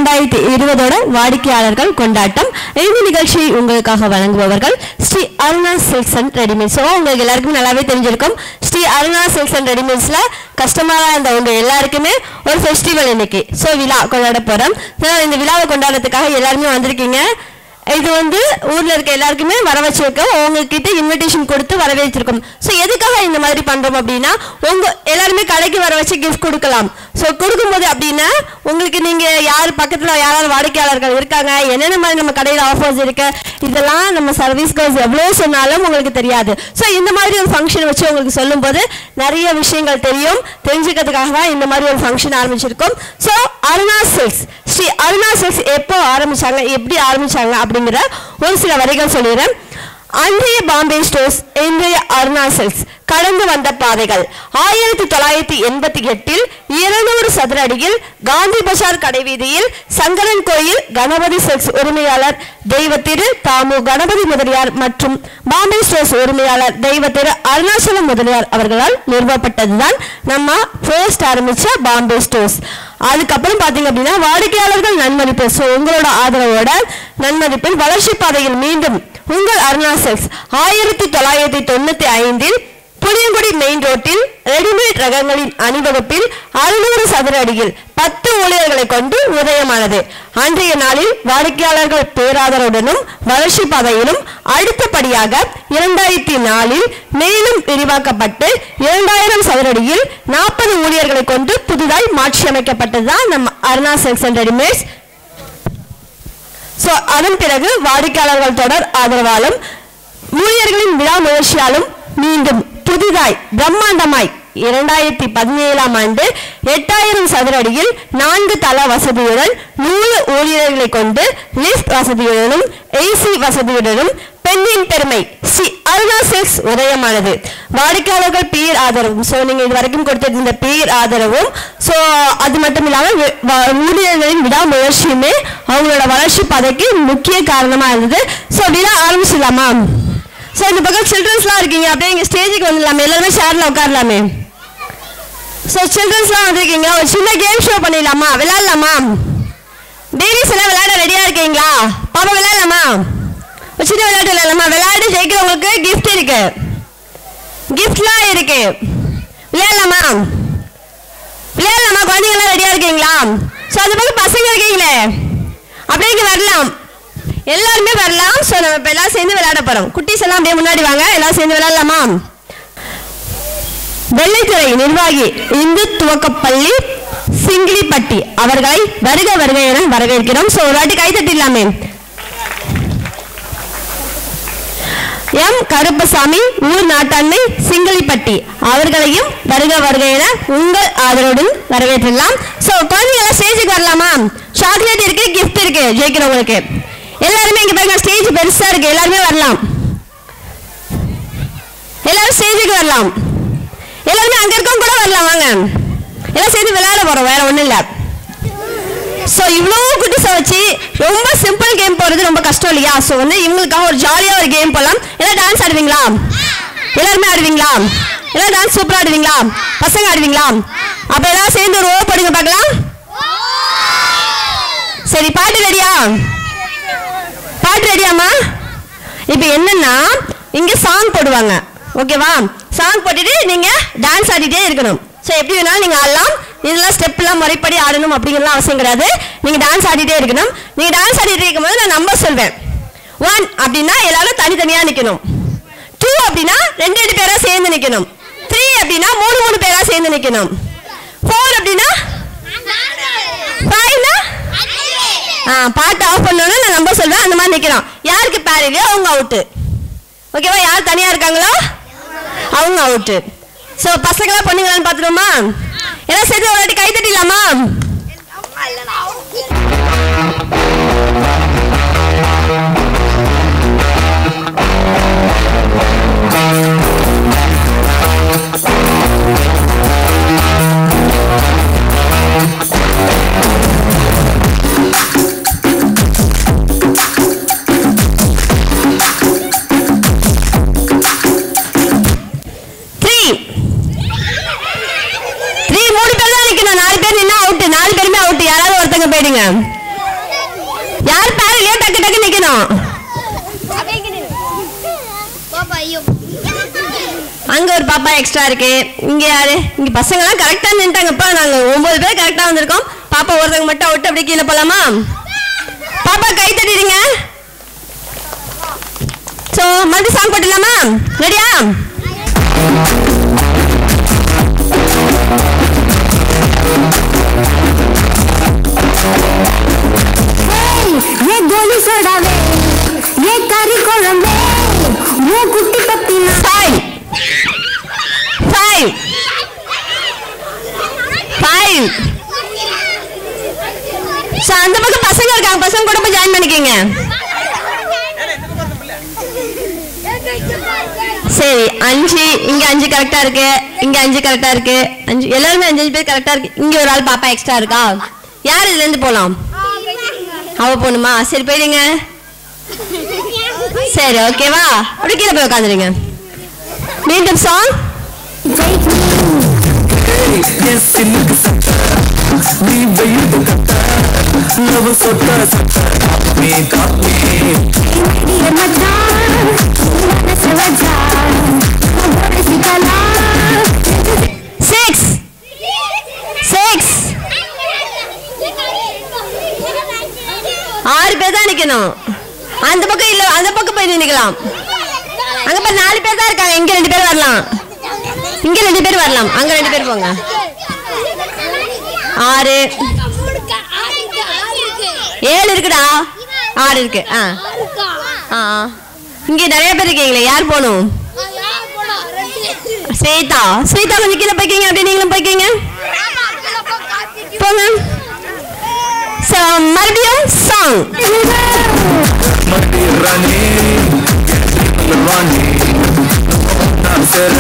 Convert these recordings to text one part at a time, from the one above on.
இரண்டாயிரத்தி இருபதோட வாடிக்கையாளர்கள் கொண்டாட்டம் இந்த நிகழ்ச்சியை உங்களுக்காக வழங்குபவர்கள் Sri Aruna silks and readymades so உங்களுக்கு எல்லாருக்குமே நல்லாவே தெரிஞ்சிருக்கும் ஸ்ரீ அருணா சில்க்ஸ் அண்ட் ரெடிமேட்ஸ்ல கஸ்டமராக இருந்த உங்க எல்லாருக்குமே ஒரு ஃபெஸ்டிவல் இன்னைக்கு ஸோ விழா கொண்டாட போறோம் So, இந்த விழாவை கொண்டாடுறதுக்காக எல்லாருமே வந்திருக்கீங்க இது வந்து ஊர்ல இருக்க எல்லாருக்குமே வர வச்சிருக்கோம் உங்ககிட்ட இன்விடேஷன் கொடுத்து வரவேற்றிருக்கோம் ஸோ எதுக்காக இந்த மாதிரி பண்றோம் அப்படின்னா உங்க எல்லாருமே கடைக்கு வர வச்சு கிஃப்ட் கொடுக்கலாம் ஸோ கொடுக்கும்போது அப்படின்னா உங்களுக்கு நீங்க யார் பக்கத்துல யாராவது வாடிக்கையாளர்கள் இருக்காங்க என்னென்ன மாதிரி நம்ம கடையில் ஆஃபர்ஸ் இருக்கு இதெல்லாம் நம்ம சர்வீஸ் கோர்ஸ் எவ்வளோ சொன்னாலும் உங்களுக்கு தெரியாது ஸோ இந்த மாதிரி ஒரு ஃபங்க்ஷன் வச்சு உங்களுக்கு சொல்லும்போது நிறைய விஷயங்கள் தெரியும் தெரிஞ்சுக்கிறதுக்காக தான் இந்த மாதிரி ஒரு ஃபங்க்ஷன் ஆரம்பிச்சிருக்கோம் so Aruna silks Sri Aruna silks எப்போ ஆரம்பிச்சாங்க எப்படி ஆரம்பிச்சாங்க அப்படிங்கிற ஒரு சில வரிகள் சொல்லிடுறேன் அன்றைய பாம்பே ஸ்டோர்ஸ் இன்றைய அருணா சில்க்ஸ் கடந்து வந்த பாதைகள் ஆயிரத்தி தொள்ளாயிரத்தி எண்பத்தி எட்டில் இருநூறு சதுர அடியில் காந்தி பஜார் கடைவீதியில் சங்கரன் கோயில் கணபதி சில்க்ஸ் உரிமையாளர் தெய்வ திரு தாமு கணபதி முதலியார் மற்றும் பாம்பே ஸ்டோர்ஸ் உரிமையாளர் தெய்வ திரு அருணாச்சலம் முதலியார் அவர்களால் நிறுவப்பட்டதுதான் நம்ம ஃபர்ஸ்ட் ஆரம்பிச்ச பாம்பே ஸ்டோர்ஸ் அதுக்கப்புறம் பாத்தீங்க அப்படின்னா வாடிக்கையாளர்கள் நன்மதிப்பு ஸோ உங்களோட ஆதரவோட நன்மதிப்பில் வளர்ச்சி பாதையில் மீண்டும் உங்கள் அருணா செல்ஸ் ஆயிரத்தி தொள்ளாயிரத்தி தொண்ணூத்தி ஐந்தில் புளியங்குடி மெயின் ரோட்டில் ரெடிமேட் ரகங்களின் அணிவகுப்பில் அறுநூறு சதுர அடியில் பத்து ஊழியர்களை கொண்டு உதயமானது அன்றைய நாளில் வாடிக்கையாளர்கள் பேராதரவுடனும் வளர்ச்சி பாதையிலும் அடுத்தபடியாக இரண்டாயிரத்தி நாலில் மேலும் விரிவாக்கப்பட்டு இரண்டாயிரம் சதுரடியில் நாற்பது ஊழியர்களை கொண்டு புதிதாய் மாற்றியமைக்கப்பட்டதுதான் நம்ம Aruna silks and readymades so அதன் பிறகு வாடிக்கையாளர்கள் தொடர் ஆதரவாலும் ஊழியர்களின் விழா முயற்சியாலும் மீண்டும் புதிதாய் பிரம்மாண்டமாய் இரண்டாயிரத்தி பதினேழாம் ஆண்டு எட்டாயிரம் சதுர அடியில் நான்கு தள வசதியுடன் நூறு ஊழியர்களை கொண்டு லிஃப்ட் வசதியுடனும் ஏசி வசதியுடனும் பெண்ணின் பெருமை ஸ்ரீ அருணா சில்க்ஸ் உதயமானது வாடிக்கையாளர்கள் பீர் ஆதரவும் ஸோ நீங்க இது வரைக்கும் கொடுத்தது இந்த பீர் ஆதரவும் ஸோ அது மட்டும் இல்லாமல் வி- வ- ஊழியர்களின் விடாமுயற்சியுமே அவங்களோட வளர்ச்சி பாதைக்கு முக்கிய காரணமா இருந்தது ஸோ விழா ஆரம்பிச்சிடலாமா ஸோ இந்த பக்கம் சில்ட்ரன்ஸ்லாம் இருக்கீங்க அப்படியே இங்கே ஸ்டேஜுக்கு வந்துடலாமே எல்லாருமே ஷேரில் உட்காரலாமே ஸோ சில்ட்ரன்ஸ்லாம் வந்திருக்கீங்க ஒரு சின்ன கேம் ஷோ பண்ணிடலாமா விளையாடலாமா பேபிஸ் எல்லாம் விளையாட ரெடியாக இருக்கீங்களா பாப்பா விளையாடலாமா ஒரு சின்ன விளையாட்டு விளையாடலாமா விளையாட்டு ஜெயிக்கிறவங்களுக்கு gift இருக்கு கிஃப்ட்லாம் இருக்கு விளையாடலாமா விளையாடலாமா குழந்தைங்களாம் ரெடியாக இருக்கீங்களா ஸோ அந்த பக்கம் பசங்க இருக்கீங்களே அப்படியே இங்கே வரலாம் எல்லாருமே வரலாம் ஸோ நம்ம இப்போ எல்லாம் சேர்ந்து விளையாட போகிறோம் குட்டீஸ் எல்லாம் அப்படியே முன்னாடி வாங்க எல்லாம் சேர்ந்து விளையாடலாமா வெள்ளைத்துறை நிர்வாகி இந்து துவக்கப்பள்ளி சிங்கிலிப்பட்டி அவர்களை வருக வருக என வரவேற்கிறோம் ஸோ ஒரு வாட்டி கை தட்டிடலாமே எம் கருப்பசாமி ஊர் நாட்டாண்மை சிங்கிலிப்பட்டி அவர்களையும் வருக வருக என உங்கள் ஆதரவுடன் வரவேற்றலாம் ஸோ குழந்தைங்க ஸ்டேஜுக்கு வரலாமா சாக்லேட் இருக்கு கிஃப்ட் இருக்கு ஜெயிக்கிறவங்களுக்கு எல்லாருமே இங்க பாருங்க ஸ்டேஜ் பெருசா இருக்கு எல்லாருமே வரலாம் எல்லாரும் ஸ்டேஜுக்கு வரலாம் எல்லாருமே அங்க இருக்கவங்க கூட வரலாம் வாங்க எல்லாம் சேர்ந்து விளையாட போறோம் வேற ஒண்ணும் இல்ல ஸோ இவ்வளோ குட்டிஸை வச்சு ரொம்ப சிம்பிள் கேம் போறது ரொம்ப கஷ்டம் இல்லையா ஸோ வந்து இவங்களுக்காக ஒரு ஜாலியாக ஒரு கேம் போடலாம் எல்லாம் டான்ஸ் ஆடுவீங்களா எல்லாருமே ஆடுவீங்களா எல்லாம் டான்ஸ் சூப்பராக ஆடுவீங்களா பசங்க ஆடுவீங்களா அப்போ எல்லாம் சேர்ந்து ஒரு ஓ போடுங்க பார்க்கலாம் சரி பாட்டு ரெடியா பாட்டு ரெடியாம்மா இப்போ என்னன்னா இங்க சாங் போடுவாங்க ஓகேவா சாங் போட்டுட்டு நீங்க டான்ஸ் ஆடிட்டே இருக்கணும் ஸோ எப்படி வேணாலும் நீங்க ஆடலாம் இதெல்லாம் ஸ்டெப்லாம் முறைப்படி ஆடணும் அப்படிங்கிறலாம் அவசியம் கிடையாது நீங்க டான்ஸ் ஆடிட்டே இருக்கணும் நீங்க டான்ஸ் ஆடிட்டே இருக்கும்போது நான் நம்பர் சொல்வேன் ஒன் அப்படின்னா எல்லாரும் தனித்தனியா நிக்கணும் டூ அப்படின்னா ரெண்டு ரெண்டு பேரா சேர்ந்து நிக்கணும் த்ரீ அப்படின்னா மூணு மூணு பேரா சேர்ந்து நிக்கணும் ஃபோர் அப்படின்னா ஃபைவ்னா ஆ பாட்டு ஆஃப் பண்ணோன்னா நான் நம்பர் சொல்வேன் அந்த மாதிரி நிற்கிறோம் யாருக்கு பேர் இல்லையோ அவங்க அவுட்டு ஓகேவா யார் தனியாக இருக்காங்களோ அவங்க அவுட்டு ஸோ பசங்களா பொண்ணுங்களான்னு பார்த்துருவோமா எல்லாம் சேர்த்து ஒரு வாட்டி கை தட்டிடலாமா த்ரீ த்ரீ மூணு பேர் தான் நிற்கணும் நாலு பேர் நின்னா அவுட்டு நாலு பேருமே அவுட்டு யாராவது ஒருத்தங்க போயிடுங்க யார் பேரலையோ டக்கு டக்கு நிக்கணும் பாப்பா ஐயோ அங்க ஒரு பாப்பா எக்ஸ்ட்ரா இருக்கு இங்க யாரு இங்க பசங்க எல்லாம் கரெக்டா நின்ட்டாங்கப்பா நாங்க ஒன்பது பேர் கரெக்டா வந்திருக்கோம் பாப்பா ஒருத்தங்க மட்டும் விட்டு அப்படியே கீழே போலாமா பாப்பா கை தட்டிடுங்க சோ மறுபடியும் சாங் போட்டுடலாமா ரெடியா ये गोली सोडावे ये करी कोलंबे वो कुट्टी पत्ती ना ஃபைவ் ஃபைவ் ஃபைவ் ஸோ அந்த பக்கம் பசங்க இருக்காங்க பசங்க கூட போய் ஜாயின் பண்ணிக்கோங்க சரி அஞ்சு இங்க அஞ்சு கரெக்டா இருக்கு இங்க அஞ்சு கரெக்டா இருக்கு அஞ்சு எல்லாருமே அஞ்சு அஞ்சு பேர் கரெக்டா இருக்கு இங்க ஒரு ஆள் பாப்பா எக்ஸ்ட்ரா இருக்கா யார் இதுல இருந்து போலாம் அவ போகணுமா சரி போயிடுங்க சரி ஓகேவா அப்படி கீழே போய் உட்காந்துருங்க மீண்டும் சாங் எஸ் சில்லுக்கு சட்ட நீ வெயிலுக்கு கட்ட லவ் சொட்ட சட்ட காப்பி காப்பி ये मजा मन से वजा वो सी कला சிக்ஸ் சிக்ஸ் ஆறு பேர் தான் நிக்கணும் அந்த பக்கம் இல்ல அந்த பக்கம் போய் நிக்கலாம் அங்க பாரு நாலு பேர் தான் இருக்காங்க இங்க ரெண்டு பேர் வரலாம் இங்க ரெண்டு பேர் வரலாம் அங்க ரெண்டு பேர் போங்க ஆறு ஏழு இருக்குடா ஆறு இருக்கு ஆ ஆ ஆ. இங்க நிறைய பேர் இருக்கீங்களே யார் போகணும் ஸ்வேதா ஸ்வேதா கொஞ்சம் கீழே போய்க்கிங்க அப்படியே நீங்களும் போய்க்கிங்க போங்க So, மறுபடியும் சாங் மட்டி ராணி ராணி நான் சேர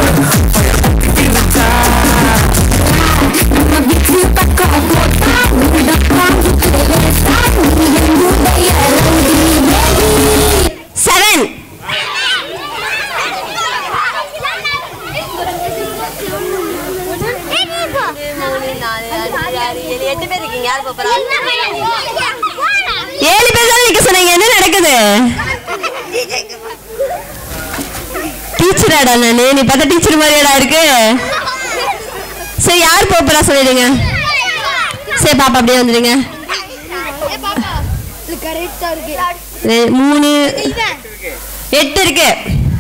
செவன் எட்டு பேர் இருக்கீங்க யார் போறா ஏழு பேர் தான் நிக்க சொன்னீங்க என்ன நடக்குது டீச்சராடா நானு நீ பார்த்தா டீச்சர் மாதிரியாடா இருக்கு சரி யார் போறா சொல்லிடுங்க சரி பாப்பா அப்படியே வந்துடுங்க கரெக்டா இருக்கு ரெ- மூணு எட்டு இருக்கு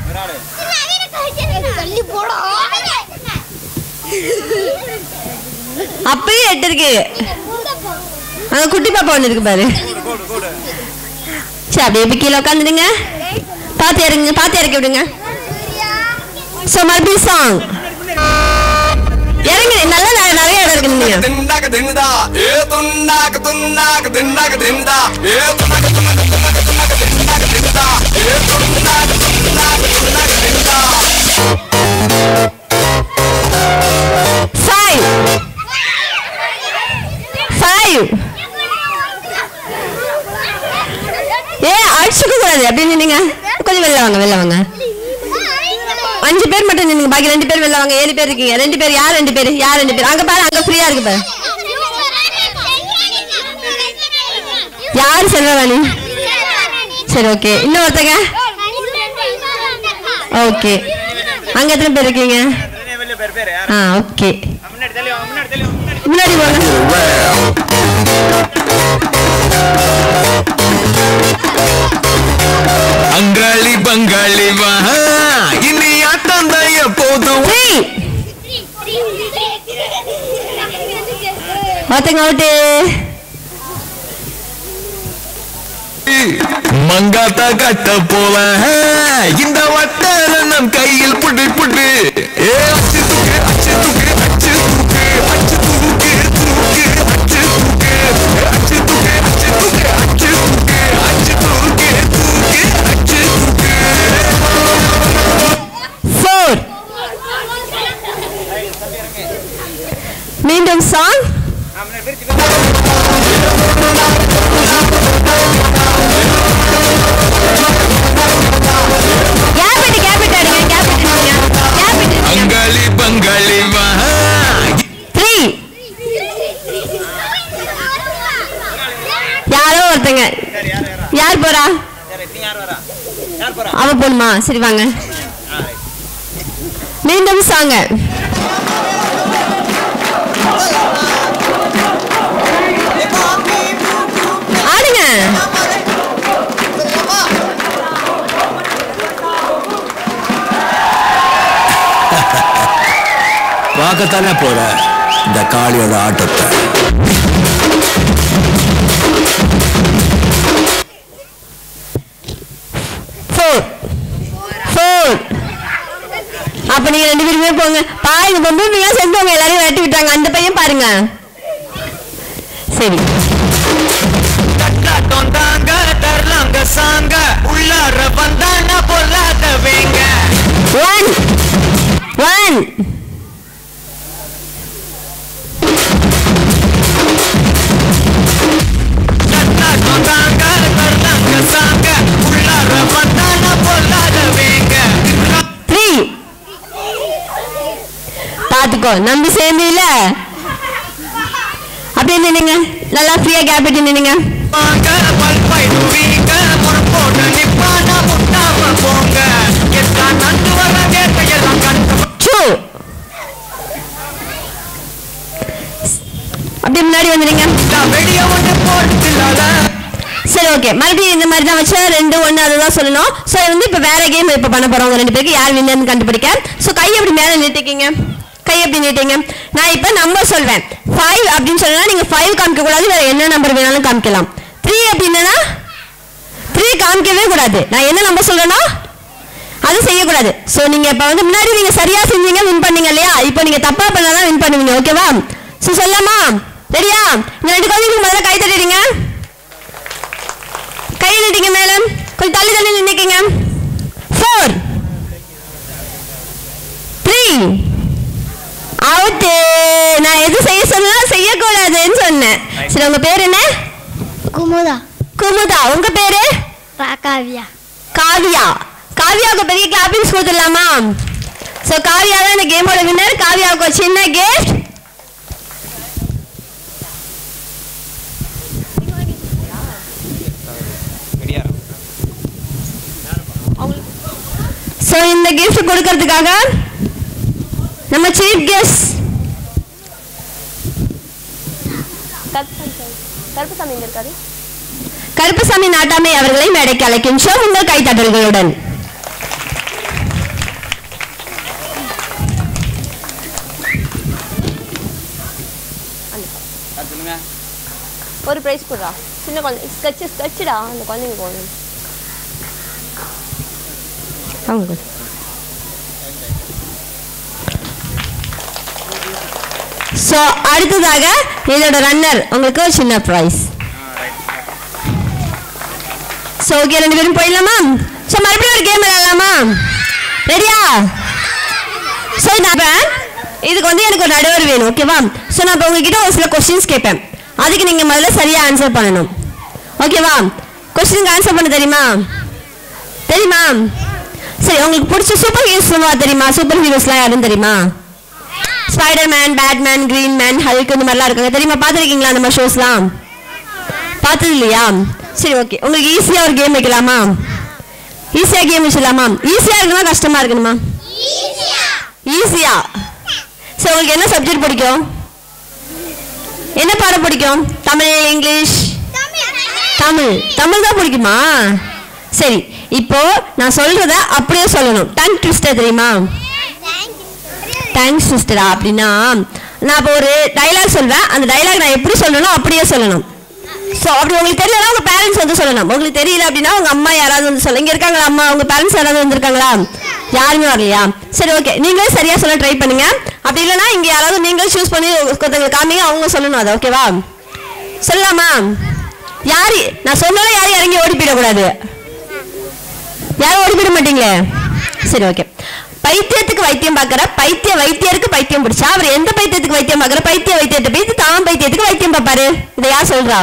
தள்ளி போடா அப்பயும் எட்டு இருக்கு அங்க குட்டி பாப்பா ஒன்று இருக்கு பாரு சரி அப்படியே இப்ப கீழே உட்காந்துடுங்க பார்த்து இறங்குங்க பார்த்து இறக்கி விடுங்க ஸோ மறுபடியும் சாங் இறங்கு நல்லா நெ- நிறைய இடம் இருக்கு நீங்க திண்டாக திண்டா ஏ துண்டாக துண்டாக திண்டாக திண்டா ஏ துண்டாக துண்டாக துண்டாக துண்டாக திண்டாக திண்டா ஏ துண்டாக துண்டாக துண்டாக திண்டா ஃபைவ் ஃபைவ் ஏ அடிச்சுக்க கூடாது அப்படி நின்னுங்க கொஞ்சம் வெளில வாங்க வெளில வாங்க அஞ்சு பேர் மட்டும் நின்னுங்க பாக்கி ரெண்டு பேர் வெளில வாங்க ஏழு பேர் இருக்கீங்க ரெண்டு பேர் யார் ரெண்டு பேர் யார் ரெண்டு பேர் அங்க பாரு அங்க ஃப்ரீயா இருக்கு பாரு யார் செல்வராணி சரி ஓகே இன்னொருத்தங்க ஓகே அங்க எத்தனை பேர் இருக்கீங்க ஆ ஓகே முன்னாடி போங்க அங்காளி பங்காளி வா இனி ஆட்டம் தான் எப்போதும் த்ரீ ஒருத்தங்க அவுட்டு மங்காத்தா கட்ட போல இந்த வட்டார நம் கையில் புடி புடி ஏ அச்சு தூக்கு அச்சு தூக்கு அச்சு தூக்கு அச்சு தூக்கு தூக்கு அச்சு தூக்கு அச்சு தூக்கு அச்சு தூக்கு அச்சு தூக்கு அச்சு தூக்கு தூக்கு அச்சு தூக்கு ஃபோர் மீண்டும் சாங் கேப் விட்டு கேப் விட்டு அடிங்க கேப் விட்டு அடிங்க கேப் விட்டு அடிங்க அங்காளி ஒருத்தங்க யார் போறா அவ போணுமா சரி வாங்க மீண்டும் சாங்க ஆடுங்க பார்க்கத்தானே போற இந்த காளியோட ஆட்டத்தை ஃபோர் ஃபோர் அப்ப நீங்க ரெண்டு பேருமே போங்க பாருங்க பொம்பளை பிள்ளைங்க சேர்ந்தவங்க எல்லாரையும் விரட்டி விட்டாங்க அந்த பையன் பாருங்க சரி தட்டாட்டம் தாங்க தரலாங்க சாங்க உள்ளார வந்தானா பொல்லாத வேங்க ஒன் ஒன் தட்டாட்டம் தாங்க தரலாங்க சாங்க உள்ளார வந்தானா பொல்லாத வேங்க த்ரீ பாத்துக்கோ நம்பி சேர்ந்தீல அப்படியே நின்னுங்க நல்லா ஃப்ரீயா கேப் விட்டு நின்னுங்க வாங்க பல்பை துவீங்க முறப்போட்டு நிப்பானா முட்டாம போங்க எல்லாம் நண்டு வர வேட்டையெல்லாம் கண்டு டூ அப்படியே முன்னாடி வந்துடுங்க வெடிய ஒன்று போட்டுலால சரி ஓகே மறுபடியும் இந்த மாதிரி தான் வச்சா ரெண்டு ஒன்று அதுதான் சொல்லணும் ஸோ வந்து இப்போ வேற கேம் இப்போ பண்ண போறோம் உங்க ரெண்டு பேருக்கு யார் வின்னு கண்டுபிடிக்க ஸோ கை எப்படி மேலே நீட்டிக்கிங்க கை எப்படி நீட்டிங்க நான் இப்போ நம்பர் சொல்வேன் ஃபைவ் அப்படின்னு சொன்னா நீங்க ஃபைவ் காமிக்க கூடாது வேற என்ன நம்பர் வேணாலும் காமிக்கலாம் த்ரீ அப்படின்னா த்ரீ காமிக்கவே கூடாது நான் என்ன நம்பர் சொல்றேன்னா அது செய்யக்கூடாது ஸோ நீங்க இப்போ வந்து முன்னாடி நீங்க சரியா செஞ்சீங்க வின் பண்ணீங்க இல்லையா இப்போ நீங்க தப்பா பண்ணாதான் வின் பண்ணுவீங்க ஓகேவா ஸோ சொல்லலாமா ரெடியா இந்த ரெண்டு குழந்தைங்களுக்கு முதல்ல கை தட்டிடுங்க கை நீட்டிங்க மேல கொஞ்சம் தள்ளி தள்ளி நின்னுக்கீங்க ஃபோர் த்ரீ அவுட்டு நான் எது செய்ய சொன்னா செய்யக்கூடாதுன்னு சொன்னேன் சரி உங்க பேர் என்ன குமுதா குமுதா உங்க பேரு காவியா காவியா காவியாவுக்கு பெரிய கிளாப்பிங்ஸ் கொடுத்துடலாமா ஸோ காவியா தான் இந்த கேமோட வின்னர் காவியாவுக்கு ஒரு சின்ன கிஃப்ட் ஸோ இந்த கிஃப்ட் கொடுக்கறதுக்காக நம்ம சீஃப் கெஸ்ட் கருப்பசாமி இருக்காரு கருப்பசாமி நாட்டாமை அவர்களை மேடைக்கு அழைக்கின்றோம் உங்கள் கைத்தட்டல்களுடன் ஒரு பிரைஸ் கொடுறா சின்ன குழந்தை ஸ்கெட்ச் ஸ்கெட்சுடா அந்த குழந்தைங்க போகணும் அவங்க ஸோ அடுத்ததாக இதோட ரன்னர் உங்களுக்கு ஒரு சின்ன ப்ரைஸ் ஸோ ஓகே ரெண்டு பேரும் போயிடலாமா ஸோ மறுபடியும் ஒரு கேம் விளையாடலாமா ரெடியா ஸோ நான் இதுக்கு வந்து எனக்கு ஒரு நடுவர் வேணும் ஓகேவா ஸோ நான் இப்போ உங்ககிட்ட ஒரு சில கொஸ்டின்ஸ் கேட்பேன் அதுக்கு நீங்கள் முதல்ல சரியாக ஆன்சர் பண்ணணும் ஓகேவா கொஸ்டினுக்கு ஆன்சர் பண்ண தெரியுமா தெரியுமா சரி உங்களுக்கு பிடிச்ச சூப்பர் ஹீரோஸ் தெரியுமா சூப்பர் ஹீரோஸ்லாம் யாருன்னு தெரியுமா Spider Man Batman green man Hulk இந்த மாதிரிலாம் இருக்காங்க தெரியுமா பார்த்துருக்கீங்களா அந்த மாதிரி ஷோஸ்லாம் பார்த்தது இல்லையா சரி ஓகே உங்களுக்கு ஈஸியாக ஒரு கேம் வைக்கலாமா ஈஸியாக கேம் வச்சிடலாமா ஈஸியாக இருக்கணுமா கஷ்டமா இருக்கணுமா ஈஸியா சரி உங்களுக்கு என்ன சப்ஜெக்ட் பிடிக்கும் என்ன பாடம் பிடிக்கும் தமிழ் இங்கிலீஷ் தமிழ் தமிழ் தான் பிடிக்குமா சரி இப்போ நான் சொல்றத அப்படியே சொல்லணும் டங் ட்விஸ்டர் தெரியுமா தேங்க்ஸ் சிஸ்டரா அப்படின்னா நான் இப்போ ஒரு டைலாக் சொல்வேன் அந்த டைலாக் நான் எப்படி சொல்லணும் அப்படியே சொல்லணும் ஸோ அப்படி உங்களுக்கு தெரியலனா உங்க பேரண்ட்ஸ் வந்து சொல்லணும் உங்களுக்கு தெரியல அப்படின்னா உங்க அம்மா யாராவது வந்து சொல்ல இங்க இருக்காங்களா அம்மா உங்க பேரண்ட்ஸ் யாராவது வந்திருக்காங்களா யாருமே வரலையா சரி ஓகே நீங்களே சரியா சொல்ல ட்ரை பண்ணுங்க அப்படி இல்லைன்னா இங்க யாராவது நீங்களே சூஸ் பண்ணி ஒருத்தவங்களுக்கு காமிங்க அவங்க சொல்லணும் அது ஓகேவா சொல்லலாமா யாரு நான் சொன்னாலும் யாரும் இறங்கி ஓடி போயிடக்கூடாது யாரும் ஓடி போயிட மாட்டீங்களே சரி ஓகே பைத்தியத்துக்கு வைத்தியம் பார்க்கற பைத்திய வைத்தியருக்கு பைத்தியம் பிடிச்சா அவர் எந்த பைத்தியத்துக்கு வைத்தியம் பார்க்கற பைத்திய வைத்தியத்தை போய் தான் பைத்தியத்துக்கு வைத்தியம் பார்ப்பாரு இதை யார் சொல்றா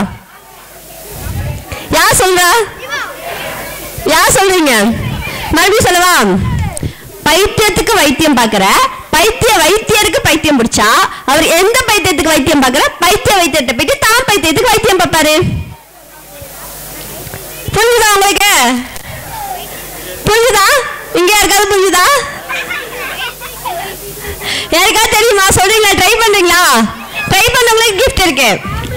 யார் சொல்றா யார் சொல்றீங்க மறுபடியும் சொல்லவா பைத்தியத்துக்கு வைத்தியம் பார்க்கற பைத்திய வைத்தியருக்கு பைத்தியம் பிடிச்சா அவர் எந்த பைத்தியத்துக்கு வைத்தியம் பார்க்கற பைத்திய வைத்தியத்தை போயிட்டு தான் பைத்தியத்துக்கு வைத்தியம் பார்ப்பாரு புரிஞ்சுதா உங்களுக்கு புரிஞ்சுதா இங்க யாருக்காவது புரிஞ்சுதா யாருக்காவது தெரியுமா சொல்றீங்களா ட்ரை பண்றீங்களா ட்ரை பண்ணவங்களுக்கு gift இருக்கு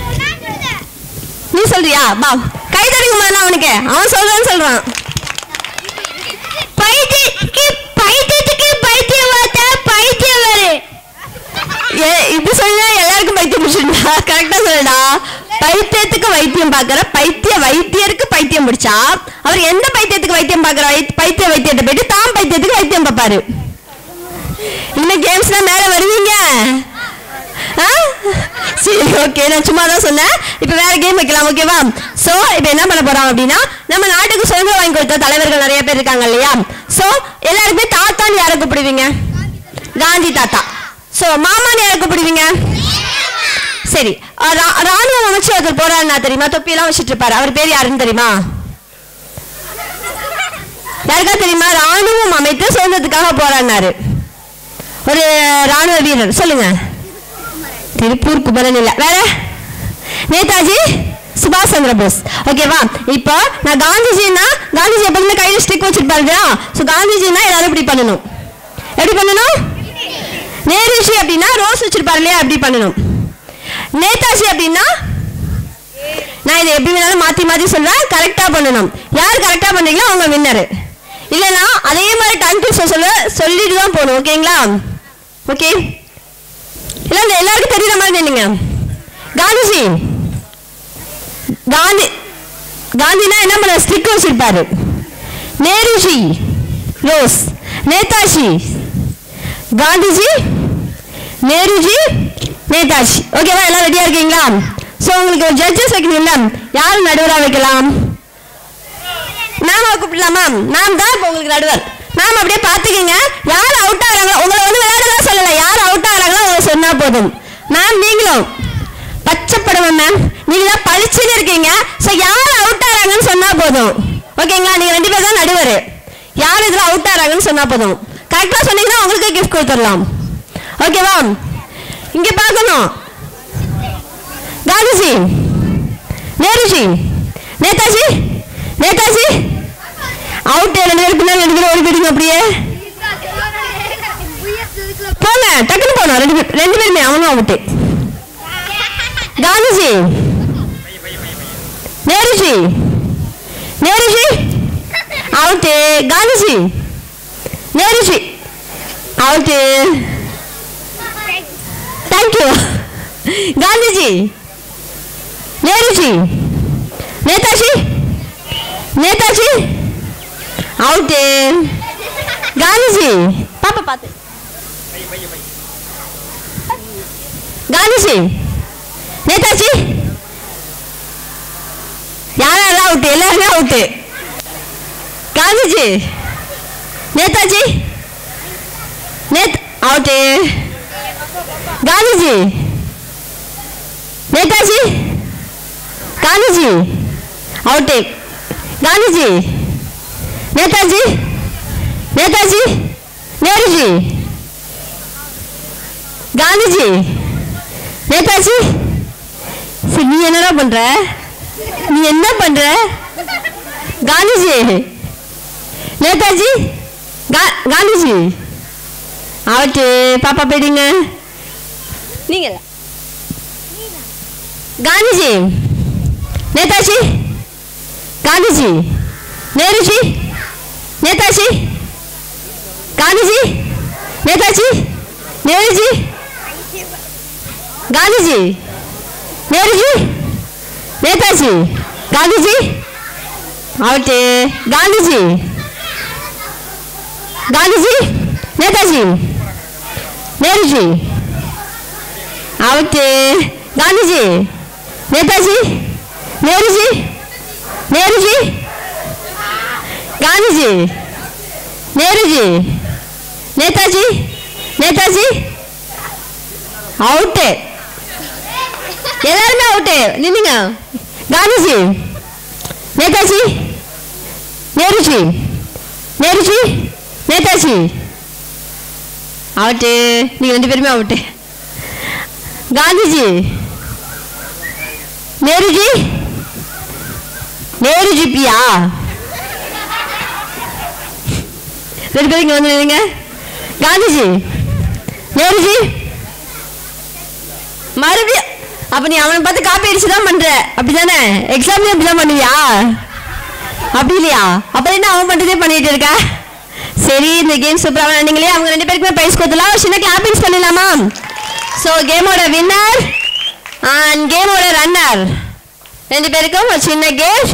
நீ சொல்றியா பா கை தடுக்க முதல்ல அவனுக்கு அவன் சொல்றான்னு சொல்றான் பைத்தியத்துக்கு பைத்தியத்துக்கு பைத்தியம் பார்த்தா பைத்தியம் வரு ஏ இப்படி சொன்னா எல்லாருக்கும் பைத்தியம் பிடிச்சிருந்தா கரெக்டா சொல்லுடா பைத்தியத்துக்கு வைத்தியம் பார்க்கற பைத்திய வைத்தியருக்கு பைத்தியம் பிடிச்சா அவர் எந்த பைத்தியத்துக்கு வைத்தியம் பார்க்கற வை- பைத்திய வைத்தியத்தை போயிட்டு தான் பைத்தியத்துக்கு வைத்தியம் பார்ப்பாரு இன்னும் கேம்ஸ்லாம் மேல வருவீங்க ஆ? சரி ஓகே நான் சும்மா தான் சொன்னேன் இப்போ வேற கேம் வைக்கலாம் ஓகேவா சோ இப்போ என்ன பண்ண போறோம் அப்படின்னா நம்ம நாட்டுக்கு சுதந்திரம் வாங்கி கொடுத்த தலைவர்கள் நிறைய பேர் இருக்காங்க இல்லையா சோ எல்லாருக்குமே தாத்தான்னு யாரை கூப்பிடுவீங்க காந்தி தாத்தா சோ மாமான்னு யாரை கூப்பிடுவீங்க சரி அஹ் ரா- ராணுவ அமைச்சர் ஒருத்தர் போறாருன்னா தெரியுமா தொப்பியெல்லாம் வச்சுட்டு இருப்பாரு அவர் பேர் யாருன்னு தெரியுமா யாருக்கா தெரியுமா ராணுவம் அமைத்து சுதந்திரத்துக்காக போராடினாரு ஒரு ராணுவ வீரர் சொல்லுங்க திருப்பூர் குமரன் இல்ல வேற நேதாஜி சுபாஷ் சந்திர போஸ் ஓகேவா இப்போ நான் காந்திஜினா காந்திஜி எப்பவுமே கையில ஸ்டிக் வச்சிருப்பாரு ஸோ காந்திஜினா எல்லாரும் இப்படி பண்ணணும் எப்படி பண்ணணும் நேருஜி அப்படின்னா ரோஸ் வச்சிருப்பாரு இல்லையா அப்படி பண்ணணும் நேதாஜி அப்படின்னா நான் இதை எப்படி வேணாலும் மாத்தி மாத்தி சொல்றேன் கரெக்டா பண்ணணும் யார் கரெக்டா பண்றீங்களோ அவங்க வின்னர் இல்லைன்னா அதே மாதிரி டைம் டு சொல்ல சொல்லிட்டு தான் போகணும் ஓகேங்களா ஓகே இல்ல இல்ல எல்லாருக்கும் தெரியுற மாதிரி நின்னுங்க காந்திஜி காந்தி காந்தினா என்ன பண்ண ஸ்டிக் வச்சிருப்பாரு நேருஜி ரோஸ் நேதாஜி காந்திஜி நேருஜி நேதாஜி ஓகேவா எல்லாம் ரெடியா இருக்கீங்களா சோ உங்களுக்கு ஜட்ஜஸ் வைக்கணும்ல யார் நடுவரா வைக்கலாம் மேம் கூப்பிடலாமா மேம் தான் இப்போ உங்களுக்கு நடுவர் மேம் அப்படியே பார்த்துக்கங்க யார் அவுட் ஆகிறாங்களோ உங்களை வந்து விளையாடலாம் சொல்லல யார் அவுட் ஆகிறாங்களோ அவங்க சொன்னா போதும் மேம் நீங்களும் பச்சைப்படுவோம் மேம் நீங்க தான் பளிச்சுன்னு இருக்கீங்க ஸோ யார் அவுட் ஆகிறாங்கன்னு சொன்னா போதும் ஓகேங்களா நீங்க ரெண்டு பேர் தான் நடுவர் யார் இதுல அவுட் ஆகிறாங்கன்னு சொன்னா போதும் கரெக்டாக சொன்னீங்கன்னா உங்களுக்கு கிஃப்ட் கொடுத்துடலாம் ஓகேவா இங்க பார்க்கணும் காந்திஜி நேருஜி நேதாஜி நேதாஜி அவுட் ரெண்டு பேர் பின்னாடி ரெண்டு பேரும் ஓடி போயிடுங்க அப்படியே போங்க டக்குன்னு போனோம் ரெண்டு பேர் ரெண்டு பேருமே அவனும் out Gandhiji Nehruji Nehruji out Gandhiji Nehruji out thank you Gandhiji Nehruji Netaji Netaji out Gandhiji பாப்பா பார்த்து காந்திஜி நேதாஜி யார் யாரும் அவுட்டு எல்லாருமே அவுட்டு காந்திஜி நேதாஜி நேத் அவுட்டு காந்திஜி நேதாஜி காந்திஜி அவுட்டு காந்திஜி நேதாஜி நேதாஜி நேருஜி காந்திஜி நேதாஜி சரி நீ என்னடா பண்ற நீ என்ன பண்ற காந்திஜி நேதாஜி கா- காந்திஜி அவுட்டு பாப்பா போயிடுங்க நீங்க Gandhiji Netaji Gandhiji Nehruji Netaji Gandhiji Netaji Nehruji Gandhiji Nehruji Netaji Gandhiji out Gandhiji Gandhiji Netaji Nehruji out Gandhiji Netaji Nehruji Nehruji Gandhiji Nehruji Netaji Netaji out எல்லாருமே அவுட்டு நின்னுங்க காந்திஜி நேதாஜி நேருஜி நேருஜி நேதாஜி அவுட்டு நீங்க ரெண்டு பேருமே அவுட்டு காந்திஜி நேருஜி நேரு ஜிபியா ரெண்டு பேரும் இங்க வந்து நில்லுங்க காந்திஜி நேருஜி மறுபடியும் அப்ப நீ அவனை பார்த்து காப்பி அடிச்சு தான் பண்ற அப்படிதானே எக்ஸாம்லயும் அப்படிதான் பண்ணுவியா அப்படி இல்லையா அப்ப என்ன அவன் பண்றதே பண்ணிட்டு இருக்க சரி இந்த கேம் சூப்பரா விளையாண்டீங்களே அவங்க ரெண்டு பேருக்குமே பிரைஸ் கொடுத்துலாம் ஒரு சின்ன கிளாப்பிங்ஸ் பண்ணிடலாமா ஸோ கேமோட வின்னர் அண்ட் கேமோட ரன்னர் ரெண்டு பேருக்கும் ஒரு சின்ன கேம்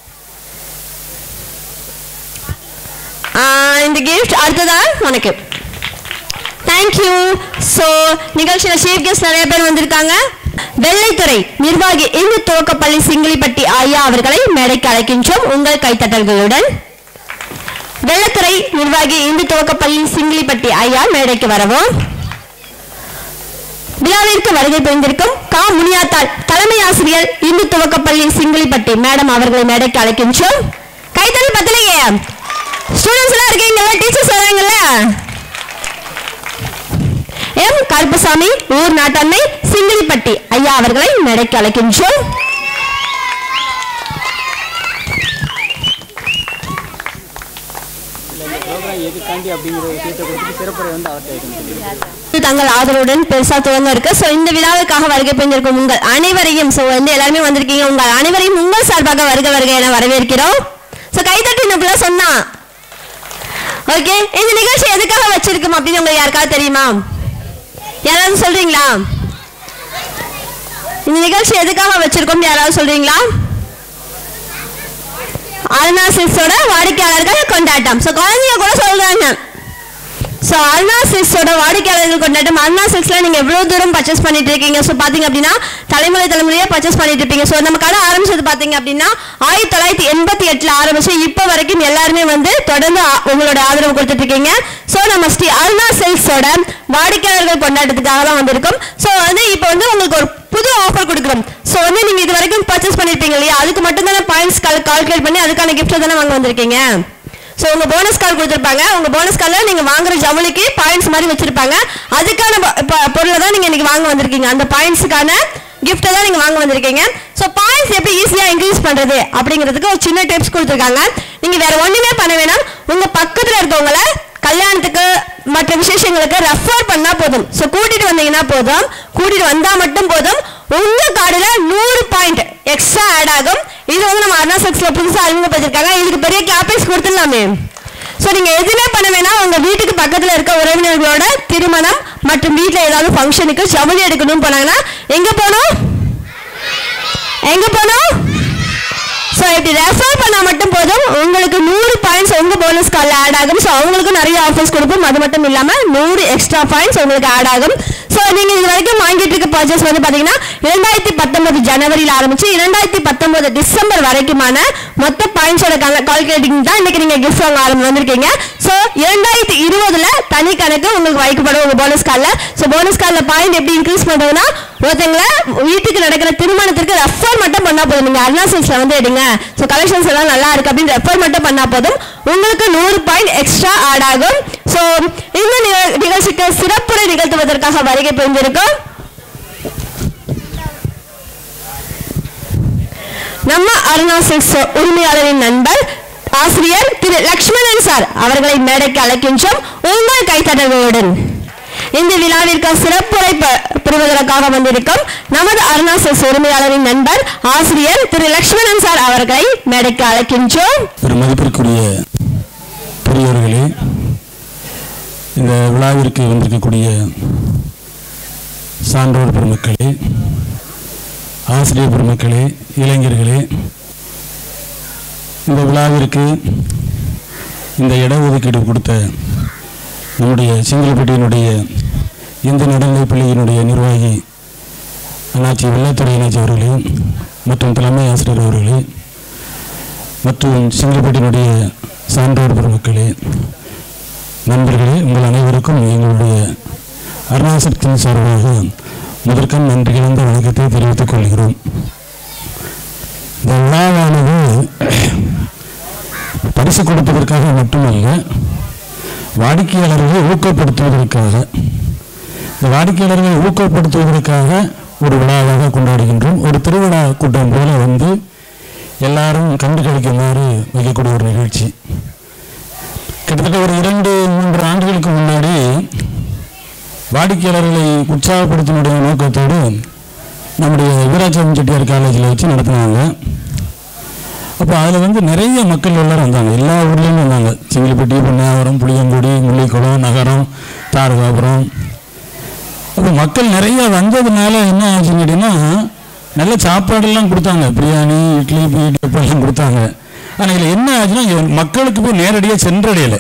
இந்த கிஃப்ட் அடுத்ததான் உனக்கு தேங்க்யூ ஸோ நிகழ்ச்சியில் சீஃப் கெஸ்ட் நிறைய பேர் வந்திருக்காங்க வெள்ளைத்துறை நிர்வாகி இந்து துவக்கப்பள்ளி சிங்கிளிப்பட்டி ஐயா அவர்களை மேடைக்கு அழைக்கின்றோம் உங்கள் கைத்தட்டல்களுடன் வெள்ளத்துறை நிர்வாகி இந்து துவக்கப்பள்ளி சிங்கிளிப்பட்டி ஐயா மேடைக்கு வரவும் விழாவிற்கு வருகை புரிந்திருக்கும் கா முனியாத்தாள் தலைமை ஆசிரியர் இந்து துவக்கப்பள்ளி சிங்கிளிப்பட்டி மேடம் அவர்களை மேடைக்கு அழைக்கின்றோம் கைத்தறி பத்தலையே ஸ்டூடெண்ட்ஸ் எல்லாம் இருக்கீங்கல்ல டீச்சர்ஸ் வராங்கல்ல எம் கருப்பசாமி ஊர் நாட்டன்மை சிங்கிளிப்பட்டி ஐயா அவர்களை மேடைக்கு அழைக்கின்றோம் எதுக்காண்டி அப்படிங்கிற ஒரு விஷயத்தை கொடுத்துட்டு சிறப்புரை வந்து அவர்கிட்ட வைக்கணும் தங்கள் ஆதரவுடன் பெருசா துவங்க இருக்கு சோ இந்த விழாவுக்காக வருகை புரிந்திருக்கும் உங்கள் அனைவரையும் சோ வந்து எல்லாருமே வந்திருக்கீங்க உங்கள் அனைவரையும் உங்கள் சார்பாக வருக வருக என வரவேற்கிறோம் சோ கைதட்டி இன்னுக்குள்ள சொன்னா ஓகே இந்த நிகழ்ச்சி எதுக்காக வச்சிருக்கோம் அப்படின்னு உங்களுக்கு யாருக்காவது தெரியுமா யாராவது சொல்றீங்களா இந்த நிகழ்ச்சி எதுக்காக வச்சிருக்கோம் யாராவது சொல்றீங்களா அருணா சில்ஸோட வாடிக்கையாளர்கள் கொண்டாட்டம் ஸோ குழந்தைங்க கூட சொல்றாங்க ஸோ அருணா சில்க்ஸோட வாடிக்கையாளர்கள் கொண்டாட்டம் அருணா சில்க்ஸ்ல நீங்க எவ்வளவு தூரம் பர்ச்சேஸ் பண்ணிட்டு இருக்கீங்க ஸோ பாத்தீங்க அப்படின்னா தலைமுறை தலைமுறையா பர்ச்சேஸ் பண்ணிட்டு இருப்பீங்க ஸோ நம்ம கடை ஆரம்பிச்சது பாத்தீங்க அப்படின்னா ஆயிரத்தி தொள்ளாயிரத்தி எண்பத்தி எட்டுல ஆரம்பிச்சு இப்போ வரைக்கும் எல்லாருமே வந்து தொடர்ந்து ஆ- உங்களோட ஆதரவு கொடுத்துட்டு இருக்கீங்க ஸோ நம்ம ஸ்ரீ அருணா சில்க்ஸோட வாடிக்கையாளர்கள் கொண்டாட்டத்துக்காக தான் வந்திருக்கோம் ஸோ வந்து இப்போ வந்து உங்களுக்கு ஒரு புது ஆஃபர் கொடுக்குறோம் ஸோ வந்து நீங்க இது வரைக்கும் பர்ச்சேஸ் பண்ணிருப்பீங்க இல்லையா அதுக்கு மட்டும் தானே பாயிண்ட்ஸ் கால்குலேட் பண்ணி அதுக்கான கிஃப்ட் தானே வாங்க வந்திருக்கீங்க ஸோ உங்க போனஸ் கார்டு கொடுத்துருப்பாங்க உங்க போனஸ் கார்டில் நீங்க வாங்குற ஜவுளிக்கு பாயிண்ட்ஸ் மாதிரி வச்சிருப்பாங்க அதுக்கான ப- ப- பொருளை தான் நீங்க இன்னைக்கு வாங்க வந்திருக்கீங்க அந்த பாயிண்ட்ஸுக்கான கிஃப்ட்டை தான் நீங்க வாங்க வந்திருக்கீங்க ஸோ பாயிண்ட்ஸ் எப்படி ஈஸியா இன்க்ரீஸ் பண்றது அப்படிங்கிறதுக்கு ஒரு சின்ன டிப்ஸ் கொடுத்துருக்காங்க நீங்க வேற ஒண்ணுமே பண்ண வேணாம் உங்க பக்கத்துல இருக்கவங்கள கல்யாணத்துக்கு மற்ற விசேஷங்களுக்கு ரெஃபர் பண்ணா போதும் ஸோ கூட்டிட்டு வந்தீங்கன்னா போதும் கூட்டிட்டு வந்தா மட்டும் போதும் உங்க கார்டுல நூறு பாயிண்ட் எக்ஸ்ட்ரா ஆட் ஆகும் இது வந்து நம்ம அருணா செக்ஸ்ல புதுசா அறிமுகப்படுத்திருக்காங்க இதுக்கு பெரிய கேப்பேஸ் கொடுத்துடலாமே ஸோ நீங்க எதுவுமே பண்ண வேணாம் உங்க வீட்டுக்கு பக்கத்துல இருக்க உறவினர்களோட திருமணம் மற்றும் வீட்ல ஏதாவது ஃபங்க்ஷனுக்கு ஜவுளி எடுக்கணும்னு போனாங்கன்னா எங்க போகணும் எங்க போகணும் ஸோ இப்படி ரெஃபர் பண்ணா மட்டும் போதும் உங்களுக்கு நூறு பாயிண்ட்ஸ் உங்க போனஸ் காலில் ஆட் ஆகும் ஸோ அவங்களுக்கு நிறைய ஆஃபர்ஸ் கொடுப்போம் அது மட்டும் இல்லாம நூறு எக்ஸ்ட்ரா பாயிண்ட்ஸ் உங்களுக்கு ஆட் ஆகும் ஸோ நீங்க இது வரைக்கும் வாங்கிட்டு இருக்க பர்ச்சேஸ் வந்து பாத்தீங்கன்னா இரண்டாயிரத்தி பத்தொன்பது ஜனவரியில் ஆரம்பிச்சு இரண்டாயிரத்தி பத்தொன்பது டிசம்பர் வரைக்குமான மொத்த பாயிண்ட்ஸோட கால்குலேட்டிங் தான் இன்னைக்கு நீங்க கிஃப்ட் வாங்க ஆரம்பி வந்திருக்கீங்க ஸோ இரண்டாயிரத்தி இருபதுல தனி கணக்கு உங்களுக்கு வைக்கப்படும் உங்க போனஸ் கார்டில் ஸோ போனஸ் கார்டில் பாயிண்ட் எப்படி இன்க்ரீஸ் பண்றதுன்னா ஒருத்தங்கள வீட்டுக்கு நடக்கிற திருமணத்திற்கு ரெஃபர் மட்டும் பண்ணா போதும் நீங்க அருணா சில்க்ஸ்ல வந்து எடுங்க ஸோ கலெக்ஷன்ஸ் எல்லாம் நல்லா இருக்கு அப்படின்னு ரெஃபர் மட்டும் பண்ணா போதும் உங்களுக்கு நூறு பாயிண்ட் எக்ஸ்ட்ரா ஆட் ஆகும் ஸோ இந்த நிக- நிகழ்ச்சிக்கு சிறப்புரை நிகழ்த்துவதற்காக வருகை புரிந்திருக்கோம் நம்ம அருணா சில்க்ஸ் உரிமையாளரின் நண்பர் ஆசிரியர் திரு லக்ஷ்மணன் சார் அவர்களை மேடைக்கு அழைக்கின்றோம் உங்கள் கைத்தடர்களுடன் இந்த விழாவிற்கு சிறப்புரை பெ- பெறுவதற்காக வந்திருக்கும் நமது அருணா சில்க்ஸ் உரிமையாளரின் நண்பர் ஆசிரியர் திரு லக்ஷ்மணன் சார் அவர்களை மேடைக்கு அழைக்கின்றோம் ஒரு மதிப்பிற்குரிய பெரியவர்களே இந்த விழாவிற்கு வந்திருக்கக்கூடிய சான்றோர் பெருமக்களே ஆசிரியர் பெருமக்களே இளைஞர்களே இந்த விழாவிற்கு இந்த இடஒதுக்கீடு கொடுத்த நம்முடைய செங்கல்பட்டியினுடைய இந்து நடுநிலைப் பள்ளியினுடைய நிர்வாகி அண்ணாச்சி வெள்ளத்துறை அண்ணாச்சி அவர்களே மற்றும் தலைமை ஆசிரியர் அவர்களே மற்றும் செங்கல்பட்டினுடைய சான்றோர் பெருமக்களே நண்பர்களே உங்கள் அனைவருக்கும் எங்களுடைய அருணாசக்தியின் சார்பாக முதற்கண் நன்றி கலந்த வணக்கத்தை தெரிவித்துக் கொள்கிறோம் இந்த விழாவானது பரிசு கொடுப்பதற்காக மட்டுமல்ல வாடிக்கையாளர்களை ஊக்கப்படுத்துவதற்காக இந்த வாடிக்கையாளர்களை ஊக்கப்படுத்துவதற்காக ஒரு விழாவாக கொண்டாடுகின்றோம் ஒரு திருவிழா கூட்டம் போல வந்து எல்லாரும் கண்டு கழிக்குமாறு வைக்கக்கூடிய ஒரு நிகழ்ச்சி கிட்டத்தட்ட ஒரு இரண்டு மூன்று ஆண்டுகளுக்கு முன்னாடி வாடிக்கையாளர்களை உற்சாகப்படுத்தினுடைய நோக்கத்தோடு நம்முடைய வீராசாமி செட்டியார் காலேஜில் வச்சு நடத்தினாங்க அப்போ அதில் வந்து நிறைய மக்கள் எல்லாரும் வந்தாங்க எல்லா ஊர்லேயும் வந்தாங்க செங்கிலிப்பட்டி பொன்னாவரம் புளியங்குடி முள்ளிக்குளம் நகரம் தாரகாபுரம் அப்போ மக்கள் நிறைய வந்ததுனால என்ன ஆச்சுன்னு கேட்டிங்கன்னா நல்ல சாப்பாடெல்லாம் கொடுத்தாங்க பிரியாணி இட்லி பீட் எல்லாம் கொடுத்தாங்க ஆனால் இதில் என்ன ஆச்சுன்னா இங்க மக்களுக்கு போய் நேரடியாக சென்றடையலை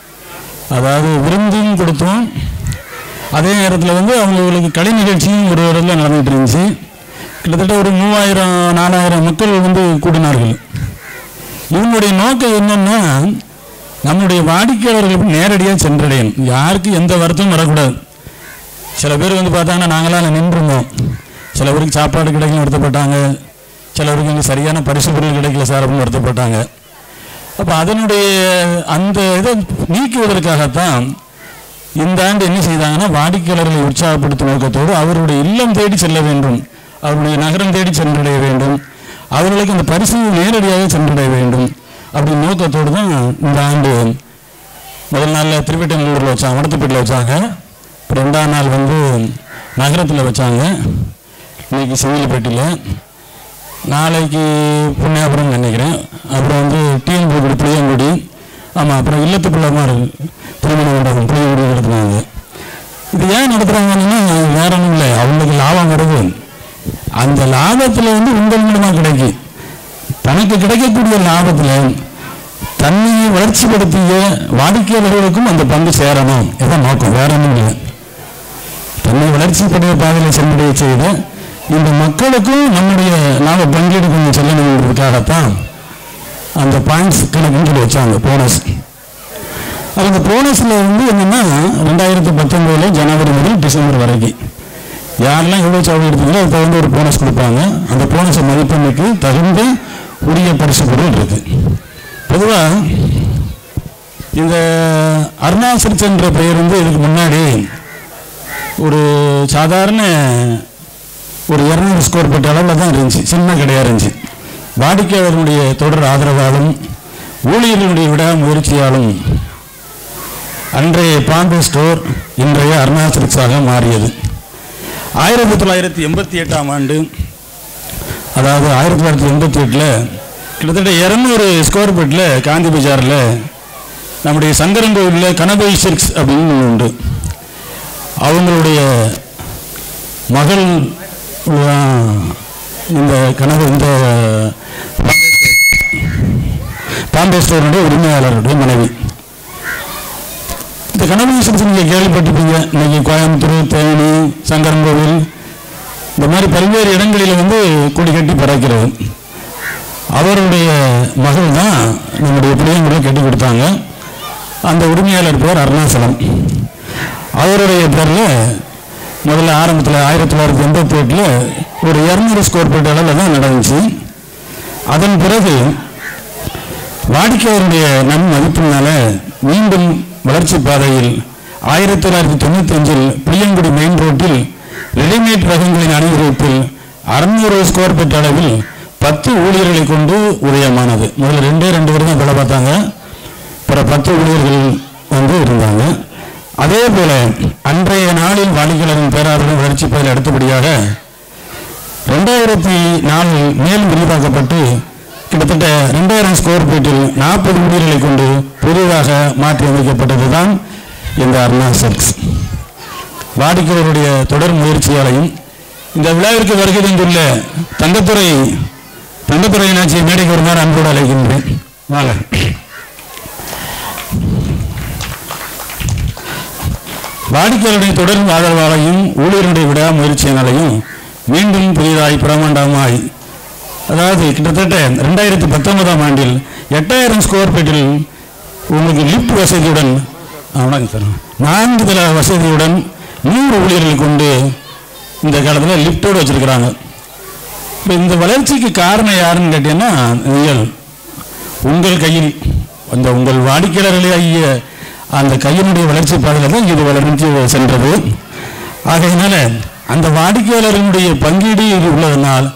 அதாவது விருந்தும் கொடுத்தோம் அதே நேரத்தில் வந்து அவங்களுக்கு கலை நிகழ்ச்சியும் ஒரு இடத்துல நடந்துகிட்டு இருந்துச்சு கிட்டத்தட்ட ஒரு மூவாயிரம் நாலாயிரம் மக்கள் வந்து கூடினார்கள் இவங்களுடைய நோக்கம் என்னன்னா நம்முடைய வாடிக்கையாளர்களுக்கு நேரடியாக சென்றடையணும் யாருக்கு எந்த வருத்தமும் வரக்கூடாது சில பேர் வந்து பார்த்தாங்கன்னா நாங்களாம் நின்றுருந்தோம் சில பேருக்கு சாப்பாடு கிடைக்கல வருத்தப்பட்டாங்க சிலருக்கு இங்கே சரியான பரிசு பொருள் கிடைக்கல சார் அப்படின்னு வருத்தப்பட்டாங்க அப்போ அதனுடைய அந்த இதை நீக்குவதற்காகத்தான் இந்த ஆண்டு என்ன செய்தாங்கன்னா வாடிக்கையாளர்களை உற்சாகப்படுத்தும் நோக்கத்தோடு அவருடைய இல்லம் தேடி செல்ல வேண்டும் அவருடைய நகரம் தேடி சென்றடைய வேண்டும் அவர்களுக்கு அந்த பரிசு நேரடியாக சென்றடைய வேண்டும் அப்படி நோக்கத்தோடு தான் இந்த ஆண்டு முதல் நாளில் திருவெட்டநல்லூரில் வச்சாங்க வடத்துப்பேட்டில் வச்சாங்க அப்புறம் ரெண்டாம் நாள் வந்து நகரத்தில் வச்சாங்க இன்னைக்கு செங்கிலிப்பேட்டில் நாளைக்கு புண்ணியாபுரம் நினைக்கிறேன் அப்புறம் வந்து டிஎன்புடி புளியங்குடி ஆமாம் அப்புறம் இல்லத்து பிள்ளைமார் திருமண மண்டபம் புளியங்குடி நடத்துனாங்க இது ஏன் நடத்துகிறாங்கன்னா வேற ஒன்றும் இல்லை அவங்களுக்கு லாபம் வருது அந்த லாபத்தில் வந்து உங்கள் மூலமாக கிடைக்கும் தனக்கு கிடைக்கக்கூடிய லாபத்தில் தன்னையை வளர்ச்சிப்படுத்திய வாடிக்கையாளர்களுக்கும் அந்த பங்கு சேரணும் இதான் நோக்கம் வேற ஒன்றும் இல்லை தன்னை வளர்ச்சிப்படைய பாதையில் சென்றடைய செய்த இந்த மக்களுக்கும் நம்முடைய நாம பங்கீடு கொஞ்சம் செல்லணுங்கிறதுக்காகத்தான் அந்த பாயிண்ட்ஸ் கணக்குன்னு சொல்லி வச்சாங்க போனஸ் அது அந்த போனஸில் வந்து என்னென்னா ரெண்டாயிரத்தி பத்தொம்போதில் ஜனவரி முதல் டிசம்பர் வரைக்கும் யாரெல்லாம் எவ்வளோ சாவடி எடுத்தீங்களோ அதுக்கு தகுந்த ஒரு போனஸ் கொடுப்பாங்க அந்த போனஸை மதிப்பெண்ணுக்கு தகுந்த உரிய பரிசு பொருள் இருக்கு பொதுவாக இந்த அருணாசல் என்ற பெயர் வந்து இதுக்கு முன்னாடி ஒரு சாதாரண ஒரு இரநூறு ஸ்கோர் பட்ட அளவில் தான் இருந்துச்சு சின்ன கடையாக இருந்துச்சு வாடிக்கையாளர்களுடைய தொடர் ஆதரவாலும் ஊழியர்களுடைய விடாமுயற்சியாலும் அன்றைய பாம்பே ஸ்டோர் இன்றைய அருணாச்சலிக்ஸாக மாறியது ஆயிரத்தி தொள்ளாயிரத்தி எண்பத்தி எட்டாம் ஆண்டு அதாவது ஆயிரத்தி தொள்ளாயிரத்தி எண்பத்தி எட்டில் கிட்டத்தட்ட இரநூறு ஸ்கொயர் ஃபீட்டில் காந்தி பஜாரில் நம்முடைய சங்கரங்கோவிலில் கனபை சில்க்ஸ் அப்படின்னு ஒன்று உண்டு அவங்களுடைய மகள் தான் இந்த கனவு இந்த பாம்பே ஸ்டோருடைய உரிமையாளருடைய மனைவி இந்த கனவு சில்க்ஸ் நீங்கள் கேள்விப்பட்டிருப்பீங்க இன்னைக்கு கோயம்புத்தூர் தேனி சங்கரங்கோவில் இந்த மாதிரி பல்வேறு இடங்களில் வந்து கொடி கட்டி பறக்கிறது அவருடைய மகள் தான் நம்முடைய பிள்ளைங்களை கட்டி கொடுத்தாங்க அந்த உரிமையாளர் பேர் அருணாசலம் அவருடைய பேரில் முதல்ல ஆரம்பத்தில் ஆயிரத்தி தொள்ளாயிரத்தி எண்பத்தி எட்டில் ஒரு இரநூறு ஸ்கொயர் ஃபீட் அளவில் தான் நடந்துச்சு அதன் பிறகு வாடிக்கையாளருடைய நன் மதிப்பினால மீண்டும் வளர்ச்சி பாதையில் ஆயிரத்தி தொள்ளாயிரத்தி தொண்ணூத்தி அஞ்சில் புளியங்குடி மெயின் ரோட்டில் ரெடிமேட் ரகங்களின் அணிவகுப்பில் அறுநூறு ஸ்கொயர் ஃபீட் அளவில் பத்து ஊழியர்களை கொண்டு உதயமானது முதல்ல ரெண்டே ரெண்டு பேர் தான் வேலை பார்த்தாங்க பிற பத்து ஊழியர்கள் வந்து இருந்தாங்க அதே போல அன்றைய நாளில் வாடிக்கையாளரின் பேராதரவு வளர்ச்சி பயிர் அடுத்தபடியாக ரெண்டாயிரத்தி நாலில் மேலும் விரிவாக்கப்பட்டு கிட்டத்தட்ட ரெண்டாயிரம் ஸ்கொயர் ஃபீட்டில் நாற்பது ஊழியர்களை கொண்டு புதிதாக மாற்றி அமைக்கப்பட்டது தான் இந்த அருணா சில்க்ஸ் வாடிக்கையாளருடைய தொடர் முயற்சியாலையும் இந்த விழாவிற்கு வருகை தந்துள்ள தங்கத்துறை தங்கத்துறை நாச்சியை மேடைக்கு வருமாறு அன்போடு அழைக்கின்றேன் வாங்க வாடிக்கையாளருடைய தொடர் ஆதரவாலையும் ஊழியருடைய விடாமுயற்சியினாலையும் மீண்டும் புதிதாய் பிரமாண்டமாய் அதாவது கிட்டத்தட்ட ரெண்டாயிரத்தி பத்தொன்பதாம் ஆண்டில் எட்டாயிரம் ஸ்கொயர் ஃபீட்டில் உங்களுக்கு லிஃப்ட் வசதியுடன் ஆ, வணக்கம் சார் நான்கு தள வசதியுடன் நூறு ஊழியர்களை கொண்டு இந்த காலத்தில் லிஃப்டோடு வச்சிருக்கிறாங்க இப்போ இந்த வளர்ச்சிக்கு காரணம் யாருன்னு கேட்டீங்கன்னா நீங்கள் உங்கள் கையில் அந்த உங்கள் வாடிக்கையாளர்களே ஆகிய அந்த கையினுடைய வளர்ச்சி பாதையில் தான் இது வளர்ச்சி சென்றது ஆகையினால அந்த வாடிக்கையாளர்களுடைய பங்கீடு இது உள்ளதனால்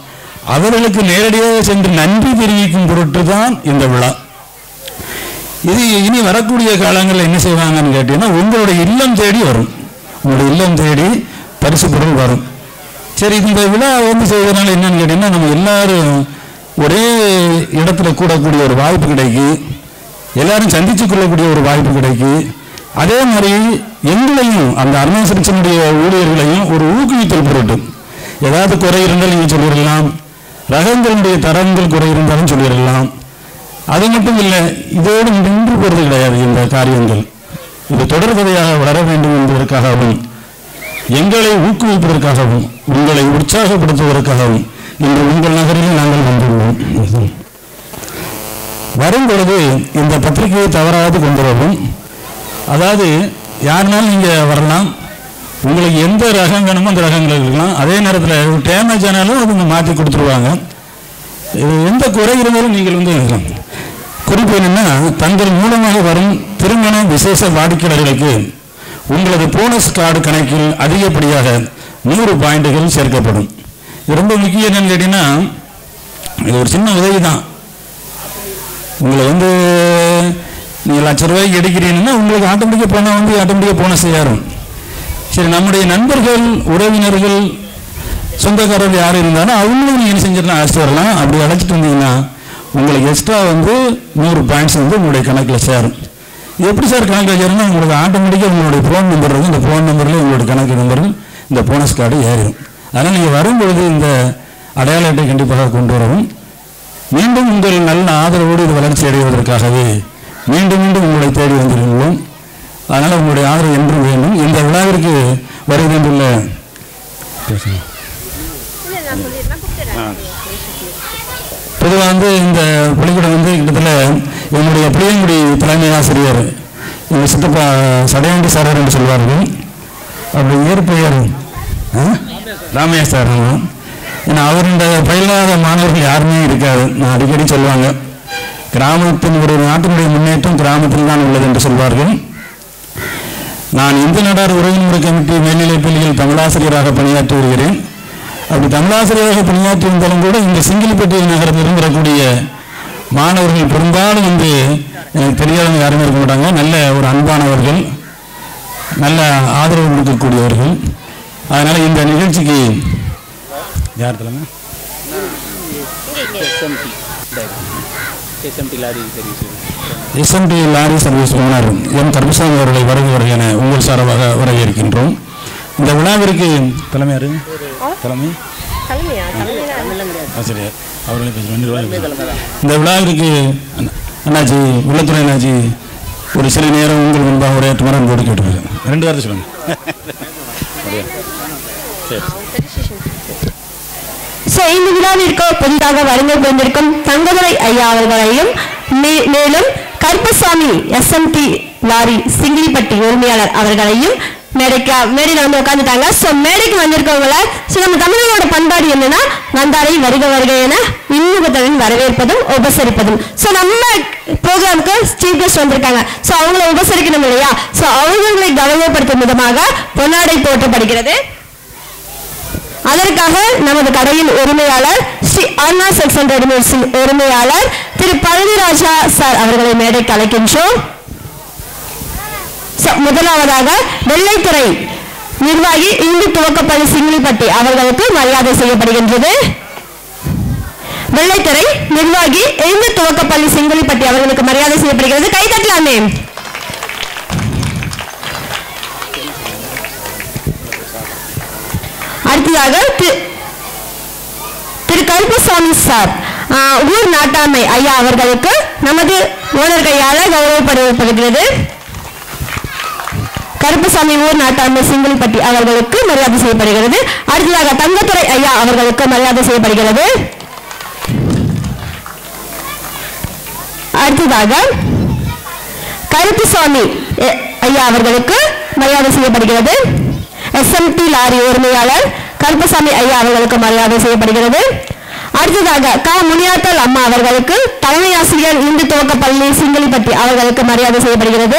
அவர்களுக்கு நேரடியாக சென்று நன்றி தெரிவிக்கும் பொருட்டு தான் இந்த விழா இது இனி வரக்கூடிய காலங்களில் என்ன செய்வாங்கன்னு கேட்டீங்கன்னா உங்களுடைய இல்லம் தேடி வரும் உங்களுடைய இல்லம் தேடி பரிசு பொருள் வரும் சரி இந்த விழா வந்து செய்வதனால என்னன்னு கேட்டீங்கன்னா நம்ம எல்லாரும் ஒரே இடத்துல கூடக்கூடிய ஒரு வாய்ப்பு கிடைக்கு எல்லாரும் சந்திச்சு கொள்ளக்கூடிய ஒரு வாய்ப்பு கிடைக்கு அதே மாதிரி எங்களையும் அந்த அருணாசரிசனுடைய ஊழியர்களையும் ஒரு ஊக்குவித்தல் பொருட்டு ஏதாவது குறை இருந்தாலும் நீங்கள் சொல்லிடலாம் ரகங்களுடைய தரங்கள் குறை இருந்தாலும் சொல்லிடலாம் அது மட்டும் இல்லை இதோடு நின்று போகிறது கிடையாது இந்த காரியங்கள் இது தொடர்கதையாக வளர வேண்டும் என்பதற்காகவும் எங்களை ஊக்குவிப்பதற்காகவும் உங்களை உற்சாகப்படுத்துவதற்காகவும் இன்று உங்கள் நகரில் நாங்கள் வந்துள்ளோம் வரும் பொழுது இந்த பத்திரிகையை தவறாது கொண்டு வரவும் அதாவது யாருனாலும் நீங்கள் வரலாம் உங்களுக்கு எந்த ரகம் வேணுமோ அந்த ரகங்கள் இருக்கலாம் அதே நேரத்தில் டேமேஜ் ஆனாலும் அவங்க மாற்றி கொடுத்துருவாங்க இது எந்த குறை இருந்தாலும் நீங்கள் வந்து எழுதலாம் குறிப்பு என்னன்னா தங்கள் மூலமாக வரும் திருமண விசேஷ வாடிக்கையாளர்களுக்கு உங்களது போனஸ் கார்டு கணக்கில் அதிகப்படியாக நூறு பாயிண்டுகள் சேர்க்கப்படும் இது ரொம்ப முக்கியம் என்னன்னு கேட்டீங்கன்னா இது ஒரு சின்ன உதவி தான் உங்களை வந்து நீங்கள் லட்ச ரூபாய்க்கு எடுக்கிறீங்கன்னா உங்களுக்கு ஆட்டோமேட்டிக்காக போனால் வந்து ஆட்டோமேட்டிக்காக போனஸ் சேரும் சரி நம்முடைய நண்பர்கள் உறவினர்கள் சொந்தக்காரர்கள் யார் இருந்தாலும் அவங்களும் நீங்கள் என்ன செஞ்சிடலாம் அழைச்சிட்டு வரலாம் அப்படி அழைச்சிட்டு வந்தீங்கன்னா உங்களுக்கு எக்ஸ்ட்ரா வந்து நூறு பாயிண்ட்ஸ் வந்து உங்களுடைய கணக்கில் சேரும் இது எப்படி சார் கணக்கில் சேரும்னா உங்களுக்கு ஆட்டோமேட்டிக்காக உங்களுடைய ஃபோன் நம்பர் இருக்கும் இந்த ஃபோன் நம்பர்லேயும் உங்களுடைய கணக்கு நம்பரும் இந்த போனஸ் கார்டு ஏறிடும் அதனால் நீங்கள் வரும்பொழுது இந்த அடையாள அட்டை கண்டிப்பாக கொண்டு வரவும் மீண்டும் உங்கள் நல்ல ஆதரவோடு இது வளர்ச்சி அடைவதற்காகவே மீண்டும் மீண்டும் உங்களை தேடி வந்திருக்கிறோம் அதனால் உங்களுடைய ஆதரவு என்றும் வேண்டும் இந்த விழாவிற்கு வருகின்றுள்ள பொதுவாக வந்து இந்த பள்ளிக்கூடம் வந்து கிட்டத்தட்ட என்னுடைய புளியங்குடி தலைமை ஆசிரியர் எங்கள் சித்தப்பா சடையாண்டி சாரர் என்று சொல்வார்கள் அப்படி இயற்பெயர் ஆ? ராமையா சார் ஆமாம் ஏன்னா அவருடைய பயிலாத மாணவர்கள் யாருமே இருக்காது நான் அடிக்கடி சொல்லுவாங்க கிராமத்தின் ஒரு நாட்டினுடைய முன்னேற்றம் கிராமத்தில் தான் உள்ளது என்று சொல்வார்கள் நான் இந்து நாடார் உறவினர் கமிட்டி மேல்நிலைப் பள்ளியில் தமிழாசிரியராக பணியாற்றி வருகிறேன் அப்படி தமிழாசிரியராக பணியாற்றி வந்தாலும் கூட இந்த சிங்கிலிப்பட்டி நகரத்தில் வரக்கூடிய மாணவர்கள் பெரும்பாலும் வந்து எனக்கு தெரியாதவங்க யாருமே இருக்க மாட்டாங்க நல்ல ஒரு அன்பானவர்கள் நல்ல ஆதரவு கொடுக்கக்கூடியவர்கள் அதனால் இந்த நிகழ்ச்சிக்கு யார் தலைமை SMT SMT lorry service SMT lorry service owner M Karuppasamy அவர்களை வருக வருக என உங்கள் சார்பாக வரவேற்கின்றோம் இந்த விழாவிற்கு தலைமை யாரு தலைமை ஆசிரியர் அவர்களே பேசுகிறேன் இந்த விழாவிற்கு அண்ணா- அண்ணாச்சி உள்ளத்துறை அண்ணாச்சி ஒரு சில நேரம் உங்கள் முன்பாக உரையாற்றுமாறு அன்போடு கேட்டுக்கிறேன் ரெண்டு வாரத்தை சொல்லுங்க ஸோ இந்த விழாவிற்கு புதிதாக வருகை புரிந்திருக்கும் தங்கதுரை ஐயா அவர்களையும் மே- மேலும் கருப்பசாமி எஸ்எம்டி லாரி சிங்கிலிப்பட்டி உரிமையாளர் அவர்களையும் மேடைக்கு மேடையில் வந்து உட்காந்துட்டாங்க ஸோ மேடைக்கு வந்திருக்கவங்கள ஸோ நம்ம தமிழர்களோட பண்பாடு என்னன்னா வந்தாரை வருக வருக என இன்னுகத்துடன் வரவேற்பதும் உபசரிப்பதும் ஸோ நம்ம ப்ரோக்ராமுக்கு சீஃப் கெஸ்ட் வந்திருக்காங்க ஸோ அவங்கள உபசரிக்கணும் இல்லையா ஸோ அவர்களை கௌரவப்படுத்தும் விதமாக பொன்னாடை போற்றப்படுகிறது அதற்காக நமது கடையின் உரிமையாளர் ஸ்ரீ அண்ணா செக்ஷன் ரெடிமேட்ஸின் உரிமையாளர் திரு பழனிராஜா சார் அவர்களை மேடைக்கு அழைக்கின்றோம் ச- முதலாவதாக வெள்ளைத்துறை நிர்வாகி இந்து துவக்கப்பள்ளி சிங்கிலிப்பட்டி அவர்களுக்கு மரியாதை செய்யப்படுகின்றது வெள்ளைத்துறை நிர்வாகி இந்து துவக்கப்பள்ளி சிங்கிலிப்பட்டி அவர்களுக்கு மரியாதை செய்யப்படுகிறது கைதட்டலாமே அடுத்ததாக திரு- திரு கருப்பசாமி சார் ஆ, ஊர் நாட்டாண்மை ஐயா அவர்களுக்கு நமது ஓனர் கையால கௌரவப்படுத்தப்படுகிறது கருப்பசாமி ஊர் நாட்டாண்மை சிங்கிள்பட்டி அவர்களுக்கு மரியாதை செய்யப்படுகிறது அடுத்ததாக தங்கத்துறை ஐயா அவர்களுக்கு மரியாதை செய்யப்படுகிறது அடுத்ததாக கருப்புசாமி எ- ஐயா அவர்களுக்கு மரியாதை செய்யப்படுகிறது எஸ்எம்டி லாரி உரிமையாளர் கருப்பசாமி ஐயா அவர்களுக்கு மரியாதை செய்யப்படுகிறது அடுத்ததாக க முனியாத்தல் அம்மா அவர்களுக்கு தலைமை ஆசிரியர் இந்து துவக்கப்பள்ளி சிங்கிலிப்பட்டி அவர்களுக்கு மரியாதை செய்யப்படுகிறது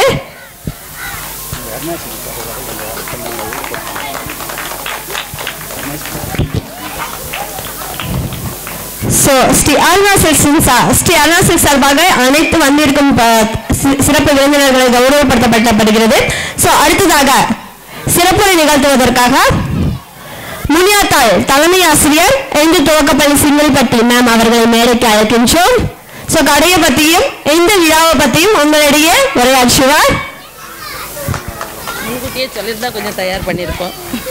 ஸோ ஸ்ரீ அருணா சில்க்ஸின் சா ஸ்ரீ அருணா சில்க் சார்பாக அனைத்து வந்திருக்கும் ப- சி- சிறப்பு விருந்தினர்களை கௌரவப்படுத்தப்படப்படுகிறது ஸோ அடுத்ததாக சிறப்புரை நிகழ்த்துவதற்காக முனியாத்தாள் தலைமை ஆசிரியர் இந்து துவக்கப்பள்ளி சிங்கல்பட்டி மேம் அவர்களை மேடைக்கு அழைக்கின்றோம் ஸோ கடையை பற்றியும் இந்த விழாவை பற்றியும் உங்களிடையே உரையாற்றுவார் முன்கூட்டியே சொல்லியிருந்தா கொஞ்சம் தயார் பண்ணியிருப்போம்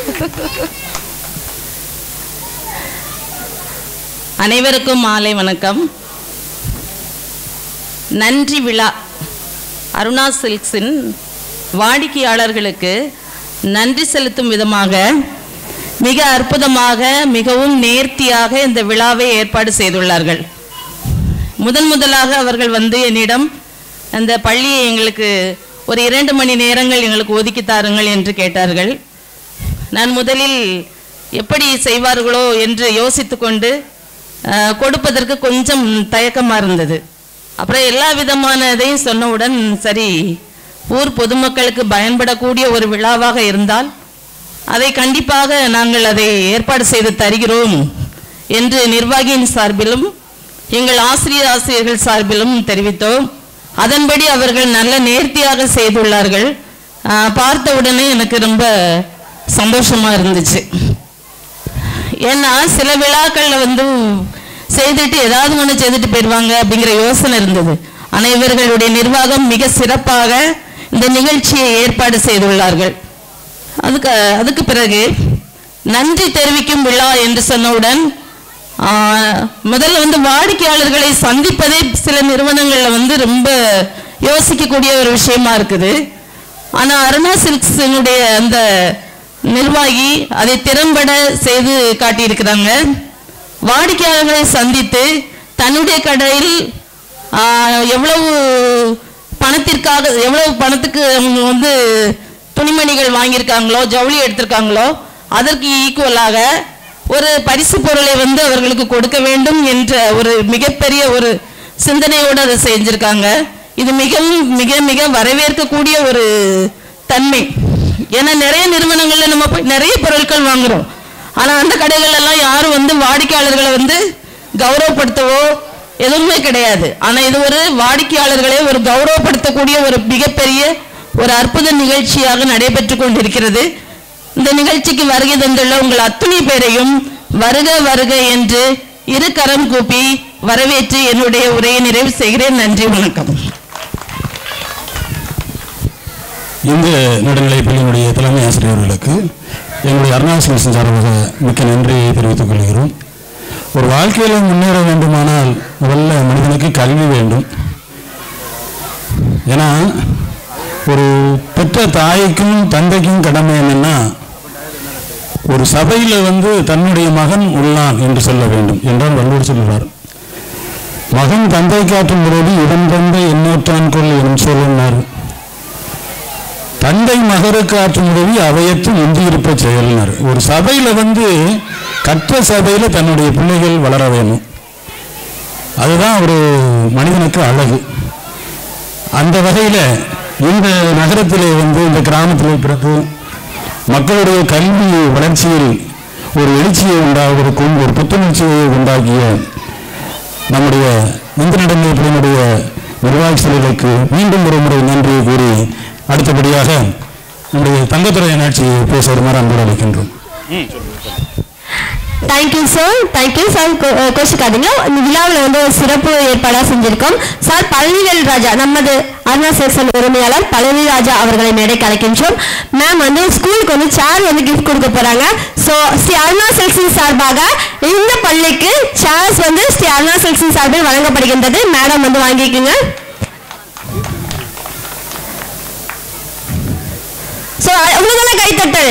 அனைவருக்கும் மாலை வணக்கம் நன்றி விழா அருணா சில்க்ஸின் வாடிக்கையாளர்களுக்கு நன்றி செலுத்தும் விதமாக மிக அற்புதமாக மிகவும் நேர்த்தியாக இந்த விழாவை ஏற்பாடு செய்துள்ளார்கள் முதன் முதலாக அவர்கள் வந்து என்னிடம் அந்த பள்ளியை எங்களுக்கு ஒரு இரண்டு மணி நேரங்கள் எங்களுக்கு ஒதுக்கி தாருங்கள் என்று கேட்டார்கள் நான் முதலில் எப்படி செய்வார்களோ என்று யோசித்து கொண்டு அஹ், கொடுப்பதற்கு கொஞ்சம் தயக்கமாக இருந்தது அப்புறம் எல்லா விதமான இதையும் சொன்னவுடன் சரி ஊர் பொதுமக்களுக்கு பயன்படக்கூடிய ஒரு விழாவாக இருந்தால் அதை கண்டிப்பாக நாங்கள் அதை ஏற்பாடு செய்து தருகிறோம் என்று நிர்வாகியின் சார்பிலும் எங்கள் ஆசிரியர் ஆசிரியர்கள் சார்பிலும் தெரிவித்தோம் அதன்படி அவர்கள் நல்ல நேர்த்தியாக செய்துள்ளார்கள் ஆஹ், பார்த்த உடனே எனக்கு ரொம்ப சந்தோஷமா இருந்துச்சு ஏன்னா சில விழாக்களில் வந்து செய்துட்டு ஏதாவது ஒன்று செய்துட்டு போயிடுவாங்க அப்படிங்கிற யோசனை இருந்தது ஆனால் இவர்களுடைய நிர்வாகம் மிக சிறப்பாக இந்த நிகழ்ச்சியை ஏற்பாடு செய்துள்ளார்கள் அதுக்கு அதுக்கு பிறகு நன்றி தெரிவிக்கும் விழா என்று சொன்னவுடன் ஆஹ், முதல்ல வந்து வாடிக்கையாளர்களை சந்திப்பதே சில நிறுவனங்களில் வந்து ரொம்ப யோசிக்கக்கூடிய ஒரு விஷயமா இருக்குது ஆனால் அருணா சில்க்ஸினுடைய அந்த நிர்வாகி அதை திறம்பட செய்து காட்டியிருக்கிறாங்க வாடிக்கையாளர்களை சந்தித்து தன்னுடைய கடையில் ஆஹ், எவ்வளவு பணத்திற்காக எவ்வளவு பணத்துக்கு அவங்க வந்து துணிமணிகள் வாங்கியிருக்காங்களோ ஜவுளி எடுத்திருக்காங்களோ அதற்கு ஈக்குவலாக ஒரு பரிசு பொருளை வந்து அவர்களுக்கு கொடுக்க வேண்டும் என்ற ஒரு மிகப்பெரிய ஒரு சிந்தனையோடு அதை செஞ்சிருக்காங்க இது மிகவும் மிக மிக வரவேற்கக்கூடிய ஒரு தன்மை ஏன்னா நிறைய நிறுவனங்கள்ல நம்ம போய் நிறைய பொருட்கள் வாங்குறோம் ஆனா அந்த கடைகள் எல்லாம் யாரும் வந்து வாடிக்கையாளர்களை வந்து கௌரவப்படுத்தவோ எதுவுமே கிடையாது ஆனா இது ஒரு வாடிக்கையாளர்களை ஒரு கௌரவப்படுத்தக்கூடிய ஒரு மிகப்பெரிய ஒரு அற்புத நிகழ்ச்சியாக நடைபெற்று கொண்டிருக்கிறது இந்த நிகழ்ச்சிக்கு வருகை தந்துள்ள உங்கள் அத்துணை பேரையும் வருக வருக என்று இரு கரம் கூப்பி வரவேற்று என்னுடைய உரையை நிறைவு செய்கிறேன் நன்றி வணக்கம் இந்த நடுநிலைப் பள்ளியினுடைய தலைமை ஆசிரியர்களுக்கு எங்களுடைய அருணாச்சலேசன் சார்பாக மிக்க நன்றியை தெரிவித்துக் கொள்கிறோம் ஒரு வாழ்க்கையில் முன்னேற வேண்டுமானால் முதல்ல மனிதனுக்கு கல்வி வேண்டும் ஏன்னா ஒரு பெற்ற தாய்க்கும் தந்தைக்கும் கடமை என்னன்னா ஒரு சபையில் வந்து தன்னுடைய மகன் உள்ளான் என்று சொல்ல வேண்டும் என்றால் வள்ளுவர் சொல்லுவார் மகன் தந்தை காட்டும் பொழுது இடம் தந்தை எண்ணூற்றான் கொள் எனும் சொல்லுன்னார் தந்தை மகருக்கு ஆற்றும் உதவி அவையற்று முந்தியிருப்ப செயல்னர் ஒரு சபையில வந்து கற்ற சபையில தன்னுடைய பிள்ளைகள் வளர வேணும் அதுதான் ஒரு மனிதனுக்கு அழகு அந்த வகையில இந்த நகரத்திலே வந்து இந்த கிராமத்திலே பிறகு மக்களுடைய கல்வி வளர்ச்சியில் ஒரு எழுச்சியை உண்டாவதற்கும் ஒரு புத்துணர்ச்சியை உண்டாக்கிய நம்முடைய இந்து நடுநிலைப்படையினுடைய நிர்வாக செயலுக்கு மீண்டும் ஒரு முறை நன்றி கூறி அடுத்தபடியாக நம்முடைய தங்கத்துறை ஆட்சி பேச வருமாறு அன்போடு அழைக்கின்றோம் தேங்க்யூ சார் தேங்க்யூ சார் கோஷிக்காதீங்க இந்த விழாவில் வந்து ஒரு சிறப்பு ஏற்பாடாக செஞ்சிருக்கோம் சார் பழனிவேல் ராஜா நமது அருணா செக்ஷன் உரிமையாளர் பழனி ராஜா அவர்களை மேடைக்கு அழைக்கின்றோம் மேம் வந்து ஸ்கூலுக்கு வந்து சேர் வந்து கிஃப்ட் கொடுக்க போறாங்க ஸோ ஸ்ரீ அருணா செக்ஷன் சார்பாக இந்த பள்ளிக்கு சேர்ஸ் வந்து ஸ்ரீ அருணா செக்ஷன் சார்பில் வழங்கப்படுகின்றது மேடம் வந்து வாங்கிக்கோங்க ஸோ உங்களுக்கெல்லாம் கைத்தட்டல்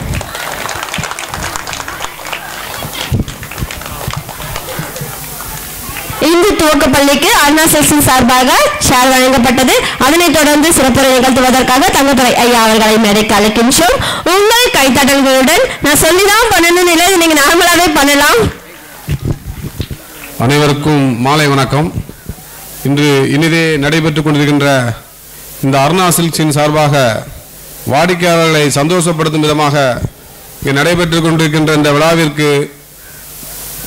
இந்து துவக்க பள்ளிக்கு அருணா செக்ஷன் சார்பாக ஷேர் வழங்கப்பட்டது அதனைத் தொடர்ந்து சிறப்புரை நிகழ்த்துவதற்காக தங்கத்துறை ஐயா அவர்களை மேடைக்கு அழைக்கின்றோம் உங்கள் கைத்தட்டல்களுடன் நான் சொல்லிதான் பண்ணணும்னு இல்லை இது நீங்க நார்மலாவே பண்ணலாம் அனைவருக்கும் மாலை வணக்கம் இன்று இனிதே நடைபெற்றுக் கொண்டிருக்கின்ற இந்த அருணா சில்க்ஸின் சார்பாக வாடிக்கையாளர்களை சந்தோஷப்படுத்தும் விதமாக இங்கே நடைபெற்றுக் கொண்டிருக்கின்ற இந்த விழாவிற்கு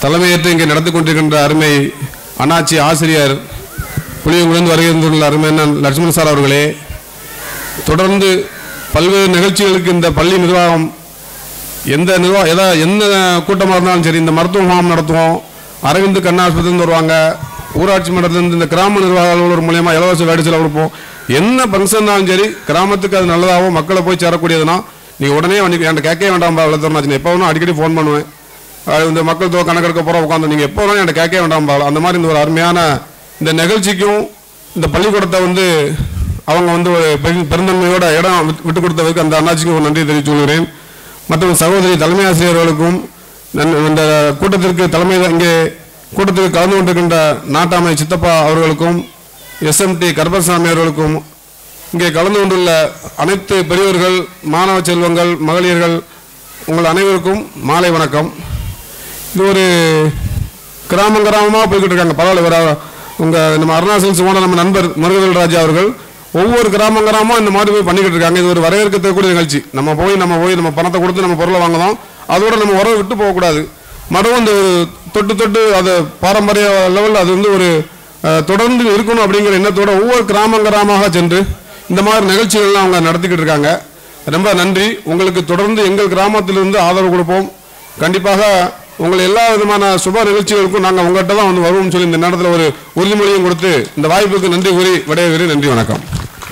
தலைமையேற்று இங்கே நடத்தி கொண்டிருக்கின்ற அருமை அண்ணாச்சி ஆசிரியர் புளியங்குடிந்து வருகின்ற அருமை அண்ணன் லட்சுமணன் சார் அவர்களே தொடர்ந்து பல்வேறு நிகழ்ச்சிகளுக்கு இந்த பள்ளி நிர்வாகம் எந்த நிர்வாகம் எதா எந்த கூட்டமாக இருந்தாலும் சரி இந்த மருத்துவ முகாம் நடத்துவோம் அரவிந்த் கண் ஆஸ்பத்திரிலேருந்து வருவாங்க ஊராட்சி மன்றத்திலிருந்து இந்த கிராம நிர்வாக அலுவலர் மூலியமாக இலவச வேடிச்சல் கொடுப்போம் என்ன ஃபங்க்ஷன்னாலும் சரி கிராமத்துக்கு அது நல்லதாகவும் மக்களை போய் சேரக்கூடியதுன்னா நீங்கள் உடனே வந்து என்கிட்ட கேட்கவே வேண்டாம் வளர்த்துறேன் எப்போ வேணும் அடிக்கடி ஃபோன் பண்ணுவேன் அது இந்த மக்கள் தொகை கணக்கெடுக்க போகிற உட்காந்து நீங்கள் எப்போ வேணும் என்கிட்ட கேட்கவே வேண்டாம் அந்த மாதிரி இந்த ஒரு அருமையான இந்த நிகழ்ச்சிக்கும் இந்த பள்ளிக்கூடத்தை வந்து அவங்க வந்து ஒரு பெரு- பெருந்தன்மையோட இடம் விட்டு- விட்டு கொடுத்ததுக்கு அந்த அண்ணாச்சிக்கு ஒரு நன்றி தெரிவித்துக் கொள்கிறேன் மற்றும் சகோதரி தலைமை ஆசிரியர்களுக்கும் நன்- இந்த கூட்டத்திற்கு தலைமை இங்கே கூட்டத்திற்கு கலந்து கொண்டிருக்கின்ற நாட்டாமை சித்தப்பா அவர்களுக்கும் எஸ்எம்டி கருப்பசாமி அவர்களுக்கும் இங்கே கலந்து கொண்டுள்ள அனைத்து பெரியவர்கள் மாணவ செல்வங்கள் மகளிர்கள் உங்கள் அனைவருக்கும் மாலை வணக்கம் இது ஒரு கிராமம் கிராமமாக போய்கிட்டு இருக்காங்க பரவாயில்ல வேற உங்கள் நம்ம அருணாச்சல் சிவோட நம்ம நண்பர் முருகவேல் ராஜா அவர்கள் ஒவ்வொரு கிராமம் கிராமம் இந்த மாதிரி போய் பண்ணிக்கிட்டு இருக்காங்க இது ஒரு வரவேற்கத்தக்கூடிய நிகழ்ச்சி நம்ம போய் நம்ம போய் நம்ம பணத்தை கொடுத்து நம்ம பொருளை வாங்குறோம் அதோட நம்ம உறவை விட்டு போகக்கூடாது மறுபடியும் இந்த ஒரு தொட்டு தொட்டு அது பாரம்பரிய லெவலில் அது வந்து ஒரு அஹ், தொடர்ந்து இருக்கணும் அப்படிங்கிற எண்ணத்தோட ஒவ்வொரு கிராமம் கிராமமாக சென்று இந்த மாதிரி நிகழ்ச்சிகள்லாம் அவங்க நடத்திக்கிட்டு இருக்காங்க ரொம்ப நன்றி உங்களுக்கு தொடர்ந்து எங்கள் கிராமத்திலிருந்து ஆதரவு கொடுப்போம் கண்டிப்பாக உங்களை எல்லா விதமான சுப நிகழ்ச்சிகளுக்கும் நாங்கள் உங்கள்கிட்ட தான் வந்து வருவோம்னு சொல்லி இந்த நேரத்தில் ஒரு உறுதிமொழியும் கொடுத்து இந்த வாய்ப்புக்கு நன்றி கூறி விடைபெறுகிறேன் நன்றி வணக்கம்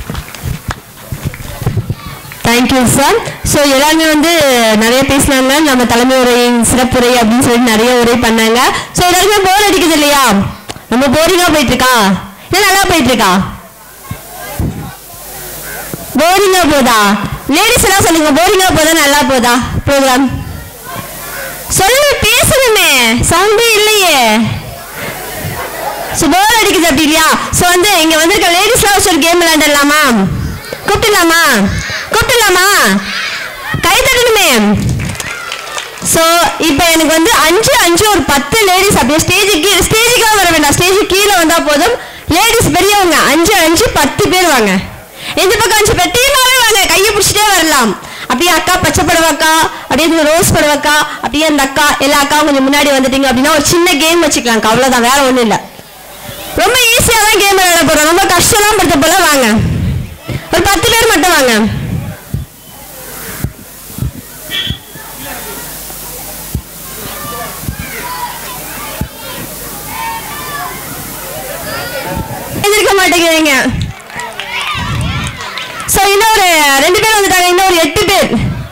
தேங்க்யூ சார் ஸோ எல்லாருமே வந்து நிறைய பேசினாங்க நம்ம தலைமை உரையின் சிறப்புரை அப்படின்னு சொல்லி நிறைய உரை பண்ணாங்க ஸோ எல்லாருமே போர் அடிக்குது இல்லையா நம்ம போரிங்கா போயிட்டு இருக்கா இல்லை நல்லா போயிட்டு இருக்கா போரிங்கா போதா லேடிஸ் எல்லாம் சொல்லுங்க போரிங்கா போதா நல்லா போதா ப்ரோக்ராம் சொல்லுங்க பேசணுமே சவுண்டே இல்லையே ஸோ போர் அடிக்குது அப்படி இல்லையா ஸோ வந்து இங்க வந்திருக்க லேடிஸ்லாம் வச்சு ஒரு கேம் விளையாண்டுடலாமா கூப்பிட்டுலாமா கூப்பிட்டுலாமா கை தட்டணுமே ஸோ இப்போ எனக்கு வந்து அஞ்சு அஞ்சு ஒரு பத்து லேடிஸ் அப்படியே ஸ்டேஜுக்கு ஸ்டேஜுக்காக வர வேண்டாம் ஸ்டேஜுக்கு கீழே வந்தால் போதும் லேடிஸ் பெரியவங்க அஞ்சு அஞ்சு பத்து பேர் வாங்க இந்த பக்கம் அஞ்சு பேர் டீமாவே வாங்க கையை பிடிச்சிட்டே வரலாம் அப்படியே அக்கா பச்சை புடவை அக்கா அப்படியே இந்த ரோஸ் புடவை அக்கா அப்படியே அந்த அக்கா எல்லா அக்காவும் கொஞ்சம் முன்னாடி வந்துட்டீங்க அப்படின்னா ஒரு சின்ன கேம் வச்சுக்கலாம் அவ்வளோதான் வேற ஒன்றும் இல்லை ரொம்ப ஈஸியாக தான் கேம் விளையாட போகிறோம் ரொம்ப கஷ்டம்லாம் படுத்த போல வாங்க ஒரு பத்து பேர் மட்டும் வாங்க எதிர்க்க மாட்டேங்கிறீங்க சோ இன்னும் ஒரு ரெண்டு பேர் வந்துட்டாங்க இன்னும் ஒரு எட்டு பேர்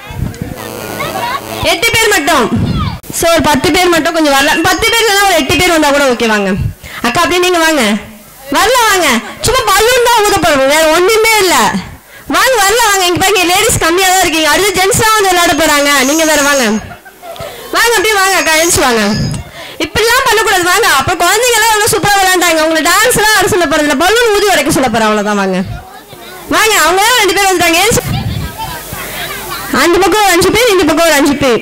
எட்டு பேர் மட்டும் சோ ஒரு பத்து பேர் மட்டும் கொஞ்சம் வரல பத்து பேர் இல்லைன்னா ஒரு எட்டு பேர் வந்தா கூட ஓகே வாங்க அக்கா அப்படியே நீங்க வாங்க வரல வாங்க சும்மா பலூன் தான் ஊத போறோம் வேற ஒண்ணுமே இல்ல வாங்க வரல வாங்க இங்க பாருங்க லேடிஸ் கம்மியா தான் இருக்கீங்க அடுத்து ஜென்ஸ் தான் வந்து விளையாட போறாங்க நீங்க வேற வாங்க வாங்க அப்படியே வாங்க அக்கா எழுச்சு வாங்க இப்படிலாம் பண்ணக்கூடாது வாங்க அப்ப குழந்தைங்க எல்லாம் எவ்வளவு சூப்பரா விளையாண்டாங்க உங்களை டான்ஸ் எல்லாம் ஆட சொல்ல போறது இல்ல பலூன் ஊதி உடைக்க சொல்ல போறேன் அவ்வளவுதான் வாங்க வாங்க அவங்க எல்லாம் ரெண்டு பேர் வந்துட்டாங்க எழுச்சு அந்த பக்கம் ஒரு அஞ்சு பேர் இந்த பக்கம் ஒரு அஞ்சு பேர்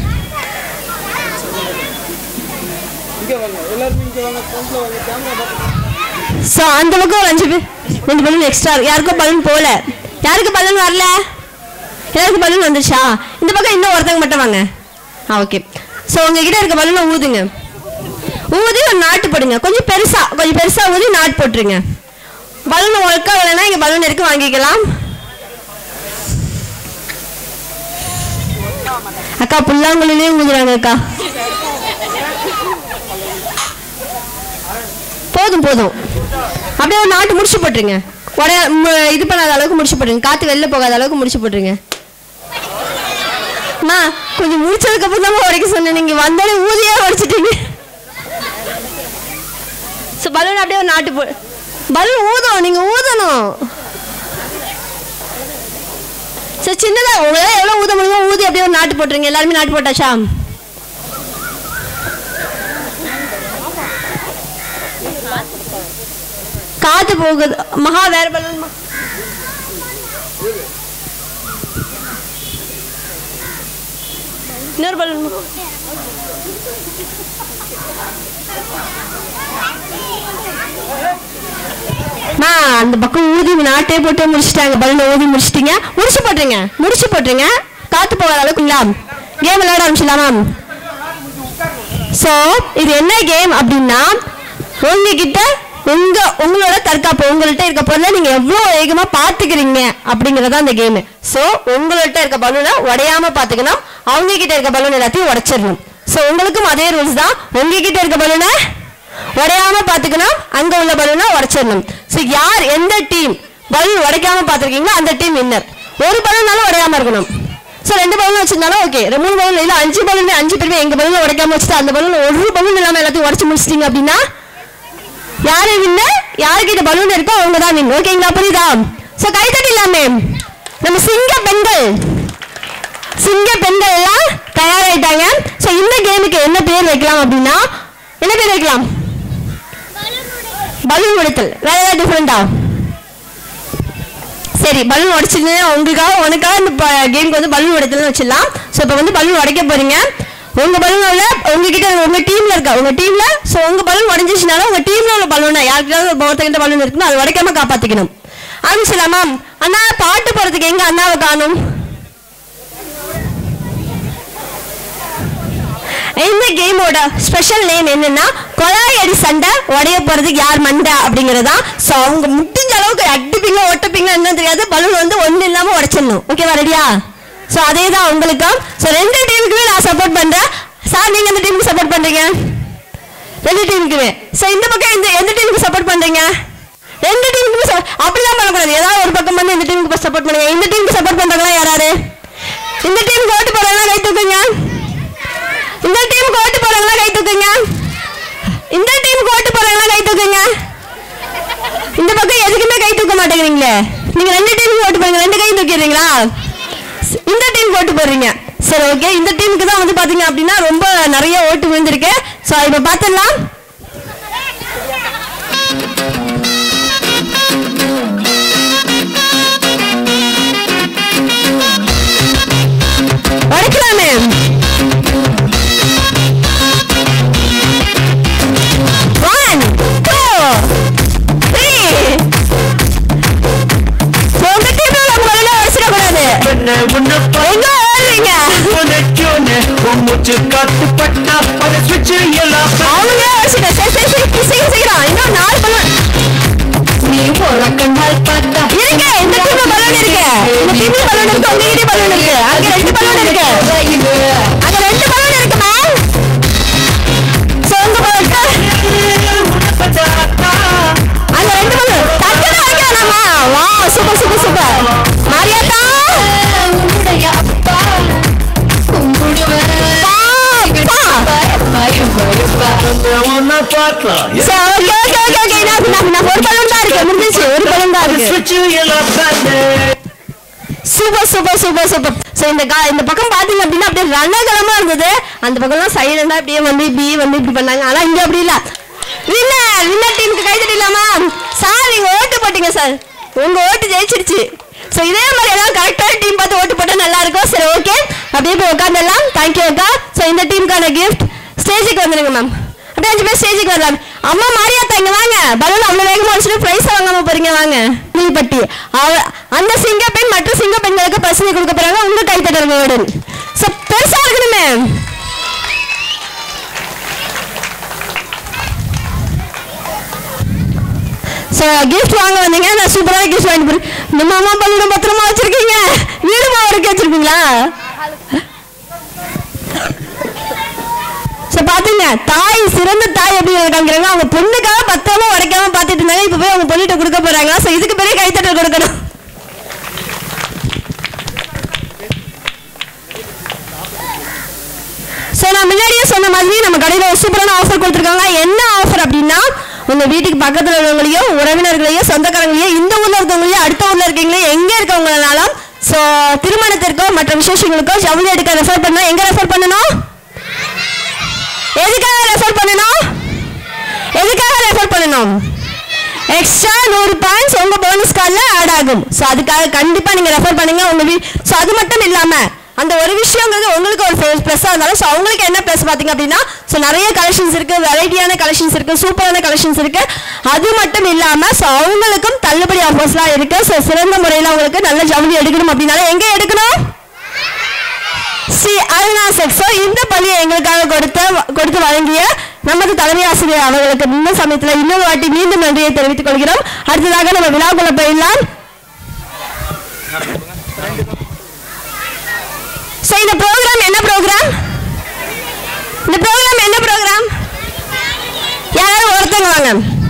இங்கே வாங்க எல்லாருமே இங்கே வாங்க ஃப்ரண்ட்ல வாங்க கேமரா பார்த்து ஸோ அந்த பக்கம் ஒரு அஞ்சு பேர் ரெண்டு பலூன் எக்ஸ்ட்ரா யாருக்கும் பலூன் போல யாருக்கு பலூன் வரல எல்லாருக்கும் பலூன் வந்துச்சா இந்த பக்கம் இன்னும் ஒருத்தங்க மட்டும் வாங்க ஆ ஓகே ஸோ உங்ககிட்ட இருக்க பலூனை ஊதுங்க ஊதி ஒரு நாட்டு போடுங்க கொஞ்சம் பெருசா கொஞ்சம் பெருசா ஊதி நாட்டு போட்டுருங்க பலூன் ஒர்க்கா வரலைன்னா இங்கே பலூன் இருக்கு வாங்கிக்கலாம் அக்கா புல்லாங்குழிலே ஊதுறாங்க அக்கா போதும் போதும் அப்படியே ஒரு நாட்டு முடிச்சு போட்டுருங்க உடைய ம- இது பண்ணாத அளவுக்கு முடிச்சு போட்டுருங்க காத்து வெளில போகாத அளவுக்கு முடிச்சு போட்டுருங்க அம்மா கொஞ்சம் முடிச்சதுக்கு அப்புறம் தான் உடைக்க சொன்னேன் நீங்க வந்தாலே ஊதியா உடைச்சிட்டீங்க ஸோ பலூன் அப்படியே ஒரு நாட்டு போ பலூன் ஊதும் நீங்க ஊதணும் சரி சின்னதா உங்களால எவ்வளவு ஊத முடியுமோ ஊதி அப்படியே ஒரு நாட்டு போட்டுருங்க எல்லாருமே நாட்டு போட்டாச்சா காத்து போகுது மகா வேற பலூன் மா- இன்னொரு பலூன் மா. அம்மா, அந்த பக்கம் ஊதி நாட்டே போட்டு முடிச்சிட்டாங்க பலூனை ஊதி முடிச்சிட்டீங்க முடிச்சு போட்டுருங்க முடிச்சு போட்டுருங்க காத்து போகாத அளவுக்கு கேம் விளையாட ஆரம்பிச்சிடலாமா ஸோ இது என்ன கேம் அப்படின்னா உங்ககிட்ட உங்க உங்களோட தற்காப்பு உங்கள்ட்ட இருக்க பொருளை நீங்க எவ்வளவு வேகமா பாத்துக்கிறீங்க அப்படிங்கறத அந்த கேம் ஸோ உங்கள்ட்ட இருக்க பலூனை உடையாம பாத்துக்கணும் அவங்க கிட்ட இருக்க பலூன் எல்லாத்தையும் உடைச்சிடணும் ஸோ உங்களுக்கும் அதே ரூல்ஸ் தான் உங்ககிட்ட இருக்க பலூனை உடையாம பாத்துக்கணும் அங்க உள்ள பலூனை உடைச்சிடணும் ஸோ யார் எந்த டீம் பலூன் உடைக்காம பாத்துருக்கீங்களோ அந்த டீம் வின்னர் ஒரு பலூனாலும் உடையாம இருக்கணும் ஸோ ரெண்டு பலூன் வச்சிருந்தாலும் ஓகே மூணு பலூன் இல்லை அஞ்சு பலூன் அஞ்சு பேருமே எங்க பலூன் உடைக்காம வச்சுட்டு அந்த பலூன் ஒரு பலூன் இல்லாம எல்லாத்தையும் உடைச்சு முடிச்சிட்டீங்க அப்படின்னா யாரு வின்னர் யாருக்கிட்ட பலூன் இருக்கோ அவங்க தான் வின் ஓகேங்களா புரியுதா ஸோ கைத்தட்டிலாமே நம்ம சிங்க பெண்கள் சிங்க பெண்கள் எல்லாம் தயாராயிட்டாங்க ஸோ இந்த கேமுக்கு என்ன பேர் வைக்கலாம் அப்படின்னா என்ன பேர் வைக்கலாம் பலூன் உடைத்தல் வேற ஏதாவது டிஃப்ரெண்டா சரி பலூன் உடைச்சிட்டு உங்களுக்காக உனக்காக இந்த கேமுக்கு வந்து பலூன் உடைத்தல்னு வச்சிடலாம் ஸோ இப்போ வந்து பலூன் உடைக்க போறீங்க உங்க பலூன்ல உங்ககிட்ட உங்க டீம்ல இருக்கா உங்க டீம்ல ஸோ உங்க பலூன் உடஞ்சிச்சுனாலும் உங்க டீம்ல உள்ள பலூனை யாருக்காவது ஒருத்தங்கிட்ட பலூன் இருக்குன்னு அது உடைக்காம காப்பாத்திக்கணும் ஆரம்பிச்சலாமா அண்ணா பாட்டு போறதுக்கு எங்க அண்ணாவை காணும் இந்த கேமோட ஸ்பெஷல் நேம் என்னன்னா கொலாய் அடி சண்டை உடைய போறதுக்கு யார் மண்டை அப்படிங்கறதா சோ அவங்க முடிஞ்ச அளவுக்கு அடிப்பீங்க ஒட்டப்பீங்க என்ன தெரியாது பலூன் வந்து ஒண்ணு இல்லாம உடைச்சிடணும் ஓகேவா ரெடியா சோ அதே தான் உங்களுக்கும் சோ ரெண்டு டீமுக்குமே நான் சப்போர்ட் பண்றேன் சார் நீங்க எந்த டீமுக்கு சப்போர்ட் பண்றீங்க ரெண்டு டீமுக்குமே சோ இந்த பக்கம் இந்த எந்த டீமுக்கு சப்போர்ட் பண்றீங்க ரெண்டு டீமுக்குமே support- அப்படிலாம் பண்ணக்கூடாது ஏதாவது ஒரு பக்கம் வந்து இந்த டீமுக்கு சப்போர்ட் பண்ணுங்க இந்த டீமுக்கு சப்போர்ட் பண்றாங்களா யாராரு இந்த டீமுக்கு ஓட்டு போறாங்களா கை தூக்குங்க இந்த டீமுக்கு ஓட்டு போறாங்களா கை தூக்குங்க இந்த டீமுக்கு ஓட்டு போறாங்களா கை தூக்குங்க இந்த பக்கம் எதுக்குமே கை தூக்க மாட்டேங்கிறீங்களே நீங்க ரெண்டு டீமுக்கு ஓட்டு போறீங்க ரெண்டு கை தூக்கிடுறீங்களா இந்த டீமுக்கு ஓட்டு போடுறீங்க சரி ஓகே இந்த டீமுக்கு தான் வந்து பாத்தீங்க அப்படின்னா ரொம்ப நிறைய ஓட்டு விழுந்திருக்கு ஸோ இப்போ பார்த்துடலாம் உடைக்கலாமே One, two, three. உங்க டீம்ல நம்ம முதல்ல வச்சிடக்கூடாது எங்க ஓடுறீங்க அவங்களே வச்சுக்க சரி சரி சரி சீக்கிரம் சீக்கிரம் இன்னும் நாலு பலூன் இருங்க இந்த டீம்ல பலூன் இருக்கு இந்த டீம்ல பலூன் இருக்கு உங்ககிட்ட பலூன் இருக்கு அங்க ரெண்டு பலூன் இருக்கு அங்க ரெண்டு பலூன் இருக்குமா சோ உங்க பலூன் அங்க ரெண்டு பலூன் டக்குனு வைக்க வேணாமா வா சூப்பர் சூப்பர் சூப்பர் மாரியாத்தா சரி ஓகே ஓகே ஓகே ஓகே நான் நான் நான் ஒரு பலூன் தான் இருக்கு முடிஞ்சிச்சு ஒரு பலூன் தான் இருக்கு super super super super so இந்த கா இந்த பக்கம் பார்த்தீங்க அப்படின்னா அப்படியே ரணகலமா இருந்தது அந்த பக்கம்லாம் சைலண்டா அப்படியே வந்து இப்படி வந்து இப்படி பண்ணாங்க ஆனா இங்க அப்படி இல்ல வின்னர் வின்னர் டீமுக்கு கை தட்டிடலாமா சார் நீங்க ஓட்டு போட்டீங்க சார் உங்க ஓட்டு ஜெயிச்சிருச்சு ஸோ இதே மாதிரி ஏதாவது கரெக்டான டீம் பார்த்து ஓட்டு போட்டா நல்லா இருக்கும் சரி ஓகே அப்படியே போய் உட்காந்துடலாம் தேங்க்யூ அக்கா ஸோ இந்த டீமுக்கான கிஃப்ட் ஸ்டேஜுக்கு வந்துருங்க மேம் அப்படியே அஞ்சு பேர் ஸ்டேஜுக்கு வரலாம் அம்மா மாரியாத்தா இங்க வாங்க பலூன் அவ்வளவு வேகமா வச்சுட்டு பிரைஸ் வாங்காம போறீங்க வாங்க நீல்பட்டி அவ- அந்த சிங்க பெண் மற்ற சிங்க பெண்களுக்கு பசுமை கொடுக்க போறாங்க உங்க கைத்தட்டல்களுடன் சோ பெருசா இருக்கணுமே சோ கிஃப்ட் வாங்க வந்தீங்க நான் சூப்பரான கிஃப்ட் வாங்கி போறேன் நம்ம அம்மா பலூன் பத்திரமா வச்சிருக்கீங்க வீடு மாவருக்கு வச்சிருக்கீங்களா சோ பாத்துங்க தாய் சிறந்த தாய் எப்படி காமிக்கிறாங்க அவங்க பொண்ணுக்காக பத்திரமா உடைக்காம பாத்துட்டு இருந்தாங்க இப்ப போய் அவங்க பொண்ணுகிட்ட கொடுக்க போறாங்க சோ இதுக்கு பெரிய கைத்தட்டல் கொடுக்கணும் சோ நான் முன்னாடியே சொன்ன மாதிரி நம்ம கடையில ஒரு சூப்பரான ஆஃபர் கொடுத்துருக்காங்க என்ன ஆஃபர் அப்படின்னா உங்க வீட்டுக்கு பக்கத்துல உள்ளவங்களையோ உறவினர்களையோ சொந்தக்காரங்களையோ இந்த ஊர்ல இருக்கவங்களையோ அடுத்த ஊர்ல இருக்கீங்களோ எங்க இருக்கவங்களாலும் சோ திருமணத்திற்கோ மற்ற விசேஷங்களுக்கோ ஜவுளி எடுக்க ரெஃபர் பண்ணா எங்க ரெஃபர் பண்ணணும் எதுக்காக ரெஃபர் பண்ணணும் எதுக்காக ரெஃபர் பண்ணணும் எக்ஸ்ட்ரா நூறு பாயிண்ட்ஸ் உங்க போனஸ் கார்டில் ஆட் ஆகும் ஸோ அதுக்காக கண்டிப்பா நீங்க ரெஃபர் பண்ணுங்க உங்க வீ ஸோ அது மட்டும் இல்லாம அந்த ஒரு விஷயங்கிறது உங்களுக்கு ஒரு ப்ளஸ்ஸாக இருந்தாலும் ஸோ அவங்களுக்கு என்ன ப்ளஸ் பார்த்தீங்க அப்படின்னா ஸோ நிறைய கலெக்ஷன்ஸ் இருக்கு வெரைட்டியான கலெக்ஷன்ஸ் இருக்கு சூப்பரான கலெக்ஷன்ஸ் இருக்கு அது மட்டும் இல்லாம ஸோ அவங்களுக்கும் தள்ளுபடி ஆஃபர்ஸ்லாம் இருக்கு ஸோ சிறந்த முறையில் அவங்களுக்கு நல்ல ஜவுளி எடுக்கணும் அப்படின்னாலும் எங்க எடுக்கணும் ஸ்ரீ அருணா செக்ஸோ இந்த பள்ளியை எங்களுக்காக கொடுத்த கொடுத்து வழங்கிய நமது தலைமை ஆசிரியர் அவர்களுக்கு இந்த சமயத்தில் இன்னொரு வாட்டி மீண்டும் நன்றியை தெரிவித்துக் கொள்கிறோம் அடுத்ததாக நம்ம விழாக்குள்ள போயிடலாம் So, இந்த ப்ரோக்ராம் என்ன ப்ரோக்ராம் இந்த ப்ரோக்ராம் என்ன ப்ரோக்ராம் யாராவது ஒருத்தங்க வாங்க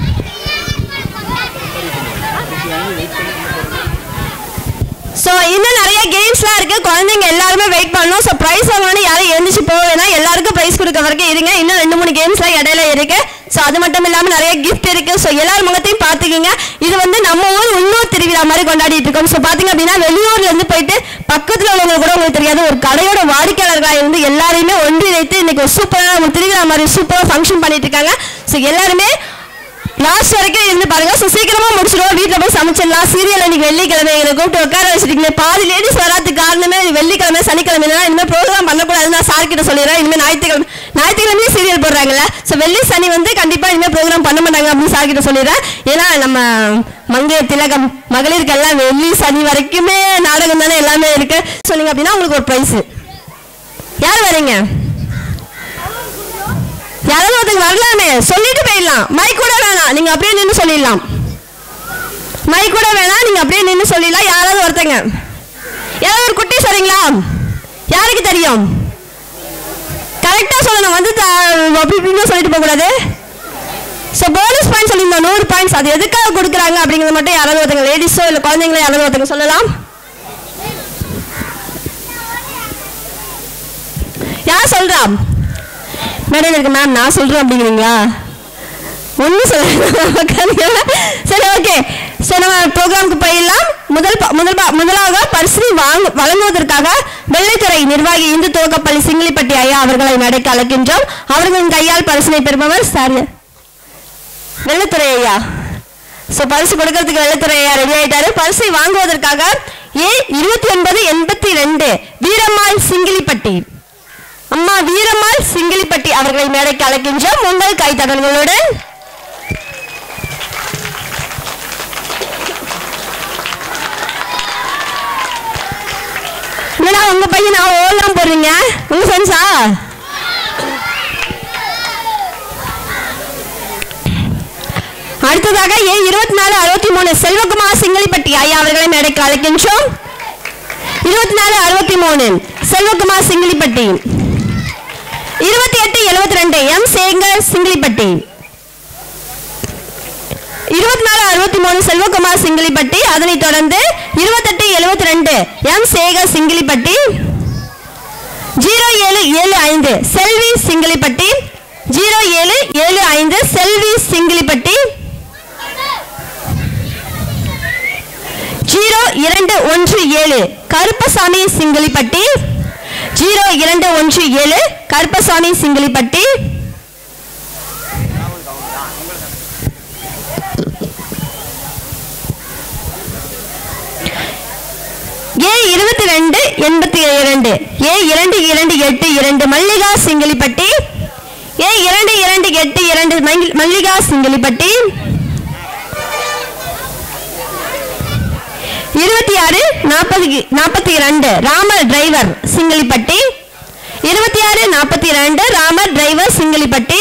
ஸோ இன்னும் நிறைய கேம்ஸ்லாம் இருக்கு குழந்தைங்க எல்லாருமே வெயிட் பண்ணணும் ஸோ ப்ரைஸ் வாங்கணும் யாரும் எழுந்திரிச்சு போக வேணாம் எல்லாருக்கும் ப்ரைஸ் கொடுக்க வரைக்கும் இருங்க இன்னும் ரெண்டு மூணு கேம்ஸ்லாம் இடையில இருக்கு ஸோ அது மட்டும் இல்லாமல் நிறைய கிஃப்ட் இருக்கு ஸோ எல்லார் முகத்தையும் பார்த்துக்கிங்க இது வந்து நம்ம ஊர் உள்ளூர் திருவிழா மாதிரி கொண்டாடிட்டு இருக்கோம் ஸோ பார்த்தீங்க அப்படின்னா வெளியூர்ல இருந்து போயிட்டு பக்கத்தில் உள்ளவங்க கூட உங்களுக்கு தெரியாது ஒரு கடையோட வாடிக்கையாளர்களாக இருந்து எல்லாரையுமே ஒன்றிணைத்து இன்னைக்கு ஒரு சூப்பரான ஒரு திருவிழா மாதிரி சூப்பராக ஃபங்க்ஷன் பண்ணிட்டு இருக்காங்க ஸோ எல்லாருமே லாஸ்ட் வரைக்கும் இருந்து பாருங்க ஸோ சீக்கிரமா முடிச்சிடுவோம் வீட்டில் போய் சமைச்சிடலாம் சீரியல் இன்னைக்கு வெள்ளிக்கிழமை எங்களை கூப்பிட்டு உட்கார வச்சிருக்கீங்க பாதி லேடிஸ் வராதுக்கு காரணமே இது வெள்ளிக்கிழமை சனிக்கிழமை இனிமேல் ப்ரோக்ராம் பண்ணக்கூடாதுன்னு நான் சார் கிட்ட சொல்லிடுறேன் இனிமேல் ஞாயிற்றுக்கிழமை ஞாயிற்றுக்கிழமையும் சீரியல் போடுறாங்கல்ல ஸோ வெள்ளி சனி வந்து கண்டிப்பா இனிமேல் ப்ரோக்ராம் பண்ண மாட்டாங்க அப்படின்னு சார் கிட்ட சொல்லிடுறேன் ஏன்னா நம்ம மங்கைய திலகம் மகளிருக்கெல்லாம் வெள்ளி சனி வரைக்குமே நாடகம் தானே எல்லாமே இருக்கு சொன்னீங்க அப்படின்னா உங்களுக்கு ஒரு ப்ரைஸ் யார் வரீங்க யாராவது ஒருத்தங்க வரலாமே சொல்லிட்டு போயிடலாம் மைக் கூட வேணாம் நீங்க அப்படியே நின்று சொல்லிடலாம் மைக் கூட வேணாம் நீங்க அப்படியே நின்று சொல்லிடலாம் யாராவது ஒருத்தங்க யாராவது ஒரு குட்டி சொல்றீங்களா யாருக்கு தெரியும் கரெக்டா சொல்லணும் வந்து த- அப்படி இப்படின்னு சொல்லிட்டு போக கூடாது ஸோ போனஸ் பாயிண்ட் சொல்லியிருந்தோம் நூறு பாயிண்ட்ஸ் அது எதுக்காக கொடுக்குறாங்க அப்படிங்கிறது மட்டும் யாராவது ஒருத்தங்க லேடிஸோ இல்லை குழந்தைங்களோ யாராவது ஒருத்தங்க சொல்லலாம் யார் சொல்றா மேடம் இருக்கு மேம் நான் சொல்றேன் அப்படிங்கிறீங்களா ஒன்றும் சொல்ல சரி ஓகே சரி நம்ம ப்ரோக்ராமுக்கு போயிடலாம் முதல் ப- முதல் ப- முதலாக பரிசு வாங்க வழங்குவதற்காக வெள்ளைத்துறை நிர்வாகி இந்து துவக்கப்பள்ளி சிங்கிலிப்பட்டி ஐயா அவர்களை நடைக்கு அழைக்கின்றோம் அவர்களின் கையால் பரிசினை பெறுபவர் சார் வெள்ளைத்துறை ஐயா ஸோ பரிசு கொடுக்கறதுக்கு வெள்ளைத்துறை ஐயா ரெடி ஆயிட்டாரு பரிசை வாங்குவதற்காக ஏ இருபத்தி ஒன்பது எண்பத்தி ரெண்டு வீரம்மாள் சிங்கிலிப்பட்டி அம்மா வீரம்மாள் சிங்கிலிப்பட்டி அவர்களை மேடைக்கு அழைக்கின்றோம் உங்கள் கைத்தடல்களுடன் என்னடா உங்க பையன் நான் ஓலாம் போடுறீங்க உங்க ஃப்ரெண்ட்ஸா அடுத்ததாக ஏ இருபத்தி நாலு அறுபத்தி மூணு செல்வகுமார் சிங்கிலிப்பட்டி ஐயா அவர்களை மேடைக்கு அழைக்கின்றோம் இருபத்தி நாலு அறுபத்தி மூணு செல்வகுமார் சிங்கிலிப்பட்டி இருபத்தி எட்டு எழுபத்தி ரெண்டு எம் சேகர் சிங்கிலிப்பட்டி இருபத்தி நாலு அறுபத்தி மூணு செல்வகுமார் சிங்கிலிப்பட்டி அதனைத் தொடர்ந்து இருபத்தெட்டு எழுபத்தி ரெண்டு எம் சேகர் சிங்கிலிப்பட்டி ஜீரோ ஏழு ஏழு ஐந்து செல்வி சிங்கிலிப்பட்டி ஜீரோ ஏழு ஏழு ஐந்து செல்வி சிங்கிலிப்பட்டி ஜீரோ இரண்டு ஒன்று ஏழு கருப்பசாமி சிங்கிலிப்பட்டி ஜீரோ இரண்டு ஒன்று ஏழு கருப்பசாமி சிங்கிலிப்பட்டி ஏ இருபத்தி ரெண்டு எண்பத்தி இரண்டு ஏ இரண்டு இரண்டு எட்டு இரண்டு மல்லிகா சிங்கிலிப்பட்டி ஏ இரண்டு இரண்டு எட்டு இரண்டு மங்கி- மல்லிகா சிங்கிலிப்பட்டி இருபத்தி ஆறு நாற்பது நாற்பத்தி இரண்டு ராமர் டிரைவர் சிங்கிலிப்பட்டி இருபத்தி ஆறு நாற்பத்தி இரண்டு ராமர் டிரைவர் சிங்கிலிப்பட்டி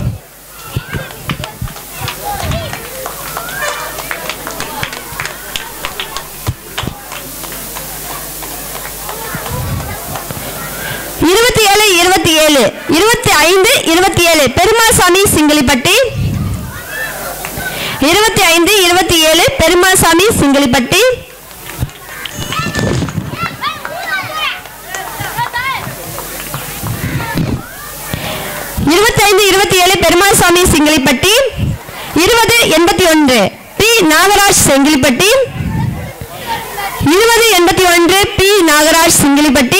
இருபத்தி ஏழு இருபத்தி ஏழு இருபத்தி ஐந்து இருபத்தி ஏழு பெருமாசாமி சிங்கிலிப்பட்டி இருபத்தி ஐந்து இருபத்தி ஏழு பெருமாசாமி சிங்கிலிப்பட்டி இருபத்தைந்து இருபத்தி ஏழு பெருமாசாமி சிங்கிலிப்பட்டி இருபது எண்பத்தி ஒன்று பி நாகராஜ் செங்கிலிப்பட்டி இருபது எண்பத்தி ஒன்று பி நாகராஜ் சிங்கிலிப்பட்டி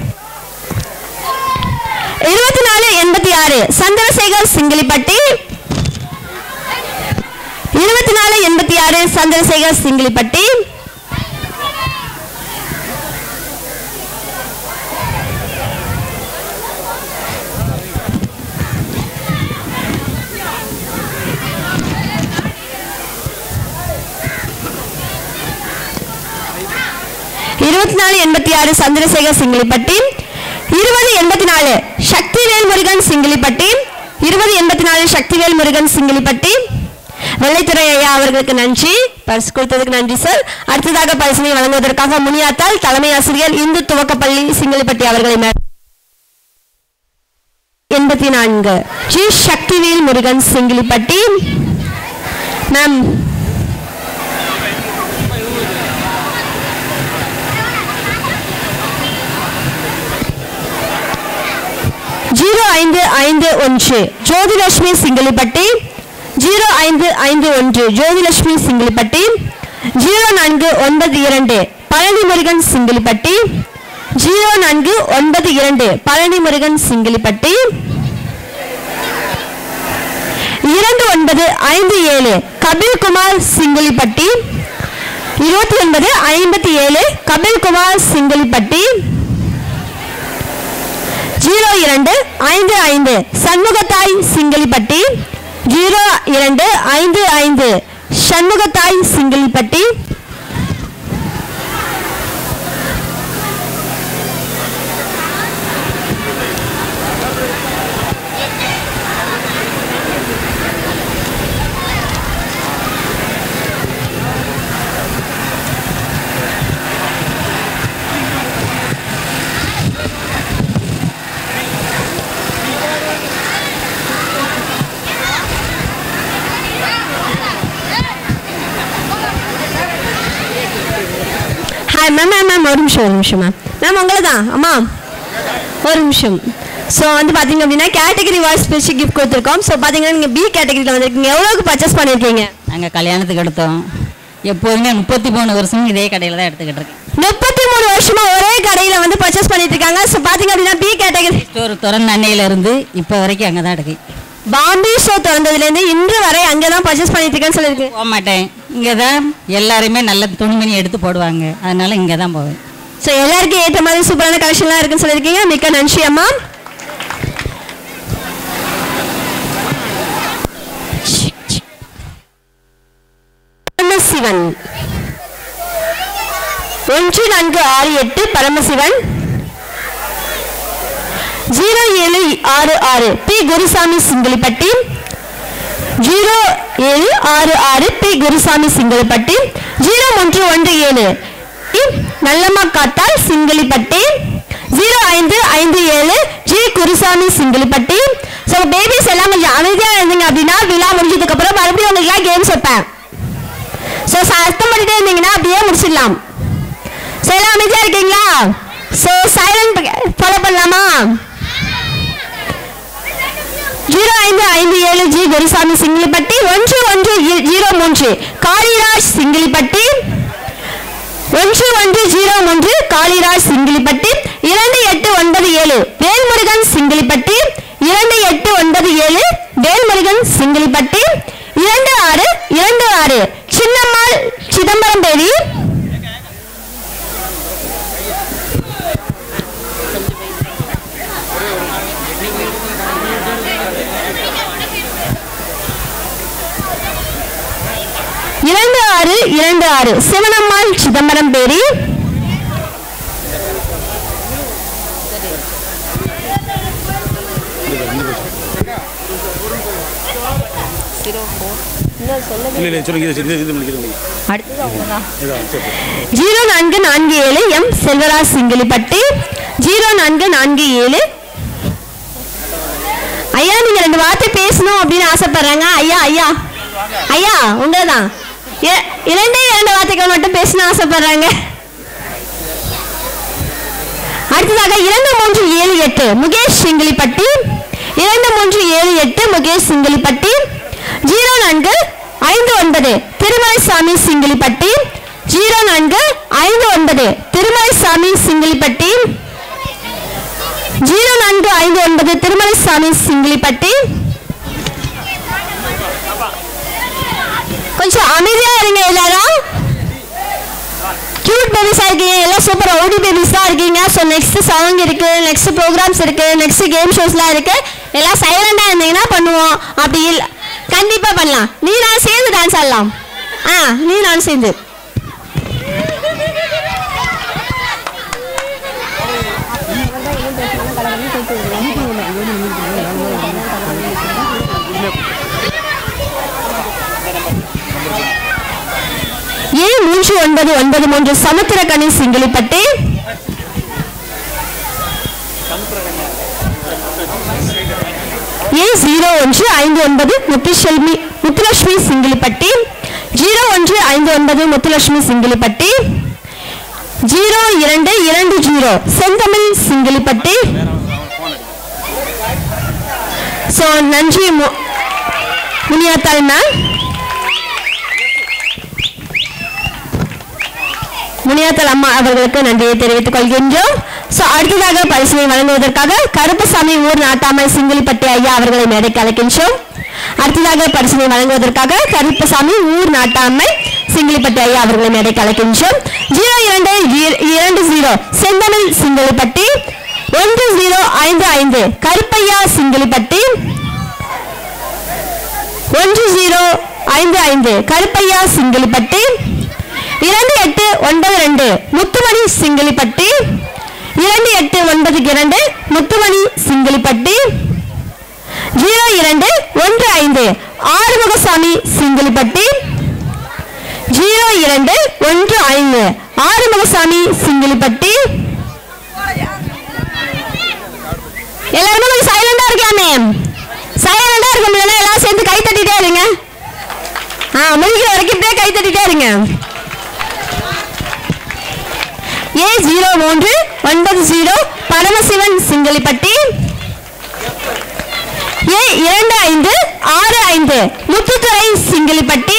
இருபத்தி நாலு எண்பத்தி ஆறு சந்திரசேகர் சிங்கிலிப்பட்டி இருபத்தி நாலு எண்பத்தி ஆறு சந்திரசேகர் சிங்கிலிப்பட்டி இருபத்தி நாலு எண்பத்தி ஆறு சந்திரசேகர் சிங்கிலிப்பட்டி இருபது எண்பத்தி நாலு சக்திவேல் முருகன் சிங்கிலிப்பட்டி இருபது எண்பத்தி நாலு சக்திவேல் முருகன் சிங்கிலிப்பட்டி வெள்ளைத்துறை ஐயா அவர்களுக்கு நன்றி பரிசு கொடுத்ததுக்கு நன்றி சார் அடுத்ததாக பரிசினை வழங்குவதற்காக முனியாத்தால் தலைமை ஆசிரியர் இந்து துவக்கப்பள்ளி சிங்கிலிப்பட்டி அவர்களை மே- எண்பத்தி நான்கு G Sakthivel Murugan Singilipatti ma'am zero ஐந்து ஐந்து ஒன்று ஜோதிலட்சுமி சிங்கிலிப்பட்டி ஜீரோ ஐந்து ஐந்து ஒன்று ஜோதிலட்சுமி சிங்கிலிப்பட்டி ஜீரோ நான்கு ஒன்பது இரண்டு பழனி முருகன் சிங்கிலிப்பட்டி ஜீரோ நான்கு ஒன்பது இரண்டு பழனி முருகன் சிங்கிலிப்பட்டி இரண்டு ஒன்பது ஐந்து ஏழு கபில்குமார் சிங்கிலிப்பட்டி இருபத்தி ஒன்பது ஐம்பத்தி ஏழு கபில்குமார் சிங்கிலிப்பட்டி ஜீரோ இரண்டு ஐந்து ஐந்து சண்முகத்தாய் சிங்கிலிப்பட்டி ஜீரோ இரண்டு ஐந்து ஐந்து Shanmugathai Singilipatti hi ma'am ma'am ma'am ஒரு நிமிஷம் ஒரு நிமிஷம் மேம் மேம் உங்களை தான் அம்மா ஒரு நிமிஷம் ஸோ வந்து பார்த்தீங்க அப்படின்னா கேட்டகரி வாய்ஸ் பிரிச்சு கிஃப்ட் கொடுத்துருக்கோம் ஸோ பார்த்தீங்கன்னா நீங்கள் பி கேட்டகரியில் வந்திருக்கீங்க எவ்வளோக்கு பர்ச்சேஸ் பண்ணியிருக்கீங்க நாங்கள் கல்யாணத்துக்கு எடுத்தோம் எப்போதுமே முப்பத்தி மூணு வருஷம் இதே கடையில் தான் எடுத்துக்கிட்டு இருக்கேன் முப்பத்தி மூணு வருஷமா ஒரே கடையில் வந்து பர்ச்சேஸ் பண்ணிட்டு இருக்காங்க ஸோ பார்த்தீங்க அப்படின்னா பி கேட்டகரி ஸ்டோர் திறந்த அன்னையிலேருந்து இப்போ வரைக்கும் அங்கே தான் எடுக்கேன் பாம்பே ஷோ திறந்ததுலேருந்து இன்று வரை அங்கே தான் பர்ச்சேஸ் பண்ணிட்டு இருக்கேன்னு சொல்லியிருக்கு போக மாட்டேன் இங்கே தான் எல்லாருமே நல்ல துணிமணி எடுத்து போடுவாங்க அதனால இங்கே தான் போவேன் ஸோ எல்லாருக்கும் ஏற்ற மாதிரி சூப்பரான கலெக்ஷன்லாம் இருக்குன்னு சொல்லியிருக்கீங்க மிக்க நன்றி அம்மா பரமசிவன் ஒன்று நான்கு ஆறு எட்டு பரமசிவன் ஜீரோ ஏழு ஆறு ஆறு பி குருசாமி சிங்கிளிப்பட்டி ஜீரோ ஏழு ஆறு ஆறு பி குருசாமி சிங்கிளிப்பட்டி ஜீரோ ஒன்று ஒன்று ஏழு நல்லம்மா காத்தால் சிங்கிளிப்பட்டி ஜீரோ ஐந்து ஐந்து ஏழு G Gurusamy Singilipatti so babies எல்லாம் கொஞ்சம் அமைதியாக இருந்தீங்க அப்படின்னா விழா முடிஞ்சதுக்கு அப்புறம் மறுபடியும் உங்களுக்குலாம் கேம்ஸ் வைப்பேன் ஸோ சத்தம் பண்ணிட்டே இருந்தீங்கன்னா அப்படியே முடிச்சிடலாம் ஸோ எல்லாம் அமைதியாக இருக்கீங்களா ஸோ சைலண்ட் ஃபாலோ பண்ணலாமா ஜீரோ ஐந்து ஐந்து ஏழு ஜி குருசாமி சிங்கிளிப்பட்டி ஒன்று ஒன்று இ- ஜீரோ மூன்று காளிராஜ் சிங்கிளிப்பட்டி ஒன்று ஒன்று ஜீரோ மூன்று காளிராஜ் சிங்கிளிப்பட்டி இரண்டு எட்டு ஒன்பது ஏழு வேல்முருகன் சிங்கிளிப்பட்டி இரண்டு எட்டு ஒன்பது ஏழு வேல்முருகன் சிங்கிளிப்பட்டி இரண்டு ஆறு இரண்டு ஆறு சின்னம்மாள் சிதம்பரம்பேரி இரண்டு ஆறு இரண்டு ஆறு சிவனம்மாள் சிதம்பரம் பேரி இல்லை இல்லை சொல்லுங்க இது இது- இது முடிக்கிறேன் ஜீரோ நான்கு நான்கு ஏழு எம் செல்வராஜ் சிங்கிலிப்பட்டி ஜீரோ நான்கு நான்கு ஏழு ஐயா நீங்க ரெண்டு வார்த்தை பேசணும் அப்படின்னு ஆசைப்படுறாங்க ஐயா ஐயா ஐயா உங்களதான் இர- இரண்டே இரண்டு வார்த்தைகள் மட்டும் பேசணும் ஆசைப்படுறாங்க அடுத்ததாக இரண்டு மூன்று ஏழு எட்டு முகேஷ் சிங்கிலிப்பட்டி இரண்டு மூன்று ஏழு எட்டு முகேஷ் சிங்கிலிப்பட்டி ஜீரோ நான்கு ஐந்து ஒன்பது திருமலைசாமி சிங்கிலிப்பட்டி ஜீரோ நான்கு ஐந்து ஒன்பது திருமலைசாமி சிங்கிலிப்பட்டி ஜீரோ நான்கு ஐந்து ஒன்பது திருமலைசாமி சிங்கிலிப்பட்டி கொஞ்சம் அமைதியா இருங்க எல்லாரும் கியூட் பேபிஸா இருக்கீங்க எல்லாம் சூப்பர் ஓடி பேபிஸ் தான் இருக்கீங்க ஸோ நெக்ஸ்ட் சாங் இருக்கு நெக்ஸ்ட் ப்ரோக்ராம்ஸ் இருக்கு நெக்ஸ்ட் கேம் ஷோஸ்லாம் இருக்கு எல்லாம் சைலண்டா இருந்தீங்கன்னா பண்ணுவோம் அப்படி இல்லை கண்டிப்பா பண்ணலாம் நீ நான் சேர்ந்து டான்ஸ் ஆடலாம் ஆ நீ நான் சேர்ந்து ஏ மூன்று ஒன்பது ஒன்பது மூன்று சமுத்திரக்கனி சிங்கிளிப்பட்டி ஏ ஜீரோ ஒன்று ஐந்து ஒன்பது முத்துசெல்வி முத்துலட்சுமி சிங்கிளிப்பட்டி ஜீரோ ஒன்று ஐந்து ஒன்பது முத்துலட்சுமி சிங்கிளிப்பட்டி ஜீரோ இரண்டு இரண்டு ஜீரோ செந்தமிழ் சிங்கிளிப்பட்டி ஸோ நன்றி மு- முனியாத்தாள் மேம் முனியாத்தல் அம்மா அவர்களுக்கு நன்றியை தெரிவித்துக் கொள்கின்றோம் ஸோ அடுத்ததாக பரிசினை வழங்குவதற்காக கருப்பசாமி ஊர் நாட்டாமை சிங்கிளிப்பட்டி ஐயா அவர்களை மேடைக்கு அழைக்கின்றோம் அடுத்ததாக பரிசினை வழங்குவதற்காக கருப்பசாமி ஊர் நாட்டாமை சிங்கிளிப்பட்டி ஐயா அவர்களை மேடைக்கு அழைக்கின்றோம் ஜீரோ இரண்டு இர- இரண்டு ஜீரோ செந்தமிழ் சிங்கிளிப்பட்டி ஒன்று ஜீரோ ஐந்து ஐந்து கருப்பையா சிங்கிளிப்பட்டி ஒன்று ஜீரோ ஐந்து ஐந்து கருப்பையா சிங்கிளிப்பட்டி இரண்டு எட்டு ஒன்பது ரெண்டு முத்துமணி சிங்கிளிப்பட்டி இரண்டு எட்டு ஒன்பது இரண்டு முத்துமணி சிங்கிளிப்பட்டி ஜீரோ இரண்டு ஒன்று ஐந்து ஆறுமுகசாமி சிங்கிளிப்பட்டி ஜீரோ இரண்டு ஒன்று ஐந்து ஆறுமுகசாமி சிங்கிளிப்பட்டி எல்லாருமே கொஞ்சம் சைலண்டா இருக்காமே சைலண்டா இருக்க முடியல எல்லாம் சேர்ந்து கை தட்டிட்டே இருங்க ஆ முடிக்கிற வரைக்கும் இப்படியே கை தட்டிட்டே இருங்க ஏ ஜீரோ மூன்று ஒன்பது ஜீரோ பரமசிவன் சிங்களிப்பட்டி ஏ இரண்டு ஐந்து ஆறு ஐந்து முத்துத்துறை சிங்கிளிப்பட்டி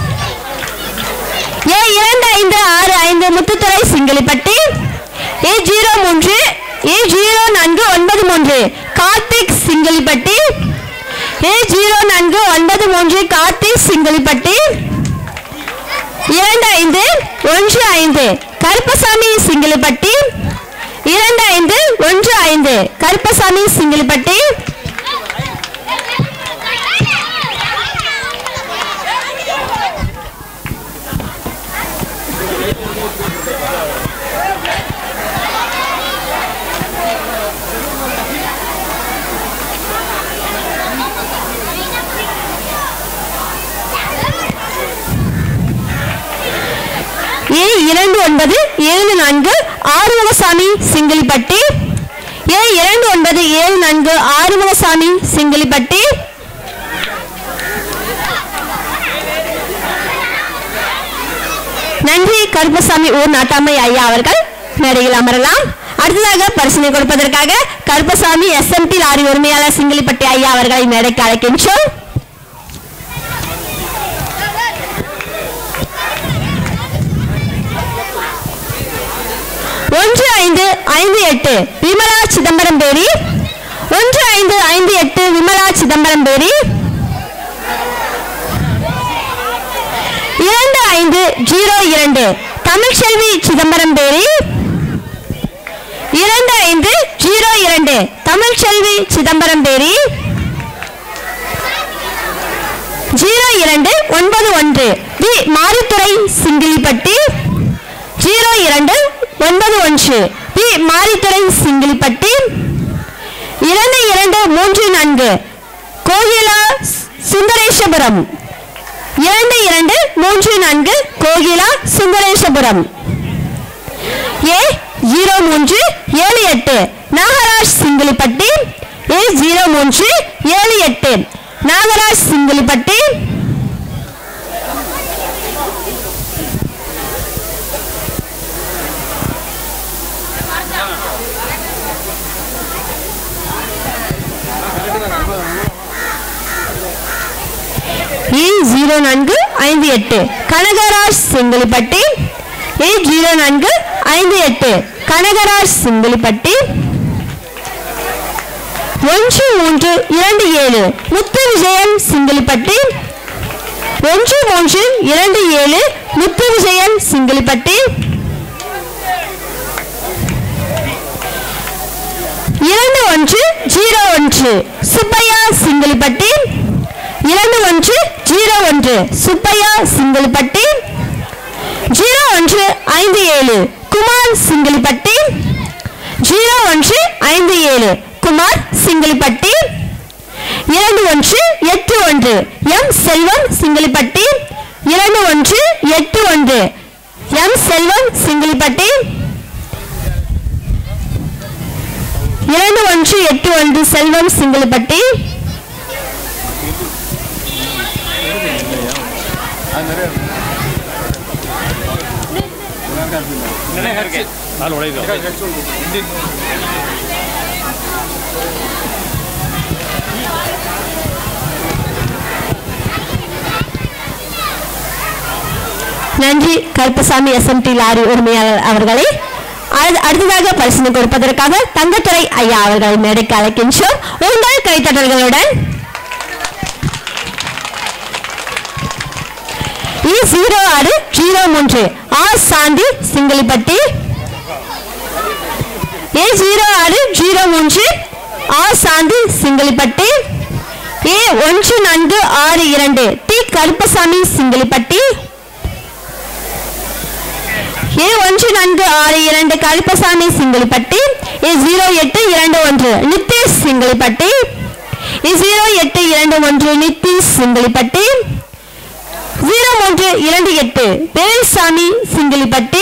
ஏ இரண்டு ஐந்து ஆறு ஐந்து முத்துத்துறை சிங்கிளிப்பட்டி ஏ ஜீரோ மூன்று ஏ ஜீரோ நான்கு ஒன்பது மூன்று கார்த்திக் சிங்கிளிப்பட்டி ஏ ஜீரோ நான்கு ஒன்பது மூன்று கார்த்திக் சிங்கிளிப்பட்டி இரண்டு ஐந்து ஒன்று ஐந்து கருப்பசாமி சிங்கிளிப்பட்டி இரண்டு ஐந்து ஒன்று ஐந்து கருப்பசாமி சிங்கிளிப்பட்டி ஏ இரண்டு ஒன்பது ஏழு நான்கு ஆறுமுகசாமி சிங்கிளிப்பட்டி ஏ இரண்டு ஒன்பது ஏழு நான்கு ஆறுமுகசாமி சிங்கிளிப்பட்டி நன்றி கருப்பசாமி ஊர் நாட்டாமை ஐயா அவர்கள் மேடையில் அமரலாம் அடுத்ததாக பரிசனை கொடுப்பதற்காக கருப்பசாமி எஸ்எம்பி லாரி உரிமையாளர் சிங்கிளிப்பட்டி ஐயா அவர்களை மேடைக்கு அழைக்கின்றோம் ஒன்று ஐந்து ஐந்து எட்டு விமலா சிதம்பரம் பேரி ஒன்று ஐந்து ஐந்து எட்டு விமலா சிதம்பரம் பேரி இரண்டு ஐந்து ஜீரோ இரண்டு தமிழ்ச்செல்வி சிதம்பரம் பேரி இரண்டு ஐந்து ஜீரோ இரண்டு தமிழ்ச்செல்வி சிதம்பரம் பேரி ஜீரோ இரண்டு ஒன்பது ஒன்று வி மாரித்துறை சிங்கிளிப்பட்டி ஜீரோ இரண்டு ஒன்பது ஒன்று பி மாரித்துறை சிங்கிளிப்பட்டி இரண்டு இரண்டு மூன்று நான்கு கோகிலா சுந்தரேஷபுரம் இரண்டு இரண்டு மூன்று நான்கு கோகிலா சுந்தரேஷபுரம் ஏ ஜீரோ மூன்று ஏழு எட்டு நாகராஜ் சிங்கிளிப்பட்டி ஏ ஜீரோ மூன்று ஏழு எட்டு நாகராஜ் சிங்கிளிப்பட்டி ஏ ஜீரோ நான்கு ஐந்து எட்டு கனகராஜ் செங்கலிப்பட்டி ஏ ஜீரோ நான்கு ஐந்து எட்டு கனகராஜ் செங்கலிப்பட்டி ஒன்று மூன்று இரண்டு ஏழு முத்து விஜயன் சிங்கிளிப்பட்டி ஒன்று மூன்று இரண்டு ஏழு முத்து விஜயன் சிங்கிளிப்பட்டி இரண்டு ஒன்று ஜீரோ ஒன்று சுப்பையா சிங்கிளிப்பட்டி இரண்டு ஒன்று ஜீரோ ஒன்று சுப்பையா சிங்கிளிப்பட்டி ஜீரோ ஒன்று ஐந்து ஏழு குமார் சிங்கிளிப்பட்டி ஜீரோ ஒன்று ஐந்து ஏழு குமார் சிங்கிளிப்பட்டி இரண்டு ஒன்று எட்டு ஒன்று எம் செல்வம் சிங்கிளிப்பட்டி இரண்டு ஒன்று எட்டு ஒன்று சிங்கிளிப்பட்டி இரண்டு ஒன்று எட்டு ஒன்று செல்வம் சிங்கிளிப்பட்டி நன்றி கருப்பசாமி எஸ்எம்டி லாரி உரிமையாளர் அவர்களே அடுத்- அடுத்ததாக பரிசு கொடுப்பதற்காக தங்கத்துறை ஐயா அவர்களை மேடைக்கு அழைக்கின்றோம் உங்கள் கைத்தட்டல்களுடன் இ ஜீரோ ஆறு ஜீரோ மூன்று R Shanthi Singilipatti A zero ஆறு ஜீரோ மூன்று ஆர் சாந்தி சிங்கிளிப்பட்டி ஏ ஒன்று நான்கு ஆறு இரண்டு டி கருப்பசாமி சிங்கிளிப்பட்டி ஏ ஒன்று நான்கு ஆறு இரண்டு கருப்பசாமி சிங்கிளிப்பட்டி ஏ ஜீரோ எட்டு இரண்டு ஒன்று நித்தேஷ் சிங்கிளிப்பட்டி ஏ ஜீரோ எட்டு இரண்டு ஒன்று நித்தீஷ் சிங்கிளிப்பட்டி ஜீரோ மூன்று இரண்டு எட்டு வேல்சாமி சிங்கிளிப்பட்டி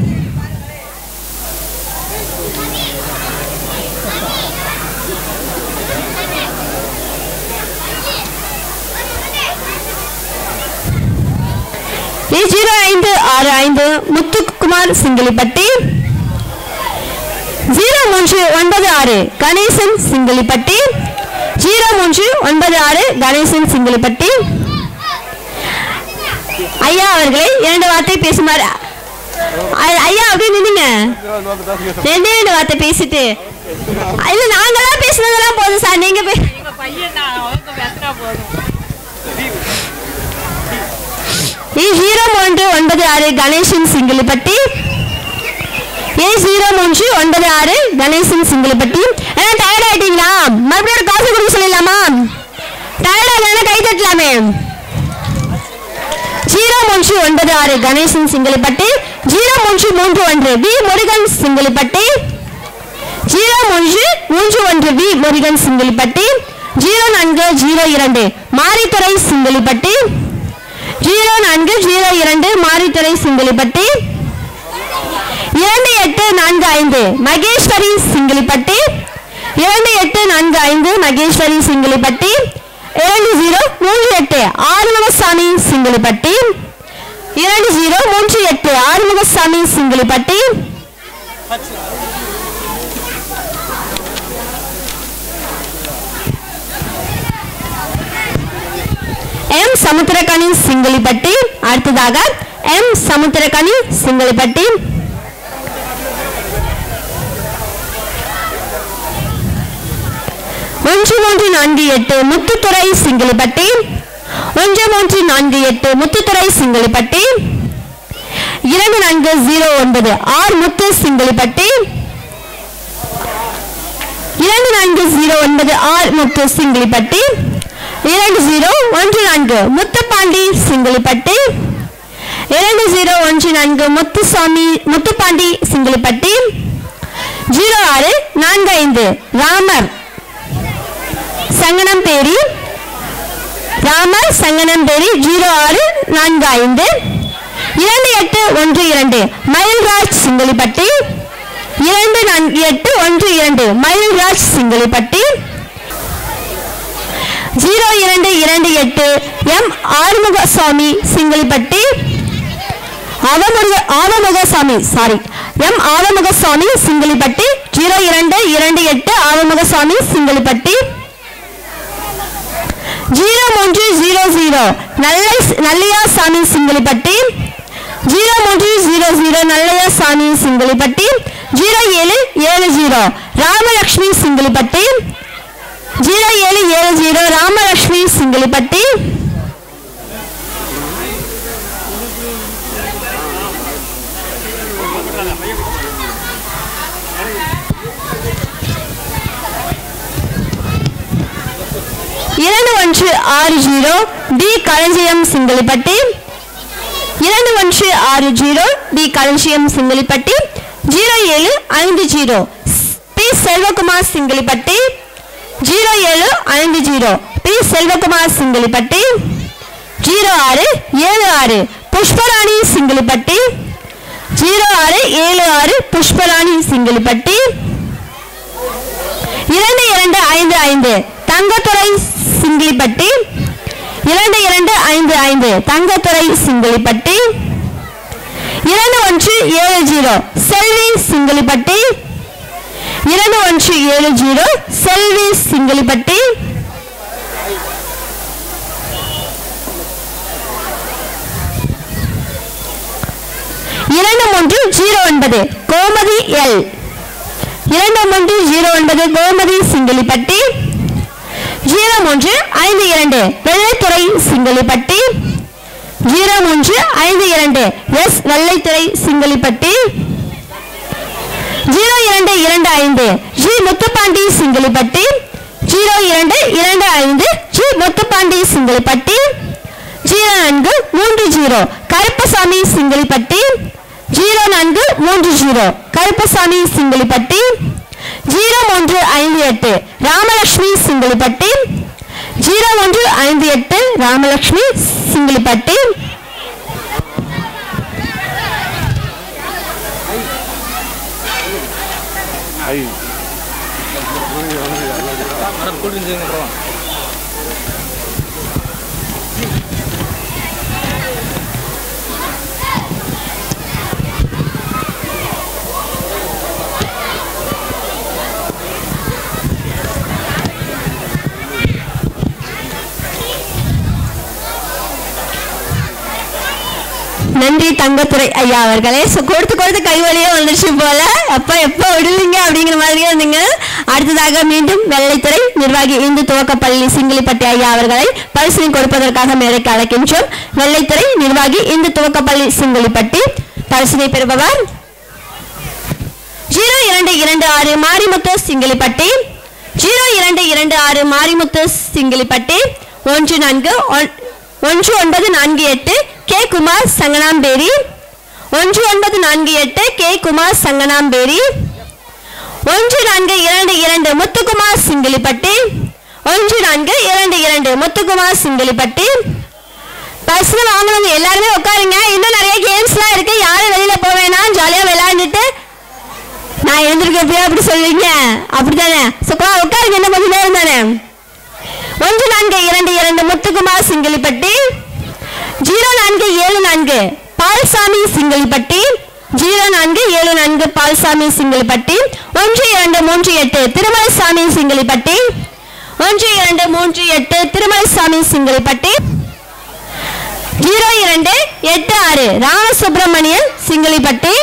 ஏ ஜீரோ ஐந்து ஆறு ஐந்து முத்துக்குமார் சிங்கிளிப்பட்டி ஜீரோ மூன்று ஒன்பது ஆறு கணேசன் சிங்கிளிப்பட்டி ஜீரோ மூன்று ஒன்பது ஆறு கணேசன் சிங்கிளிப்பட்டி ஐயா அவர்களே இரண்டு வார்த்தை பேசுமாறு ஐ- ஐயா அப்படியே நின்னுங்க ரெண்டே ரெண்டு வார்த்தை பேசிட்டு இல்ல நாங்கெல்லாம் பேசுனதெல்லாம் போதும் சார் நீங்க பே- ஏ ஜீரோ மூன்று ஒன்பது ஆறு கணேசன் சிங்கிளிப்பட்டி ஏ ஜீரோ மூன்று ஒன்பது ஆறு கணேசன் சிங்கிளிப்பட்டி ஏன்னா டயர்ட் ஆயிட்டீங்களா மறுபடியும் ஒரு காசு கொடுக்க சொல்லிடலாமா டயர்ட் ஆகலன்னா கை தட்டலாமே ஜீரோ மூன்று ஒன்பது ஆறு கணேசன் சிங்கிளிப்பட்டி ஜீரோ மூன்று மூன்று ஒன்று வி முருகன் சிங்கிளிப்பட்டி ஜீரோ மூன்று மூன்று ஒன்று வி முருகன் சிங்கிளிப்பட்டி ஜீரோ நான்கு ஜீரோ இரண்டு மாரித்துறை சிங்கிளிப்பட்டி ஜீரோ நான்கு ஜீரோ இரண்டு மாரித்துறை சிங்கிளிப்பட்டி இரண்டு எட்டு நான்கு ஐந்து மகேஸ்வரி சிங்கிளிப்பட்டி இரண்டு எட்டு நான்கு ஐந்து மகேஸ்வரி சிங்கிளிப்பட்டி இரண்டு ஜீரோ மூன்று எட்டு ஆறுமுகசாமி சிங்கிளிப்பட்டி இரண்டு ஜீரோ மூன்று எட்டு ஆறுமுகசாமி சிங்கிளிப்பட்டி எம் சமுத்திரக்கனி சிங்கிளிப்பட்டி அடுத்ததாக எம் சமுத்திரக்கனி சிங்கிளிப்பட்டி ஒன்று மூன்று நான்கு எட்டு முத்துத்துறை சிங்கிளிப்பட்டி ஒன்று மூன்று நான்கு எட்டு முத்துத்துறை சிங்கிளிப்பட்டி இரண்டு நான்கு ஜீரோ ஒன்பது ஆர் முத்து சிங்கிளிப்பட்டி இரண்டு நான்கு ஜீரோ ஒன்பது ஆர் முத்து சிங்கிளிப்பட்டி இரண்டு ஜீரோ ஒன்று நான்கு முத்துப்பாண்டி சிங்கிளிப்பட்டி இரண்டு ஜீரோ ஒன்று நான்கு முத்துசாமி முத்துப்பாண்டி சிங்கிளிப்பட்டி ஜீரோ ஆறு நான்கு ஐந்து ராமர் சங்கனம்பேரி ராமர் சங்கனம்பேரி ஜீரோ ஆறு நான்கு ஐந்து இரண்டு எட்டு ஒன்று இரண்டு மயில்ராஜ் சிங்கிளிப்பட்டி இரண்டு நான்கு எட்டு ஒன்று இரண்டு மயில்ராஜ் சிங்கிளிப்பட்டி ஜீரோ இரண்டு இரண்டு எட்டு எம் ஆறுமுகசாமி சிங்கிளிப்பட்டி அவமுக Avamugasamy sorry M Avamugasamy Singilipatti zero இரண்டு இரண்டு எட்டு ஆவமுகசாமி சிங்கிளிப்பட்டி ஜீரோ மூன்று ஜீரோ ஜீரோ நல்ல நல்லையா சாமி சிங்கிளிப்பட்டி ஜீரோ மூன்று zero zero Nallaiyasamy Singilipatti zero ஏழு ஏழு ஜீரோ ராமலக்ஷ்மி சிங்கிளிப்பட்டி ஜீரோ ஏழு ஏழு ஜீரோ ராமலக்ஷ்மி சிங்கிளிப்பட்டி இரண்டு ஒன்று ஆறு ஜீரோ டி களஞ்சியம் சிங்கிளிப்பட்டி இரண்டு ஒன்று ஆறு ஜீரோ டி களஞ்சியம் சிங்கிளிப்பட்டி ஜீரோ ஏழு ஐந்து zero P Selvakumar Singilipatti zero ஏழு ஐந்து zero P Selvakumar Singilipatti zero ஆறு ஏழு ஆறு புஷ்பராணி சிங்கிளிப்பட்டி ஜீரோ ஆறு ஏழு ஆறு புஷ்பராணி சிங்கிளிப்பட்டி இரண்டு இரண்டு ஐந்து ஐந்து தங்கத்துறை சிங்கிளிப்பட்டி இரண்டு இரண்டு ஐந்து ஐந்து தங்கத்துறை சிங்கிளிப்பட்டி இரண்டு ஒன்று ஏழு ஜீரோ செல்வி சிங்கிளிப்பட்டி இரண்டு ஒன்று ஏழு ஜீரோ செல்வி சிங்கிளிப்பட்டி இரண்டு மூன்று ஜீரோ ஒன்பது கோமதி எல் இரண்டு மூன்று ஜீரோ ஒன்பது கோமதி சிங்கிளிப்பட்டி ஜீரோ மூன்று ஐந்து இரண்டு வெள்ளைத்துறை சிங்கிளிப்பட்டி ஜீரோ மூன்று ஐந்து இரண்டு எஸ் வெள்ளைத்துறை சிங்கிளிப்பட்டி ஜீரோ இரண்டு இரண்டு ஐந்து ஜி முத்துப்பாண்டி சிங்கிளிப்பட்டி ஜீரோ இரண்டு இரண்டு ஐந்து ஜி முத்துப்பாண்டி சிங்கிளிப்பட்டி ஜீரோ நான்கு மூன்று ஜீரோ கருப்பசாமி சிங்கிளிப்பட்டி ஜீரோ நான்கு மூன்று ஜீரோ கருப்பசாமி சிங்கிளிப்பட்டி ஜீரோ மூன்று ஐந்து எட்டு ராமலட்சுமி சிங்கிளிப்பட்டி ஜீரோ ஒன்று ஐந்து எட்டு ராமலட்சுமி சிங்கிளிப்பட்டி நன்றி தங்கத்துறை ஐயா அவர்களே ஸோ கொடுத்து கொடுத்து கைவலியே வந்துருச்சு போல அப்ப எப்போ விடுவீங்க அப்படிங்கிற மாதிரியே இருந்தீங்க அடுத்ததாக மீண்டும் வெள்ளைத்துறை நிர்வாகி இந்து துவக்கப்பள்ளி சிங்கிளிப்பட்டி ஐயா அவர்களை பரிசனை கொடுப்பதற்காக மேடைக்கு அழைக்கின்றோம் வெள்ளைத்துறை நிர்வாகி இந்து துவக்கப்பள்ளி சிங்கிளிப்பட்டி பரிசனை பெறுபவர் ஜீரோ இரண்டு இரண்டு ஆறு மாரிமுத்து சிங்கிளிப்பட்டி ஜீரோ இரண்டு இரண்டு ஆறு மாரிமுத்து சிங்கிளிப்பட்டி ஒன்று நான்கு ஒன்- ஒன்று ஒன்பது நான்கு எட்டு கே குமார் சங்கனாம்பேரி ஒன்று ஒன்பது நான்கு எட்டு கே குமார் சங்கனாம்பேரி ஒன்று நான்கு இரண்டு இரண்டு முத்துக்குமார் சிங்கிளிப்பட்டி ஒன்று நான்கு இரண்டு இரண்டு முத்துக்குமார் சிங்கிளிப்பட்டி பர்சனல் வாங்கினவங்க எல்லாருமே உட்காருங்க இன்னும் நிறைய கேம்ஸ்லாம் இருக்கு யாரும் வெளியில போக வேணாம் ஜாலியாக விளையாண்டுட்டு நான் எழுந்திருக்கப்போ அப்படி சொல்லுவீங்க அப்படித்தானே சுக்கா உட்காருங்க என்ன கொஞ்சம் நேரம் தானே ஒன்று நான்கு இரண்டு இரண்டு முத்துக்குமார் சிங்கிளிப்பட்டி ஜீரோ நான்கு ஏழு நான்கு பால்சாமி சிங்கிளிப்பட்டி ஜீரோ நான்கு ஏழு நான்கு பால்சாமி சிங்கிளிப்பட்டி ஒன்று இரண்டு மூன்று எட்டு திருமலைசாமி சிங்கிளிப்பட்டி ஒன்று இரண்டு மூன்று எட்டு திருமலைசாமி சிங்கிளிப்பட்டி ஜீரோ இரண்டு எட்டு ஆறு ராமசுப்பிரமணியன் சிங்கிளிப்பட்டி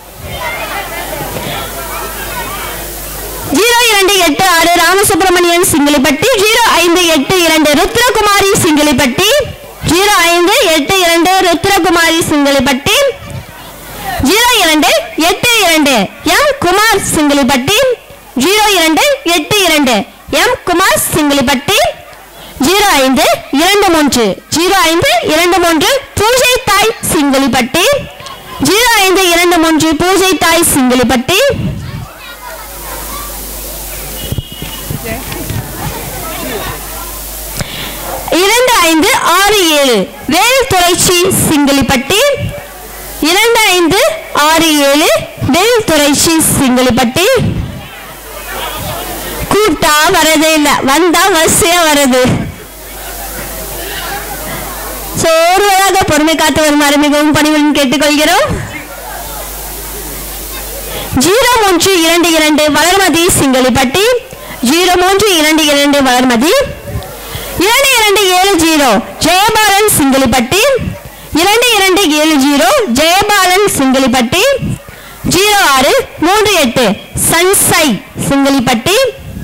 ஜீரோ இரண்டு எட்டு ஆறு ராமசுப்பிரமணியன் சிங்கிளிப்பட்டி ஜீரோ ஐந்து எட்டு இரண்டு ருத்ரகுமாரி சிங்கிளிப்பட்டி ஜீரோ ஐந்து எட்டு இரண்டு ருத்ரகுமாரி சிங்கிளிப்பட்டி ஜீரோ இரண்டு எட்டு இரண்டு எம் குமார் சிங்கிளிப்பட்டி ஜீரோ இரண்டு எட்டு இரண்டு எம் குமார் சிங்கிளிப்பட்டி ஜீரோ ஐந்து இரண்டு மூன்று ஜீரோ ஐந்து இரண்டு மூன்று பூஜை தாய் சிங்கிளிப்பட்டி ஜீரோ ஐந்து இரண்டு மூன்று பூஜை தாய் சிங்கிளிப்பட்டி இரண்டு ஐந்து ஆறு ஏழு வேல் துறைச்சி சிங்கிளிப்பட்டி இரண்டு ஐந்து ஆறு ஏழு வேல் துறைச்சி சிங்கிளிப்பட்டி கூட்டா வரதே இல்லை வந்தா வரிசையா வருது சோர்வதாக பொறுமை காத்து வருமாறு மிகவும் பணிவுடன் கேட்டுக்கொள்கிறோம் ஜீரோ மூன்று இரண்டு இரண்டு வளர்மதி சிங்களிப்பட்டி ஜீரோ மூன்று இரண்டு இரண்டு வளர்மதி இரண்டு இரண்டு ஏழு ஜீரோ ஜெயபாலன் சிங்கிளிப்பட்டி இரண்டு இரண்டு ஏழு ஜீரோ ஜெயபாலன் சிங்கிளிப்பட்டி ஜீரோ ஆறு மூன்று எட்டு சன்சை சிங்கிளிப்பட்டி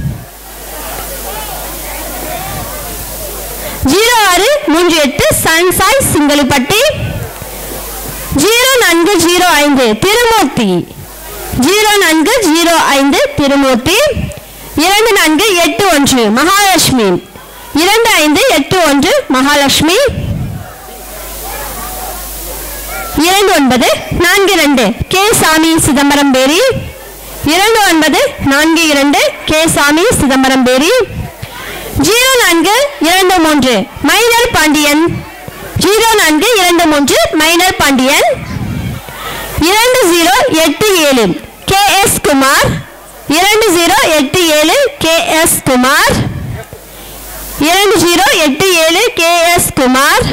ஜீரோ ஆறு மூன்று எட்டு சன்சாய் சிங்களிப்பட்டி ஜீரோ நான்கு ஜீரோ ஐந்து திருமூர்த்தி ஜீரோ நான்கு ஜீரோ ஐந்து திருமூர்த்தி இரண்டு நான்கு எட்டு ஒன்று மகாலட்சுமி இரண்டு ஐந்து எட்டு ஒன்று மகாலட்சுமி இரண்டு ஒன்பது நான்கு இரண்டு கே சாமி சிதம்பரம் பேரி இரண்டு ஒன்பது நான்கு இரண்டு கே சாமி சிதம்பரம் பேரி ஜீரோ நான்கு இரண்டு மூன்று மைனர் பாண்டியன் ஜீரோ நான்கு இரண்டு மூன்று மைனர் பாண்டியன் இரண்டு எட்டு ஏழு கே எஸ் குமார் இரண்டு ஜீரோ எட்டு ஏழு கே எஸ் குமார் இரண்டு ஜீரோ எட்டு ஏழு கே எஸ் குமார்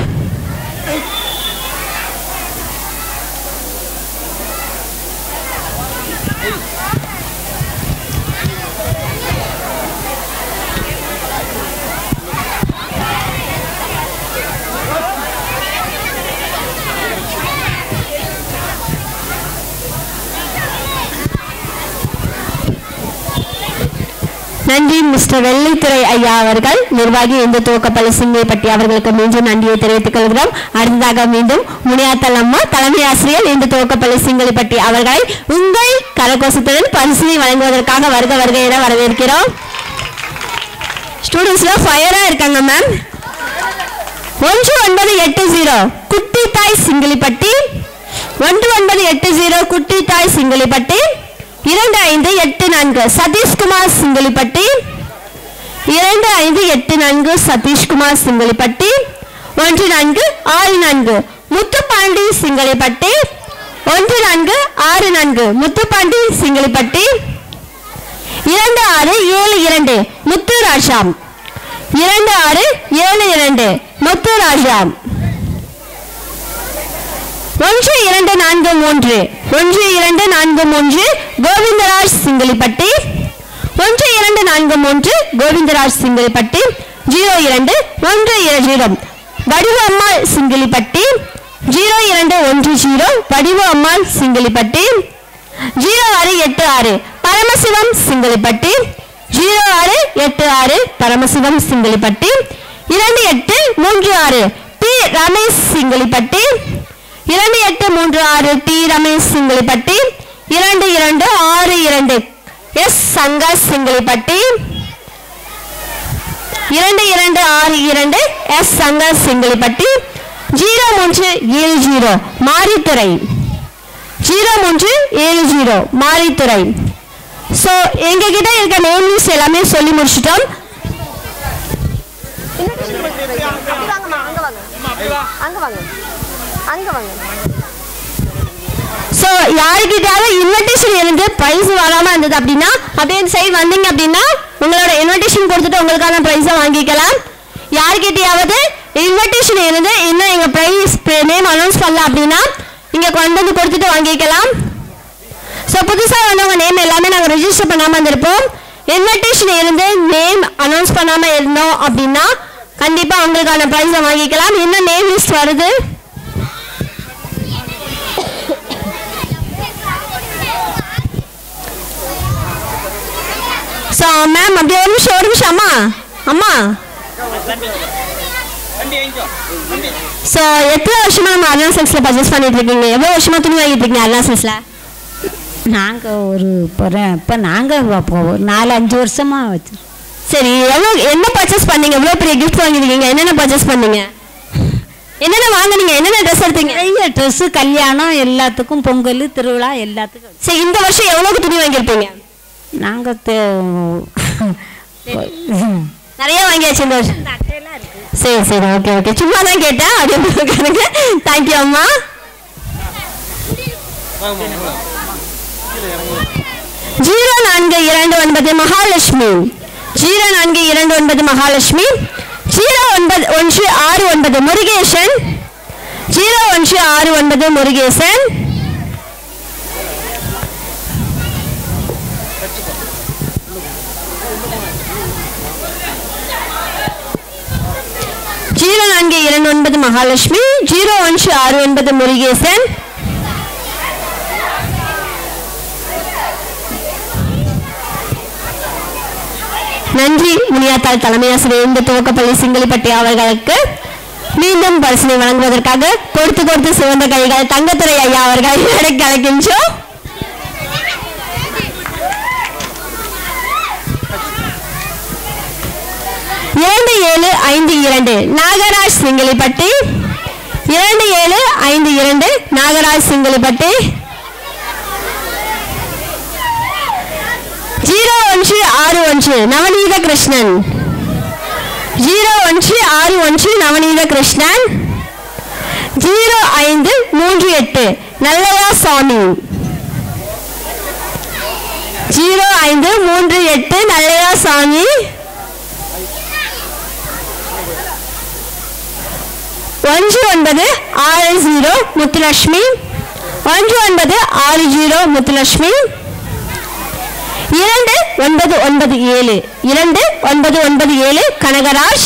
நன்றி மிஸ்டர் வெள்ளித்துறை ஐயா அவர்கள் நிர்வாகி இந்த துவக்கப்பள்ளி சிங்கைப்பட்டி அவர்களுக்கு மீண்டும் நன்றியை தெரிவித்துக் கொள்கிறோம் அடுத்ததாக மீண்டும் முனியாத்தல் அம்மா தலைமை ஆசிரியர் இந்த துவக்கப்பள்ளி சிங்கலிப்பட்டி அவர்களை உங்கள் கரகோசத்துடன் பரிசினை வழங்குவதற்காக வருக வருக என வரவேற்கிறோம் ஸ்டூடெண்ட்ஸ்லாம் ஃபயரா இருக்காங்க மேம் ஒன்று ஒன்பது எட்டு ஜீரோ குட்டி தாய் சிங்கிளிப்பட்டி ஒன்று ஒன்பது எட்டு ஜீரோ குட்டி தாய் சிங்கிளிப்பட்டி இரண்டு ஐந்து எட்டு நான்கு சதீஷ்குமார் சிங்கிளிப்பட்டி இரண்டு ஐந்து எட்டு நான்கு சதீஷ்குமார் சிங்கிளிப்பட்டி ஒன்று நான்கு ஆறு நான்கு முத்துப்பாண்டி சிங்கிளிப்பட்டி ஒன்று நான்கு ஆறு நான்கு முத்துப்பாண்டி சிங்கிளிப்பட்டி இரண்டு ஆறு ஏழு இரண்டு முத்துராஜா இரண்டு ஆறு ஏழு இரண்டு முத்துராஜா ஒன்று இரண்டு நான்கு மூன்று ஒன்று இரண்டு நான்கு மூன்று கோவிந்தராஜ் சிங்கிளிப்பட்டி ஒன்று இரண்டு நான்கு மூன்று கோவிந்தராஜ் சிங்கிளிப்பட்டி ஜீரோ இரண்டு ஒன்று இர- ஜீரோ வடிவு அம்மாள் சிங்கிளிப்பட்டி ஜீரோ இரண்டு ஒன்று ஜீரோ வடிவு அம்மாள் சிங்கிளிப்பட்டி ஜீரோ ஆறு எட்டு ஆறு பரமசிவம் சிங்கிளிப்பட்டி ஜீரோ ஆறு எட்டு ஆறு பரமசிவம் சிங்கிளிப்பட்டி இரண்டு எட்டு மூன்று ஆறு டி ரமேஷ் சிங்கிளிப்பட்டி இரண்டு எட்டு மூன்று ஆறு டி ரமேஷ் சிங்கிளிப்பட்டி இரண்டு இரண்டு ஆறு இரண்டு எஸ் சங்கர் சிங்கிளிப்பட்டி இரண்டு இரண்டு ஆறு இரண்டு எஸ் சங்கர் சிங்கிளிப்பட்டி ஜீரோ மூன்று ஏழு ஜீரோ மாரித்துறை ஜீரோ மூன்று ஏழு ஜீரோ மாரித்துறை ஸோ எங்ககிட்ட இருக்க நேம் லிஸ்ட் எல்லாமே சொல்லி முடிச்சிட்டோம் ஸோ யாருக்கிட்டாவது இன்விடேஷன் இருந்து ப்ரைஸ் வராமல் இருந்தது அப்படின்னா அப்படியே இந்த சைடு வந்தீங்க அப்படின்னா உங்களோட இன்விடேஷன் கொடுத்துட்டு உங்களுக்கான ப்ரைஸை வாங்கிக்கலாம் யாருக்கிட்டையாவது இன்விடேஷன் இருந்து இன்னும் எங்கள் ப்ரைஸ் நேம் அனௌன்ஸ் பண்ணல அப்படின்னா இங்கே கொண்டு வந்து கொடுத்துட்டு வாங்கிக்கலாம் ஸோ புதுசாக வந்தவங்க நேம் எல்லாமே நாங்கள் ரெஜிஸ்டர் பண்ணாமல் இருந்திருப்போம் இன்விடேஷன் இருந்து நேம் அனௌன்ஸ் பண்ணாமல் இருந்தோம் அப்படின்னா கண்டிப்பாக உங்களுக்கான ப்ரைஸை வாங்கிக்கலாம் இன்னும் நேம் லிஸ்ட் வருது ஸோ மேம் அப்படியே ஒரு நிமிஷம் ஒரு நிமிஷம் அம்மா அம்மா ஸோ எத்தனை வருஷமா நம்ம அருணா சில்க்ஸில் பர்ச்சேஸ் பண்ணிட்டு இருக்கீங்க எவ்வளோ வருஷமா துணி வாங்கிட்டு இருக்கீங்க அருணா சில்க்ஸில் நாங்கள் ஒரு இப்போ இப்போ நாங்கள் ஒரு நாலு அஞ்சு வருஷமாக வச்சு சரி எவ்வளோ என்ன பர்ச்சேஸ் பண்ணீங்க எவ்வளோ பெரிய கிஃப்ட் வாங்கிருக்கீங்க என்னென்ன பர்ச்சேஸ் பண்ணீங்க என்னென்ன வாங்குனீங்க என்னென்ன ட்ரெஸ் எடுத்தீங்க நிறைய ட்ரெஸ்ஸு கல்யாணம் எல்லாத்துக்கும் பொங்கல் திருவிழா எல்லாத்துக்கும் சரி இந்த வருஷம் எவ்வளோக்கு துணி வாங்கியிருப்பீங்க நாங்கள் நிறைய வாங்கியாச்சு இந்த வருஷம் சரி சரி ஓகே ஓகே சும்மா தான் கேட்டேன் அப்படியே தேங்க்யூ அம்மா ஜீரோ நான்கு இரண்டு ஒன்பது மகாலட்சுமி ஜீரோ நான்கு இரண்டு ஒன்பது மகாலட்சுமி ஜீரோ ஒன்பது ஒன்று ஆறு ஒன்பது முருகேசன் ஜீரோ ஒன்று ஆறு ஒன்பது முருகேசன் ஜீரோ நான்கு இரண்டு ஒன்பது மகாலட்சுமி ஜீரோ ஒன்று ஆறு ஒன்பது முருகேசன் நன்றி முனியாத்தாள் தலைமை ஆசிரியர் இந்த துவக்கப்பள்ளி சிங்களிப்பட்டி அவர்களுக்கு மீண்டும் பரிசனை வழங்குவதற்காக கொடுத்து கொடுத்து சிவந்த கைகள் தங்கத்துறை ஐயா அவர்கள் இடைக்கு அழைக்கின்றோம் இரண்டு ஏழு ஐந்து இரண்டு நாகராஜ் சிங்களிப்பட்டி இரண்டு ஏழு ஐந்து இரண்டு நாகராஜ் சிங்களிப்பட்டி ஜீரோ ஒன்று ஆறு ஒன்று நவநீத கிருஷ்ணன் ஜீரோ ஒன்று ஆறு ஒன்று நவநீத கிருஷ்ணன் ஜீரோ ஐந்து மூன்று எட்டு நல்லையா சாமி ஜீரோ ஐந்து மூன்று எட்டு நல்லையா சாமி ஒன்று ஒன்பது ஆறு ஜீரோ முத்துலட்சுமி ஒன்று ஒன்பது ஆறு ஜீரோ முத்துலட்சுமி இரண்டு ஒன்பது ஒன்பது ஏழு இரண்டு ஒன்பது ஒன்பது ஏழு கனகராஜ்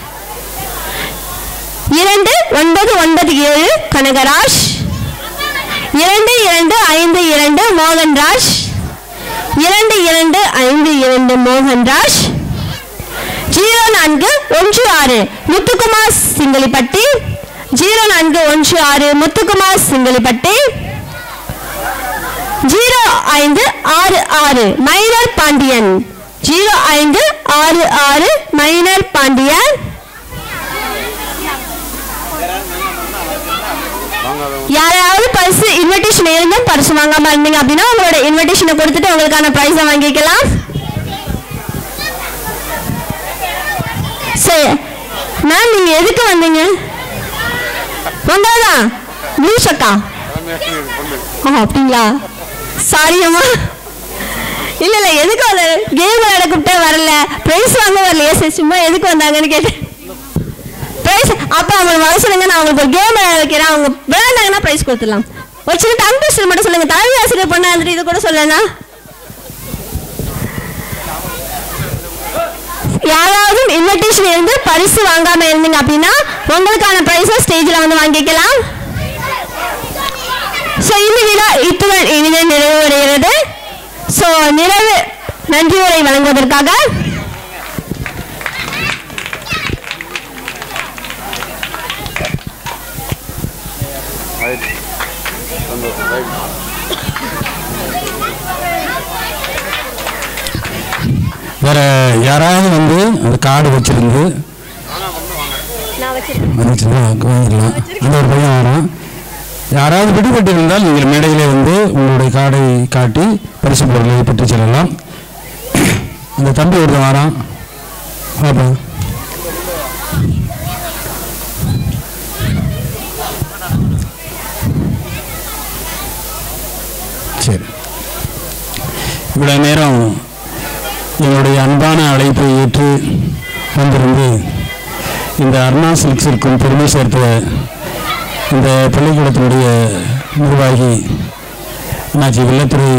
இரண்டு ஒன்பது ஒன்பது ஏழு கனகராஜ் இரண்டு இரண்டு ஐந்து இரண்டு மோகன்ராஜ் இரண்டு இரண்டு ஐந்து இரண்டு மோகன்ராஜ் ஜீரோ நான்கு ஒன்று ஆறு முத்துக்குமார் சிங்களிப்பட்டி ஜீரோ நான்கு ஒன்று ஆறு முத்துக்குமார் சிங்களிப்பட்டி ஜீரோ ஐந்து ஆறு ஆறு மைனர் பாண்டியன் ஜீரோ ஐந்து ஆறு ஆறு மைனர் பாண்டியன் யாராவது பரிசு இன்விடேஷன் இருந்தும் பரிசு வாங்காம இருந்தீங்க அப்படின்னா உங்களோட இன்விடேஷனை கொடுத்துட்டு உங்களுக்கான ப்ரைஸை வாங்கிக்கலாம் சரி மேம் நீங்க எதுக்கு வந்தீங்க வந்தாதான் ப்ளூ ஷர்ட்டா ஆ அப்படிங்களா சாரி அம்மா இல்ல இல்ல எதுக்கு வர கேம் விளையாட கூப்பிட்டே வரல பிரைஸ் வாங்க வரலையே சரி சும்மா எதுக்கு வந்தாங்கன்னு கேட்டேன் பிரைஸ் அப்ப அவங்க வர சொல்லுங்க நான் உங்களுக்கு ஒரு கேம் விளையாட வைக்கிறேன் அவங்க விளையாண்டாங்கன்னா பிரைஸ் கொடுத்துடலாம் ஒரு சின்ன டங் ட்விஸ்டர் மட்டும் சொல்லுங்க தலைமை ஆசிரியர் பொண்ணா இருந்துட்டு இது கூட சொல்லனா யாராவது இன்விடேஷன் இருந்து பரிசு வாங்காம இருந்தீங்க அப்படின்னா உங்களுக்கான பிரைஸை ஸ்டேஜில் வந்து வாங்கிக்கலாம் ஸோ இந்த விழா இத்துடன் இனிதே நிறைவடைகிறது ஸோ நிறைவு நன்றி உரை வழங்குவதற்காக வேற யாராவது வந்து அந்த கார்டு வச்சிருந்து வந்துச்சுன்னா வாங்கிடலாம் அந்த ஒரு பையன் வரான் யாராவது விடுபட்டு இருந்தால் நீங்கள் மேடையிலே வந்து உங்களுடைய கார்டை காட்டி பரிசு பொருளை பெற்று செல்லலாம் அந்த தம்பி ஒருத்தன் வரான் பாப்பா சரி இவ்வளோ நேரம் என்னுடைய அன்பான அழைப்பை ஏற்று வந்திருந்து இந்த அருணா சில்க்ஸிற்கும் பெருமை சேர்த்த இந்த பள்ளிக்கூடத்தினுடைய நிர்வாகி அண்ணாச்சி வெள்ளத்துறை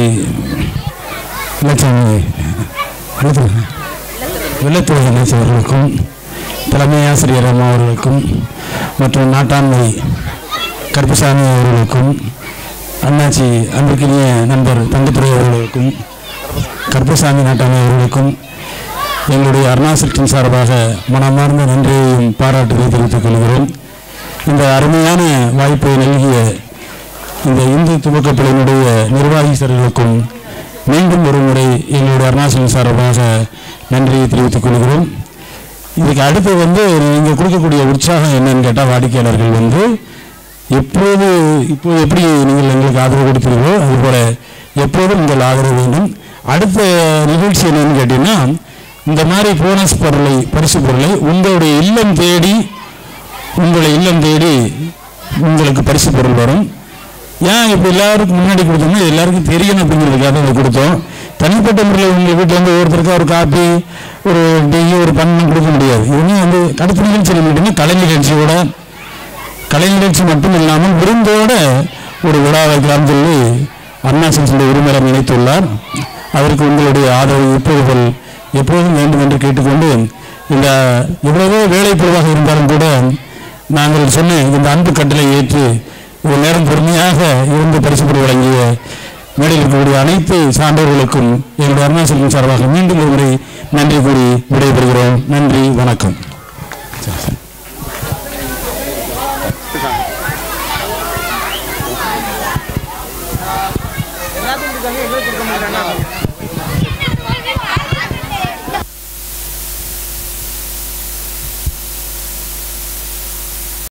வெள்ளச்சாமி வெள்ளத்துறை வெள்ளத்துறை அண்ணாச்சி அவர்களுக்கும் தலைமை ஆசிரியர் அம்மா அவர்களுக்கும் மற்றும் நாட்டாண்மை கருப்பசாமி அவர்களுக்கும் அண்ணாச்சி அன்பிற்கினிய நண்பர் தங்கத்துறை அவர்களுக்கும் கருப்பசாமி நாட்டாமை அவர்களுக்கும் எங்களுடைய அருணாசலத்தின் சார்பாக மனமார்ந்த நன்றியையும் பாராட்டுகளை தெரிவித்துக் கொள்கிறோம் இந்த அருமையான வாய்ப்பை நல்கிய இந்த இந்து துவக்கப்பள்ளியினுடைய நிர்வாகிகளுக்கும் மீண்டும் ஒரு முறை எங்களுடைய அருணாசலம் சார்பாக நன்றியை தெரிவித்துக் கொள்கிறோம் இதுக்கு அடுத்து வந்து நீங்கள் கொடுக்கக்கூடிய உற்சாகம் என்னன்னு கேட்டால் வாடிக்கையாளர்கள் வந்து எப்போது இப்போ எப்படி நீங்கள் எங்களுக்கு ஆதரவு கொடுத்தீர்களோ அதுபோல எப்போதும் உங்கள் ஆதரவு வேண்டும் அடுத்த நிகழ்ச்சி என்னன்னு கேட்டீங்கன்னா இந்த மாதிரி போனஸ் பொருளை பரிசு பொருளை உங்களுடைய இல்லம் தேடி உங்களை இல்லம் தேடி உங்களுக்கு பரிசு பொருள் வரும் ஏன் இப்போ எல்லாருக்கும் முன்னாடி கொடுத்தோம்னா இது எல்லாருக்கும் தெரியணும் அப்படிங்கிறதுக்காக அதை கொடுத்தோம் தனிப்பட்ட முறையில் உங்கள் வீட்டில் வந்து ஒருத்தருக்கு ஒரு காப்பி ஒரு டீ ஒரு பண்ணம் கொடுக்க முடியாது இதுவுமே வந்து அடுத்த நிகழ்ச்சி என்ன கேட்டீங்கன்னா கலை நிகழ்ச்சியோட கலை நிகழ்ச்சி மட்டும் இல்லாமல் விருந்தோட ஒரு விழா வைக்கலாம் சொல்லி அண்ணா சென்சிலுடைய உரிமையாளர் நினைத்துள்ளார் அதற்கு உங்களுடைய ஆதரவு எப்போதுகள் எப்போதும் வேண்டும் என்று கேட்டுக்கொண்டு இந்த எவ்வளவோ வேலைப்பொழுதாக இருந்தாலும் கூட நாங்கள் சொன்ன இந்த அன்பு கட்டளை ஏற்று ஒரு நேரம் பொறுமையாக இருந்து பரிசு பொருள் வழங்கிய மேடையில் இருக்கக்கூடிய அனைத்து சான்றோர்களுக்கும் எங்களுடைய அருணாச்சலம் சார்பாக மீண்டும் ஒரு முறை நன்றி கூறி விடைபெறுகிறோம் நன்றி வணக்கம் எல்லாத்துக்கும் கொடுத்தாங்க எங்களுக்கு கொடுக்க மாட்டேங்கிறாங்க